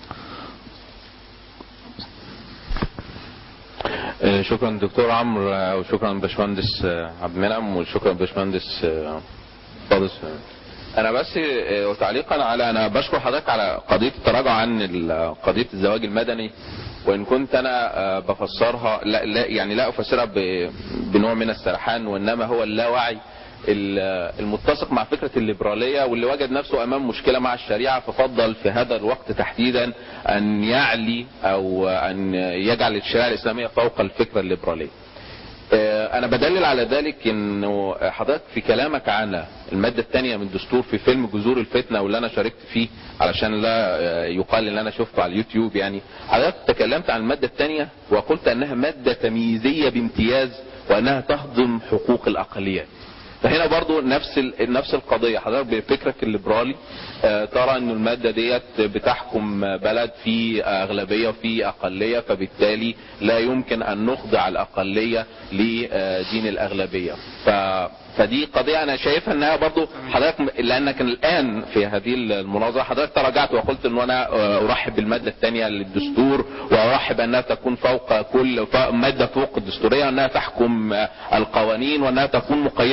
آه، شكرا دكتور عمرو آه، وشكرا باشمهندس آه، عبد المنعم وشكرا باشمهندس آه، فاضل انا بس آه، تعليقا على انا بشكر حضرتك على قضيه التراجع عن ال- قضيه الزواج المدني وان كنت انا آه، بفسرها لا, لا يعني لا افسرها ب- بنوع من السرحان وانما هو اللاوعي ال- المتسق مع فكرة الليبرالية واللي وجد نفسه أمام مشكلة مع الشريعة ففضل في هذا الوقت تحديدا أن يعلي أو أن يجعل الشريعة الإسلامية فوق الفكرة الليبرالية آه، انا بدلل على ذلك انه حضرتك في كلامك عن الماده الثانيه من الدستور في فيلم جذور الفتنه واللي انا شاركت فيه علشان لا آه، يقال ان انا شفته على اليوتيوب يعني حضرتك تكلمت عن الماده الثانيه وقلت انها ماده تمييزيه بامتياز وانها تهضم حقوق الاقليات فهنا برضو نفس ال- نفس القضيه حضرتك بفكرك الليبرالي آه، ترى ان الماده ديت بتحكم بلد في اغلبيه وفي اقليه فبالتالي لا يمكن ان نخضع الاقليه لدين الاغلبيه ف فدي قضية أنا شايفها أنها برضو حضرتك لأنك الآن في هذه المناظرة حضرتك تراجعت وقلت أن أنا آه، أرحب بالمادة الثانية للدستور وأرحب أنها تكون فوق كل ف- مادة فوق الدستورية وأنها تحكم آه، القوانين وأنها تكون مقيدة لكل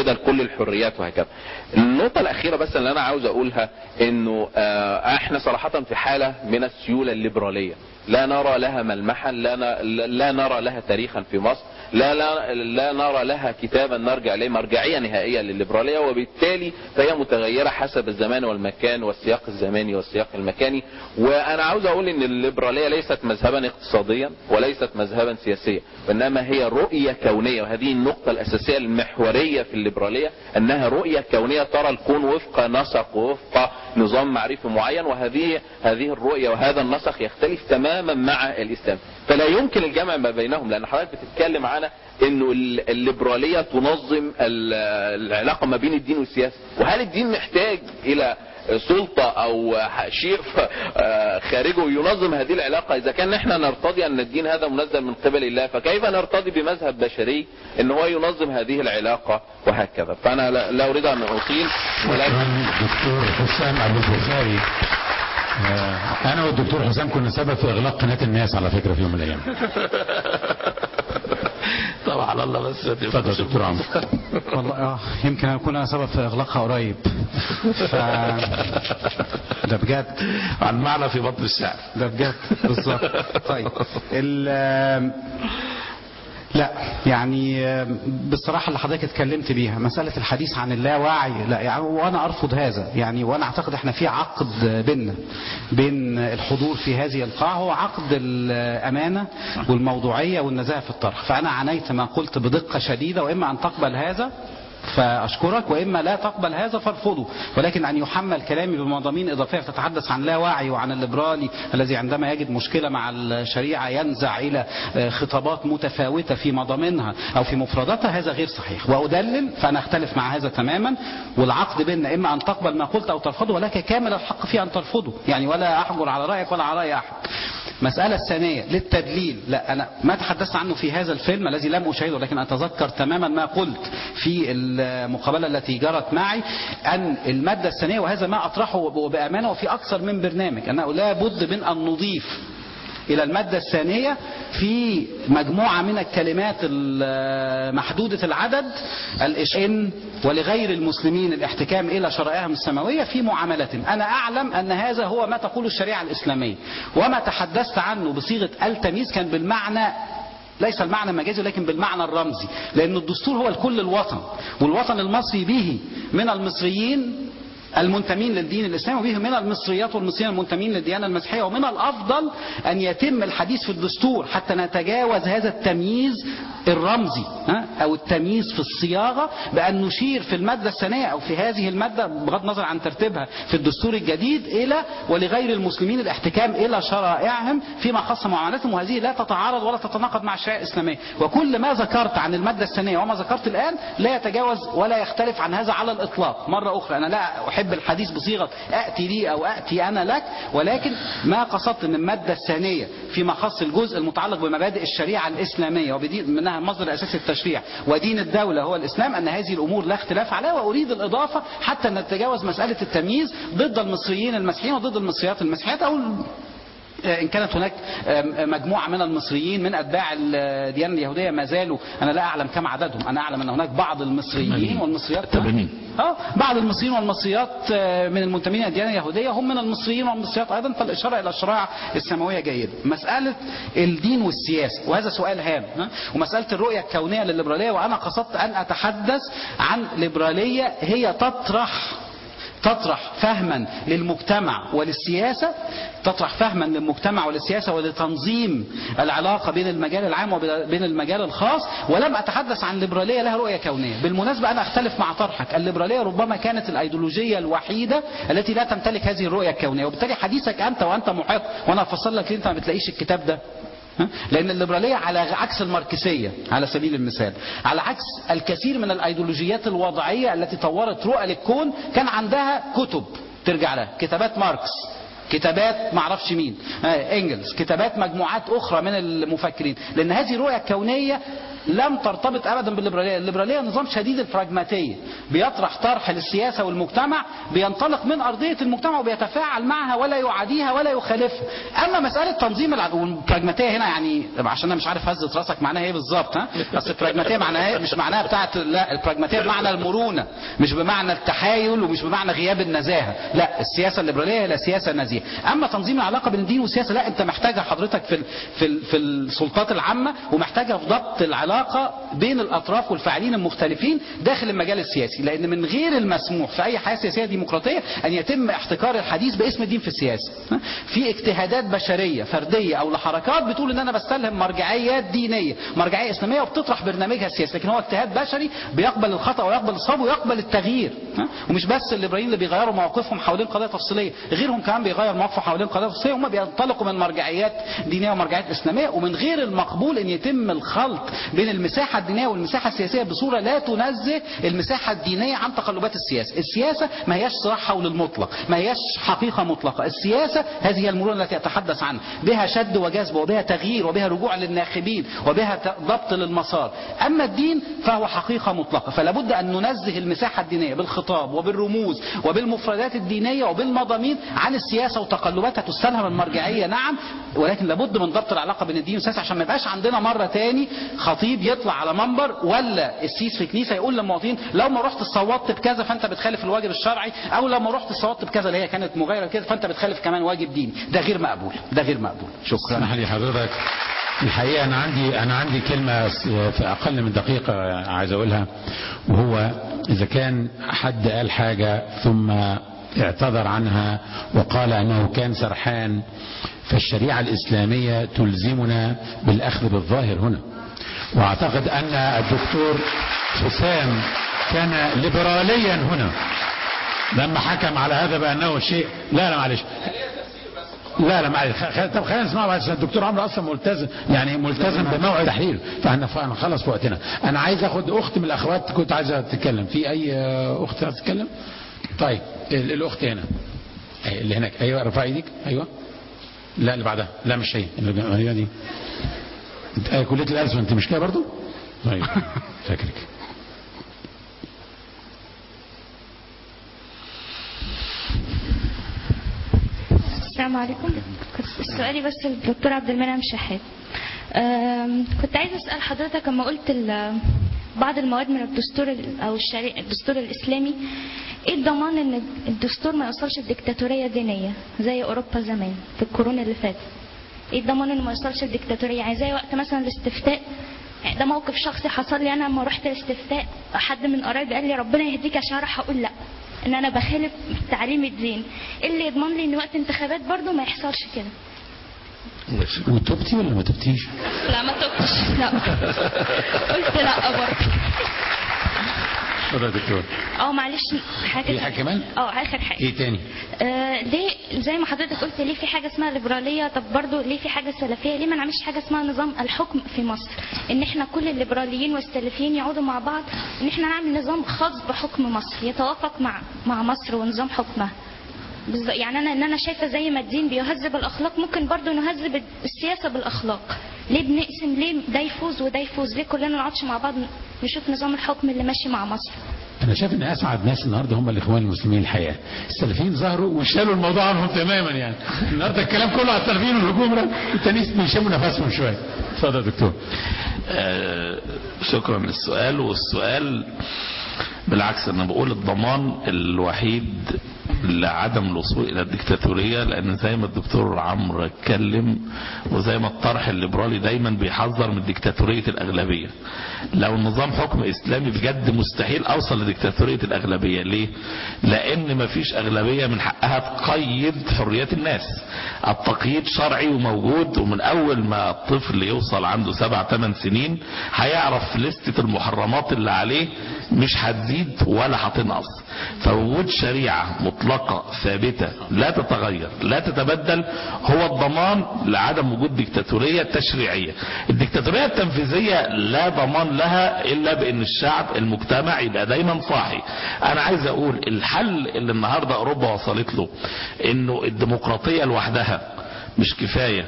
الحريات وهكذا النقطة الأخيرة بس اللي أنا عاوز أقولها إنه آه، إحنا صراحة في حالة من السيولة الليبرالية لا نرى لها ملمحا لا, ن- لا نرى لها تاريخا في مصر لا, لا, لا نرى لها كتابا نرجع إليه مرجعية نهائية للليبرالية وبالتالي فهي متغيرة حسب الزمان والمكان والسياق الزماني والسياق المكاني وأنا عاوز أقول إن الليبرالية ليست مذهبا اقتصاديا وليست مذهبا سياسيا وإنما هي رؤية كونية وهذه النقطة الأساسية المحورية في الليبرالية أنها رؤية كونية ترى الكون وفق نسق ووفق نظام معرفي معين وهذه هذه الرؤية وهذا النسق يختلف تماما مع الإسلام فلا يمكن الجمع ما بينهم لأن حضرتك بتتكلم على انه ال- الليبرالية تنظم ال- العلاقة ما بين الدين والسياسة وهل الدين محتاج الى سلطة او شيء ف- آه خارجه ينظم هذه العلاقة اذا كان احنا نرتضي ان الدين هذا منزل من قبل الله فكيف نرتضي بمذهب بشري ان هو ينظم هذه العلاقة وهكذا فانا لا لا اريد ان اطيل ولكن شكرا دكتور حسام ابو البخاري آه، انا والدكتور حسام كنا سبب في اغلاق قناه الناس على فكره في يوم من الايام طبعا على الله بس ما اتفضل تفهمش. يا دكتور عمرو والله اه يمكن اكون انا سبب في اغلاقها قريب ف ده بجد عن معنى في بطن الشعر ده بجد بالظبط طيب ال لا يعني بالصراحة اللي حضرتك اتكلمت بيها مسألة الحديث عن اللاوعي لا يعني وأنا أرفض هذا يعني وأنا أعتقد احنا في عقد بيننا بين الحضور في هذه القاعة هو عقد الأمانة والموضوعية والنزاهة في الطرح فأنا عنيت ما قلت بدقة شديدة وإما أن تقبل هذا فأشكرك وإما لا تقبل هذا فارفضه ولكن أن يحمل كلامي بمضامين إضافية تتحدث عن لا وعي وعن الليبرالي الذي عندما يجد مشكلة مع الشريعة ينزع إلى خطابات متفاوتة في مضامينها أو في مفرداتها هذا غير صحيح وأدلل فأنا أختلف مع هذا تماما والعقد بيننا إما أن تقبل ما قلت أو ترفضه ولك كامل الحق في أن ترفضه يعني ولا أحجر على رأيك ولا على رأي أحد مسألة الثانية للتدليل لا أنا ما تحدثت عنه في هذا الفيلم الذي لم أشاهده لكن أتذكر تماما ما قلت في المقابلة التي جرت معي أن المادة الثانية وهذا ما أطرحه وبأمانة وفي أكثر من برنامج أنه لا بد من أن نضيف إلى المادة الثانية في مجموعة من الكلمات محدودة العدد الإشعان ولغير المسلمين الاحتكام إلى شرائعهم السماوية في معاملتهم أنا أعلم أن هذا هو ما تقول الشريعة الإسلامية وما تحدثت عنه بصيغة التمييز كان بالمعنى ليس المعنى المجازي لكن بالمعنى الرمزي لأن الدستور هو الكل الوطن والوطن المصري به من المصريين المنتمين للدين الإسلامي وبه من المصريات والمصريين المنتمين للديانة المسيحية ومن الأفضل أن يتم الحديث في الدستور حتى نتجاوز هذا التمييز الرمزي ها؟ أو التمييز في الصياغة بأن نشير في المادة الثانية أو في هذه المادة بغض النظر عن ترتيبها في الدستور الجديد إلى ولغير المسلمين الاحتكام إلى شرائعهم فيما خص معاملاتهم وهذه لا تتعارض ولا تتناقض مع الشريعة الإسلامية وكل ما ذكرت عن المادة الثانية وما ذكرت الآن لا يتجاوز ولا يختلف عن هذا على الإطلاق مرة أخرى أنا لا أحب الحديث بصيغة أأتي لي أو أأتي أنا لك ولكن ما قصدت من المادة الثانية فيما خص الجزء المتعلق بمبادئ الشريعة الإسلامية وبدين منها مصدر الأساسي التشريع ودين الدولة هو الإسلام أن هذه الأمور لا اختلاف عليها وأريد الإضافة حتى نتجاوز مسألة التمييز ضد المصريين المسيحيين وضد المصريات المسيحيات أو إن كانت هناك مجموعة من المصريين من أتباع الديانة اليهودية ما زالوا أنا لا أعلم كم عددهم أنا أعلم أن هناك بعض المصريين والمصريات التبنين. اه بعض المصريين والمصريات من المنتمين للديانة اليهودية هم من المصريين والمصريات أيضا فالإشارة إلى الشرائع السماوية جيدة مسألة الدين والسياسة وهذا سؤال هام ها؟ ومسألة الرؤية الكونية للليبرالية وأنا قصدت أن أتحدث عن ليبرالية هي تطرح تطرح فهما للمجتمع وللسياسة تطرح فهما للمجتمع وللسياسة ولتنظيم العلاقة بين المجال العام وبين المجال الخاص ولم أتحدث عن ليبرالية لها رؤية كونية بالمناسبة أنا أختلف مع طرحك الليبرالية ربما كانت الأيديولوجية الوحيدة التي لا تمتلك هذه الرؤية الكونية وبالتالي حديثك أنت وأنت محق وأنا أفصل لك ليه أنت ما بتلاقيش الكتاب ده لأن الليبرالية على عكس الماركسية على سبيل المثال على عكس الكثير من الأيديولوجيات الوضعية التي طورت رؤى للكون كان عندها كتب ترجع لها كتابات ماركس كتابات معرفش مين انجلز كتابات مجموعات أخرى من المفكرين لأن هذه الرؤية الكونية لم ترتبط ابدا بالليبراليه الليبراليه نظام شديد البراجماتيه بيطرح طرح للسياسه والمجتمع بينطلق من ارضيه المجتمع وبيتفاعل معها ولا يعاديها ولا يخالفها اما مساله تنظيم الع... والبراجماتيه هنا يعني عشان انا مش عارف هزه راسك معناها ايه بالظبط ها بس البراجماتيه معناها إيه؟ مش معناها بتاعت لا البراجماتيه بمعنى المرونه مش بمعنى التحايل ومش بمعنى غياب النزاهه لا السياسه الليبراليه هي لا سياسه نزيهه اما تنظيم العلاقه بين الدين والسياسه لا انت محتاجها حضرتك في ال... في ال... في السلطات العامه ومحتاجها في ضبط العلاقه بين الاطراف والفاعلين المختلفين داخل المجال السياسي لان من غير المسموح في اي حياه سياسيه ديمقراطيه ان يتم احتكار الحديث باسم الدين في السياسه ها؟ في اجتهادات بشريه فرديه او لحركات بتقول ان انا بستلهم مرجعيات دينيه مرجعيه اسلاميه وبتطرح برنامجها السياسي لكن هو اجتهاد بشري بيقبل الخطا ويقبل الصواب ويقبل التغيير ها؟ ومش بس الليبراليين اللي بيغيروا مواقفهم حوالين قضايا تفصيليه غيرهم كمان بيغير مواقفه حوالين قضايا تفصيليه هم بينطلقوا من مرجعيات دينيه ومرجعيات اسلاميه ومن غير المقبول ان يتم الخلط بين المساحه الدينيه والمساحه السياسيه بصوره لا تنزه المساحه الدينيه عن تقلبات السياسه السياسه ما هياش صراع حول المطلق ما هياش حقيقه مطلقه السياسه هذه هي المرونه التي اتحدث عنها بها شد وجذب وبها تغيير وبها رجوع للناخبين وبها ت- ضبط للمسار اما الدين فهو حقيقه مطلقه فلا بد ان ننزه المساحه الدينيه بالخطاب وبالرموز وبالمفردات الدينيه وبالمضامين عن السياسه وتقلباتها تستلهم المرجعيه نعم ولكن لابد من ضبط العلاقه بين الدين والسياسه عشان ما يبقاش عندنا مره تاني خطيب يطلع على منبر ولا السيس في كنيسه يقول للمواطنين لو ما رحت صوتت بكذا فانت بتخالف الواجب الشرعي او لو ما رحت صوتت بكذا اللي هي كانت مغايره كده فانت بتخالف كمان واجب ديني ده غير مقبول ده غير مقبول شكرا اسمح لي حضرتك الحقيقة أنا عندي أنا عندي كلمة في أقل من دقيقة عايز أقولها وهو إذا كان حد قال حاجة ثم اعتذر عنها وقال أنه كان سرحان فالشريعة الإسلامية تلزمنا بالأخذ بالظاهر هنا وأعتقد أن الدكتور حسام كان ليبراليا هنا لما حكم على هذا بأنه شيء لا لا معلش لا لا معلش خ- خ- طب خلينا نسمع بس الدكتور عمرو اصلا ملتزم يعني ملتزم بموعد تحرير فاحنا هنخلص في وقتنا انا عايز اخد اخت من الاخوات كنت عايزه تتكلم في اي آه، اخت عايزه تتكلم طيب ال- الاخت هنا أي- اللي هناك ايوه رفع ايدك ايوه لا اللي بعدها لا مش هي اللي جا- هي دي انت آه، كليه الالسن انت مش كده برضو طيب فاكرك السلام عليكم كنت سؤالي بس للدكتور عبد المنعم شحات أم، كنت عايزه اسال حضرتك لما قلت ال- بعض المواد من الدستور ال- او الشريعه الدستور الاسلامي ايه الضمان ان الدستور ما يوصلش لديكتاتوريه دينيه زي اوروبا زمان في القرون اللي فاتت ايه الضمان انه ما يوصلش لديكتاتوريه يعني زي وقت مثلا الاستفتاء يعني ده موقف شخصي حصل لي انا لما رحت الاستفتاء حد من قرايبي قال لي ربنا يهديك عشان اروح اقول لا ان انا بخالف تعليم الدين ايه اللي يضمن لي ان وقت انتخابات برضو ما يحصلش كده وتبتي ولا ما تبتيش لا ما تبتش لا قلت لا برضه اتفضل يا دكتور اه معلش حاجه في حاجة كمان؟ اه اخر حاجه ايه تاني آه ليه زي ما حضرتك قلت ليه في حاجه اسمها ليبراليه طب برضو ليه في حاجه سلفيه ليه ما نعملش حاجه اسمها نظام الحكم في مصر ان احنا كل الليبراليين والسلفيين يقعدوا مع بعض ان احنا نعمل نظام خاص بحكم مصر يتوافق مع مع مصر ونظام حكمها بالظ- يعني انا ان انا شايفه زي ما الدين بيهذب الاخلاق ممكن برضو نهذب السياسه بالاخلاق ليه بنقسم ليه ده يفوز وده يفوز ليه كلنا ما نقعدش مع بعض نشوف نظام الحكم اللي ماشي مع مصر انا شايف ان اسعد ناس النهارده هم الاخوان المسلمين الحقيقه السلفيين ظهروا وشالوا الموضوع عنهم تماما يعني النهارده الكلام كله على السلفيين والهجوم ده التانيين بيشموا نفسهم شويه اتفضل يا دكتور آه، شكرا للسؤال والسؤال بالعكس انا بقول الضمان الوحيد لعدم الوصول الى الدكتاتوريه لان زي ما الدكتور عمرو اتكلم وزي ما الطرح الليبرالي دايما بيحذر من ديكتاتوريه الاغلبيه لو نظام حكم اسلامي بجد مستحيل اوصل لديكتاتوريه الاغلبيه ليه لان مفيش اغلبيه من حقها تقيد حريات الناس التقييد شرعي وموجود ومن اول ما الطفل يوصل عنده سبع ثمان سنين هيعرف لستة المحرمات اللي عليه مش هتزيد ولا هتنقص فوجود شريعة مطلقة ثابتة لا تتغير لا تتبدل هو الضمان لعدم وجود ديكتاتورية تشريعية الديكتاتورية التنفيذية لا ضمان لها الا بان الشعب المجتمع يبقى دايما صاحي انا عايز اقول الحل اللي النهاردة اوروبا وصلت له انه الديمقراطية لوحدها مش كفاية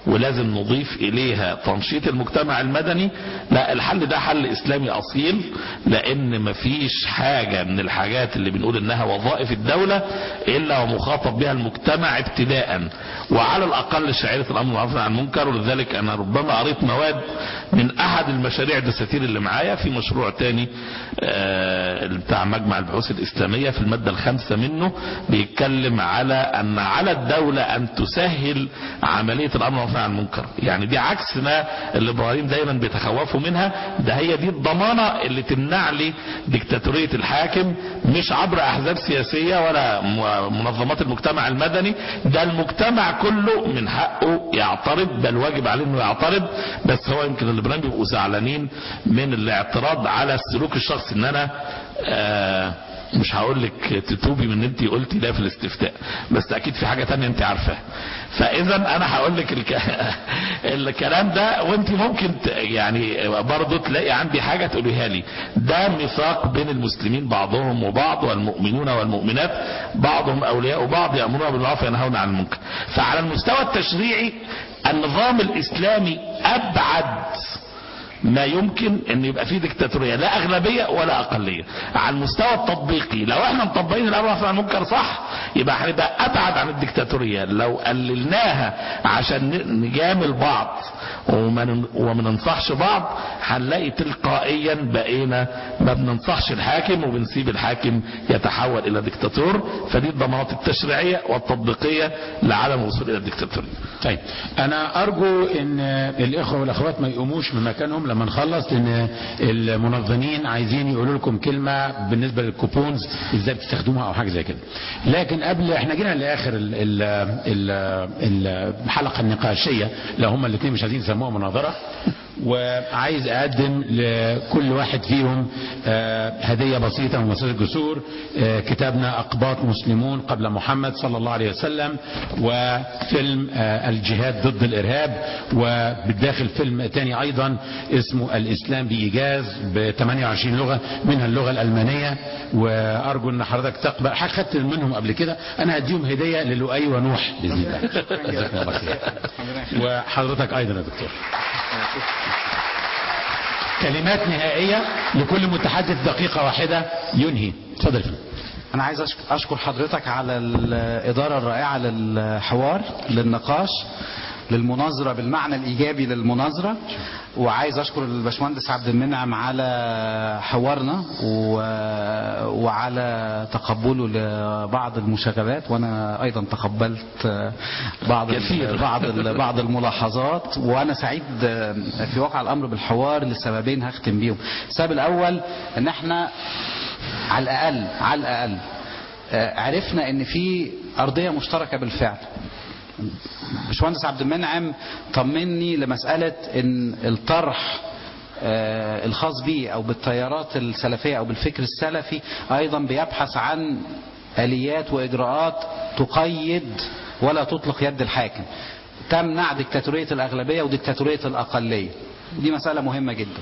ولازم نضيف اليها تنشيط المجتمع المدني لا الحل ده حل اسلامي اصيل لان مفيش حاجة من الحاجات اللي بنقول انها وظائف الدولة الا ومخاطب بها المجتمع ابتداء وعلى الاقل شعيرة الامر بالمعروف عن المنكر ولذلك انا ربما قريت مواد من احد المشاريع الدساتير اللي معايا في مشروع تاني آه، بتاع مجمع البحوث الاسلامية في المادة الخامسة منه بيتكلم على ان على الدولة ان تسهل عملية الامر بالمعروف عن المنكر يعني دي عكس ما الليبراليين دايما بيتخوفوا منها ده هي دي الضمانة اللي تمنع لي ديكتاتورية الحاكم مش عبر احزاب سياسية ولا م- منظمات المجتمع المدني ده المجتمع كله من حقه يعترض بل واجب عليه انه يعترض بس هو يمكن الليبراليين بيبقوا زعلانين من الاعتراض على السلوك الشخصي ان انا آه مش هقول لك تتوبي من انت قلتي ده في الاستفتاء بس اكيد في حاجة تانية انت عارفاها فاذا انا هقول لك الك... الكلام ده وانت ممكن ت... يعني برضه تلاقي عندي حاجة تقوليها لي ده ميثاق بين المسلمين بعضهم وبعض والمؤمنون والمؤمنات بعضهم اولياء بعض يأمرون بالمعروف وينهون عن المنكر فعلى المستوى التشريعي النظام الاسلامي ابعد ما يمكن ان يبقى فيه ديكتاتورية لا اغلبية ولا اقلية على المستوى التطبيقي لو احنا مطبقين الامر بالمعروف عن المنكر صح يبقى هنبقى ابعد عن الديكتاتورية لو قللناها عشان ن- نجامل بعض وما ن- وما ننصحش بعض هنلاقي تلقائيا بقينا ما بننصحش الحاكم وبنسيب الحاكم يتحول الى ديكتاتور فدي الضمانات التشريعية والتطبيقية لعدم الوصول الى الديكتاتورية طيب انا ارجو ان الاخوه والاخوات ما يقوموش من مكانهم لما نخلص لان المنظمين عايزين يقولوا لكم كلمه بالنسبه للكوبونز ازاي بتستخدموها او حاجه زي كده لكن قبل احنا جينا لاخر ال- ال- ال- الحلقه النقاشيه لو هم الاثنين مش عايزين يسموها مناظره وعايز اقدم لكل واحد فيهم آه، هديه بسيطه من مؤسسه جسور آه، كتابنا اقباط مسلمون قبل محمد صلى الله عليه وسلم وفيلم آه، الجهاد ضد الارهاب وبالداخل فيلم تاني ايضا اسمه الاسلام بايجاز ب 28 لغه منها اللغه الالمانيه وارجو ان حضرتك تقبل خدت منهم قبل كده انا هديهم هديه للؤي ونوح باذن الله جزاكم الله خير وحضرتك ايضا يا دكتور كلمات نهائية لكل متحدث دقيقة واحدة ينهي اتفضل يا فندم. أنا عايز أشك- أشكر حضرتك على الإدارة الرائعة للحوار للنقاش للمناظرة بالمعنى الإيجابي للمناظرة وعايز أشكر الباشمهندس عبد المنعم على حوارنا و- وعلى تقبله لبعض المشاغبات وأنا أيضا تقبلت بعض ال- كثير. بعض ال- بعض الملاحظات وأنا سعيد في واقع الأمر بالحوار لسببين هختم بيهم السبب الأول إن احنا على الأقل على الأقل آه، عرفنا ان في ارضيه مشتركه بالفعل باشمهندس عبد المنعم طمني لمساله ان الطرح آه، الخاص بيه او بالتيارات السلفيه او بالفكر السلفي ايضا بيبحث عن اليات واجراءات تقيد ولا تطلق يد الحاكم تمنع ديكتاتوريه الاغلبيه وديكتاتوريه الاقليه دي مساله مهمه جدا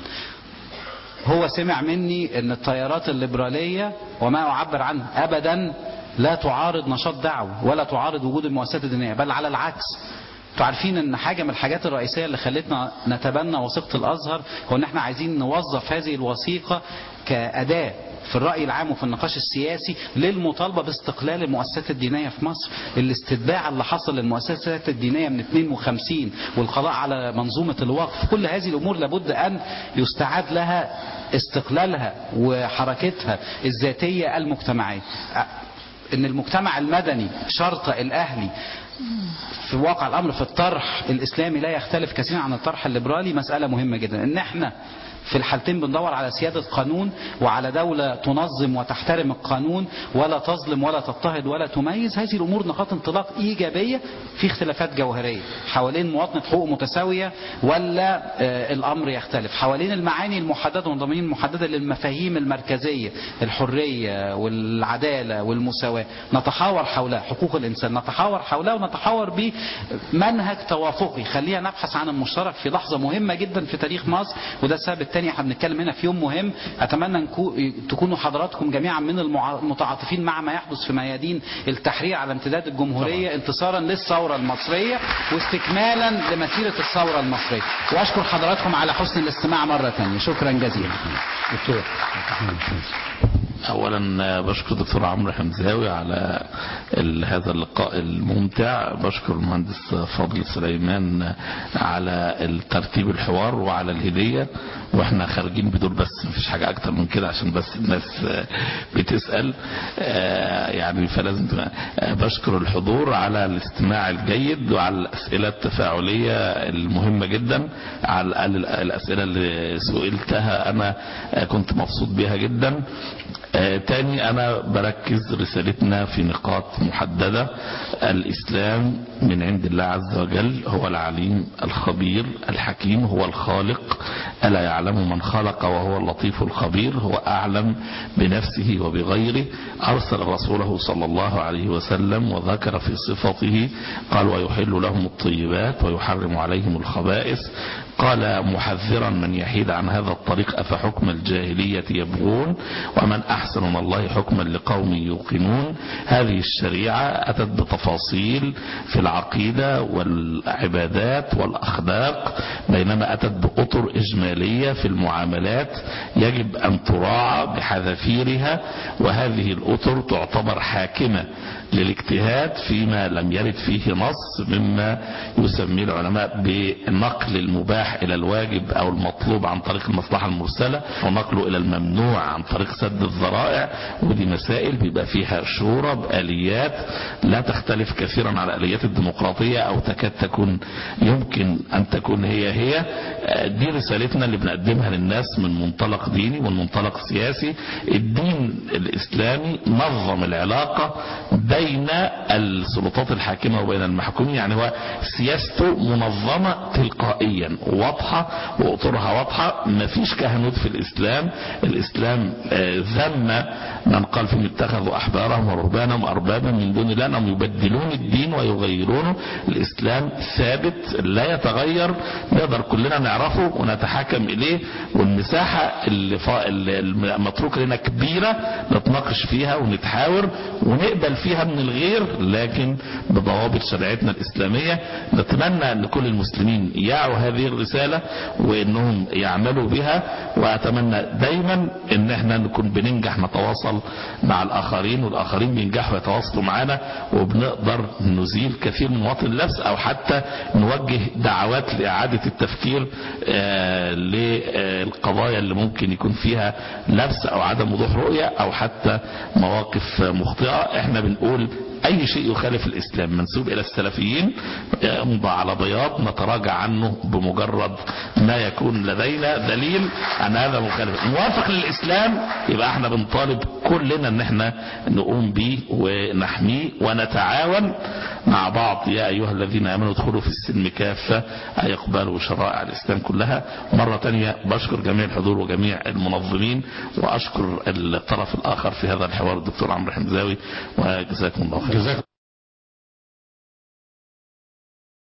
هو سمع مني ان التيارات الليبرالية وما اعبر عنه ابدا لا تعارض نشاط دعوة ولا تعارض وجود المؤسسات الدينية بل على العكس انتوا عارفين ان حاجة من الحاجات الرئيسية اللي خلتنا نتبنى وثيقة الازهر هو ان احنا عايزين نوظف هذه الوثيقة كأداة في الرأي العام وفي النقاش السياسي للمطالبة باستقلال المؤسسات الدينية في مصر الاستتباع اللي حصل للمؤسسات الدينية من 52 والقضاء على منظومة الوقف كل هذه الأمور لابد أن يستعاد لها استقلالها وحركتها الذاتية المجتمعية ان المجتمع المدني شرط الاهلي في واقع الامر في الطرح الاسلامي لا يختلف كثيرا عن الطرح الليبرالي مسألة مهمة جدا ان احنا في الحالتين بندور على سيادة قانون وعلى دولة تنظم وتحترم القانون ولا تظلم ولا تضطهد ولا تميز هذه الأمور نقاط انطلاق إيجابية في اختلافات جوهرية حوالين مواطنة حقوق متساوية ولا آه، الأمر يختلف حوالين المعاني المحددة والضمانين المحددة للمفاهيم المركزية الحرية والعدالة والمساواة نتحاور حولها حقوق الإنسان نتحاور حولها ونتحاور بمنهج توافقي خلينا نبحث عن المشترك في لحظة مهمة جدا في تاريخ مصر وده السبب الثاني تاني احنا بنتكلم هنا في يوم مهم اتمنى نكو- تكونوا حضراتكم جميعا من المع- المتعاطفين مع ما يحدث في ميادين التحرير على امتداد الجمهوريه انتصارا للثوره المصريه واستكمالا لمسيره الثوره المصريه واشكر حضراتكم على حسن الاستماع مره ثانيه شكرا جزيلا دكتور اولا بشكر دكتور عمرو حمزاوي على ال- هذا اللقاء الممتع بشكر المهندس فاضل سليمان على الترتيب الحوار وعلى الهدية واحنا خارجين بدول بس مفيش حاجة اكتر من كده عشان بس الناس بتسأل آه، يعني فلازم تبقى- آه، بشكر الحضور على الاستماع الجيد وعلى الاسئلة التفاعلية المهمة جدا على الأقل الاسئلة اللي سئلتها انا آه، كنت مبسوط بيها جدا آه، تاني انا بركز رسالتنا في نقاط محددة الاسلام من عند الله عز وجل هو العليم الخبير الحكيم هو الخالق الا يعلم من خلق وهو اللطيف الخبير هو اعلم بنفسه وبغيره ارسل رسوله صلى الله عليه وسلم وذكر في صفته قال ويحل لهم الطيبات ويحرم عليهم الخبائث قال محذرا من يحيد عن هذا الطريق أفحكم الجاهلية يبغون ومن أحسن من الله حكما لقوم يوقنون هذه الشريعة أتت بتفاصيل في العقيدة والعبادات والأخلاق بينما أتت بأطر إجمالية في المعاملات يجب أن تراعى بحذافيرها وهذه الأطر تعتبر حاكمة للاجتهاد فيما لم يرد فيه نص مما يسميه العلماء بنقل المباح إلى الواجب أو المطلوب عن طريق المصلحة المرسلة ونقله إلى الممنوع عن طريق سد الذرائع ودي مسائل بيبقى فيها شورى بآليات لا تختلف كثيرا على آليات الديمقراطية أو تكاد تكون يمكن أن تكون هي هي آه، دي رسالتنا اللي بنقدمها للناس من منطلق ديني ومن منطلق سياسي الدين الإسلامي نظم العلاقة بين السلطات الحاكمة وبين المحكومين يعني هو سياسته منظمة تلقائيا واضحة وأطرها واضحة مفيش كهنوت في الإسلام الإسلام آه، ذم من قال فيهم اتخذوا أحبارهم ورهبانهم أربابا من دون الله أنهم يبدلون الدين ويغيرونه الإسلام ثابت لا يتغير نقدر كلنا نعرفه ونتحاكم إليه والمساحة اللي فا- اللي المتروكة لنا كبيرة نتناقش فيها ونتحاور ونقبل فيها من الغير لكن بضوابط شريعتنا الإسلامية نتمنى أن كل المسلمين يعوا هذه الرسالة وأنهم يعملوا بها وأتمنى دايما أن احنا نكون بننجح نتواصل مع الآخرين والآخرين بينجحوا يتواصلوا معنا وبنقدر نزيل كثير من مواطن اللبس أو حتى نوجه دعوات لإعادة التفكير آه، للقضايا اللي ممكن يكون فيها لبس أو عدم وضوح رؤية أو حتى مواقف مخطئة احنا بنقول اي شيء يخالف الاسلام منسوب الى السلفيين يمضى على بياض نتراجع عنه بمجرد ما يكون لدينا دليل ان هذا مخالف موافق للاسلام يبقى احنا بنطالب كلنا ان احنا نقوم به ونحميه ونتعاون مع بعض يا ايها الذين امنوا ادخلوا في السلم كافة يقبلوا شرائع الاسلام كلها مرة تانية بشكر جميع الحضور وجميع المنظمين واشكر الطرف الاخر في هذا الحوار الدكتور عمرو حمزاوي وجزاكم الله خير جزاك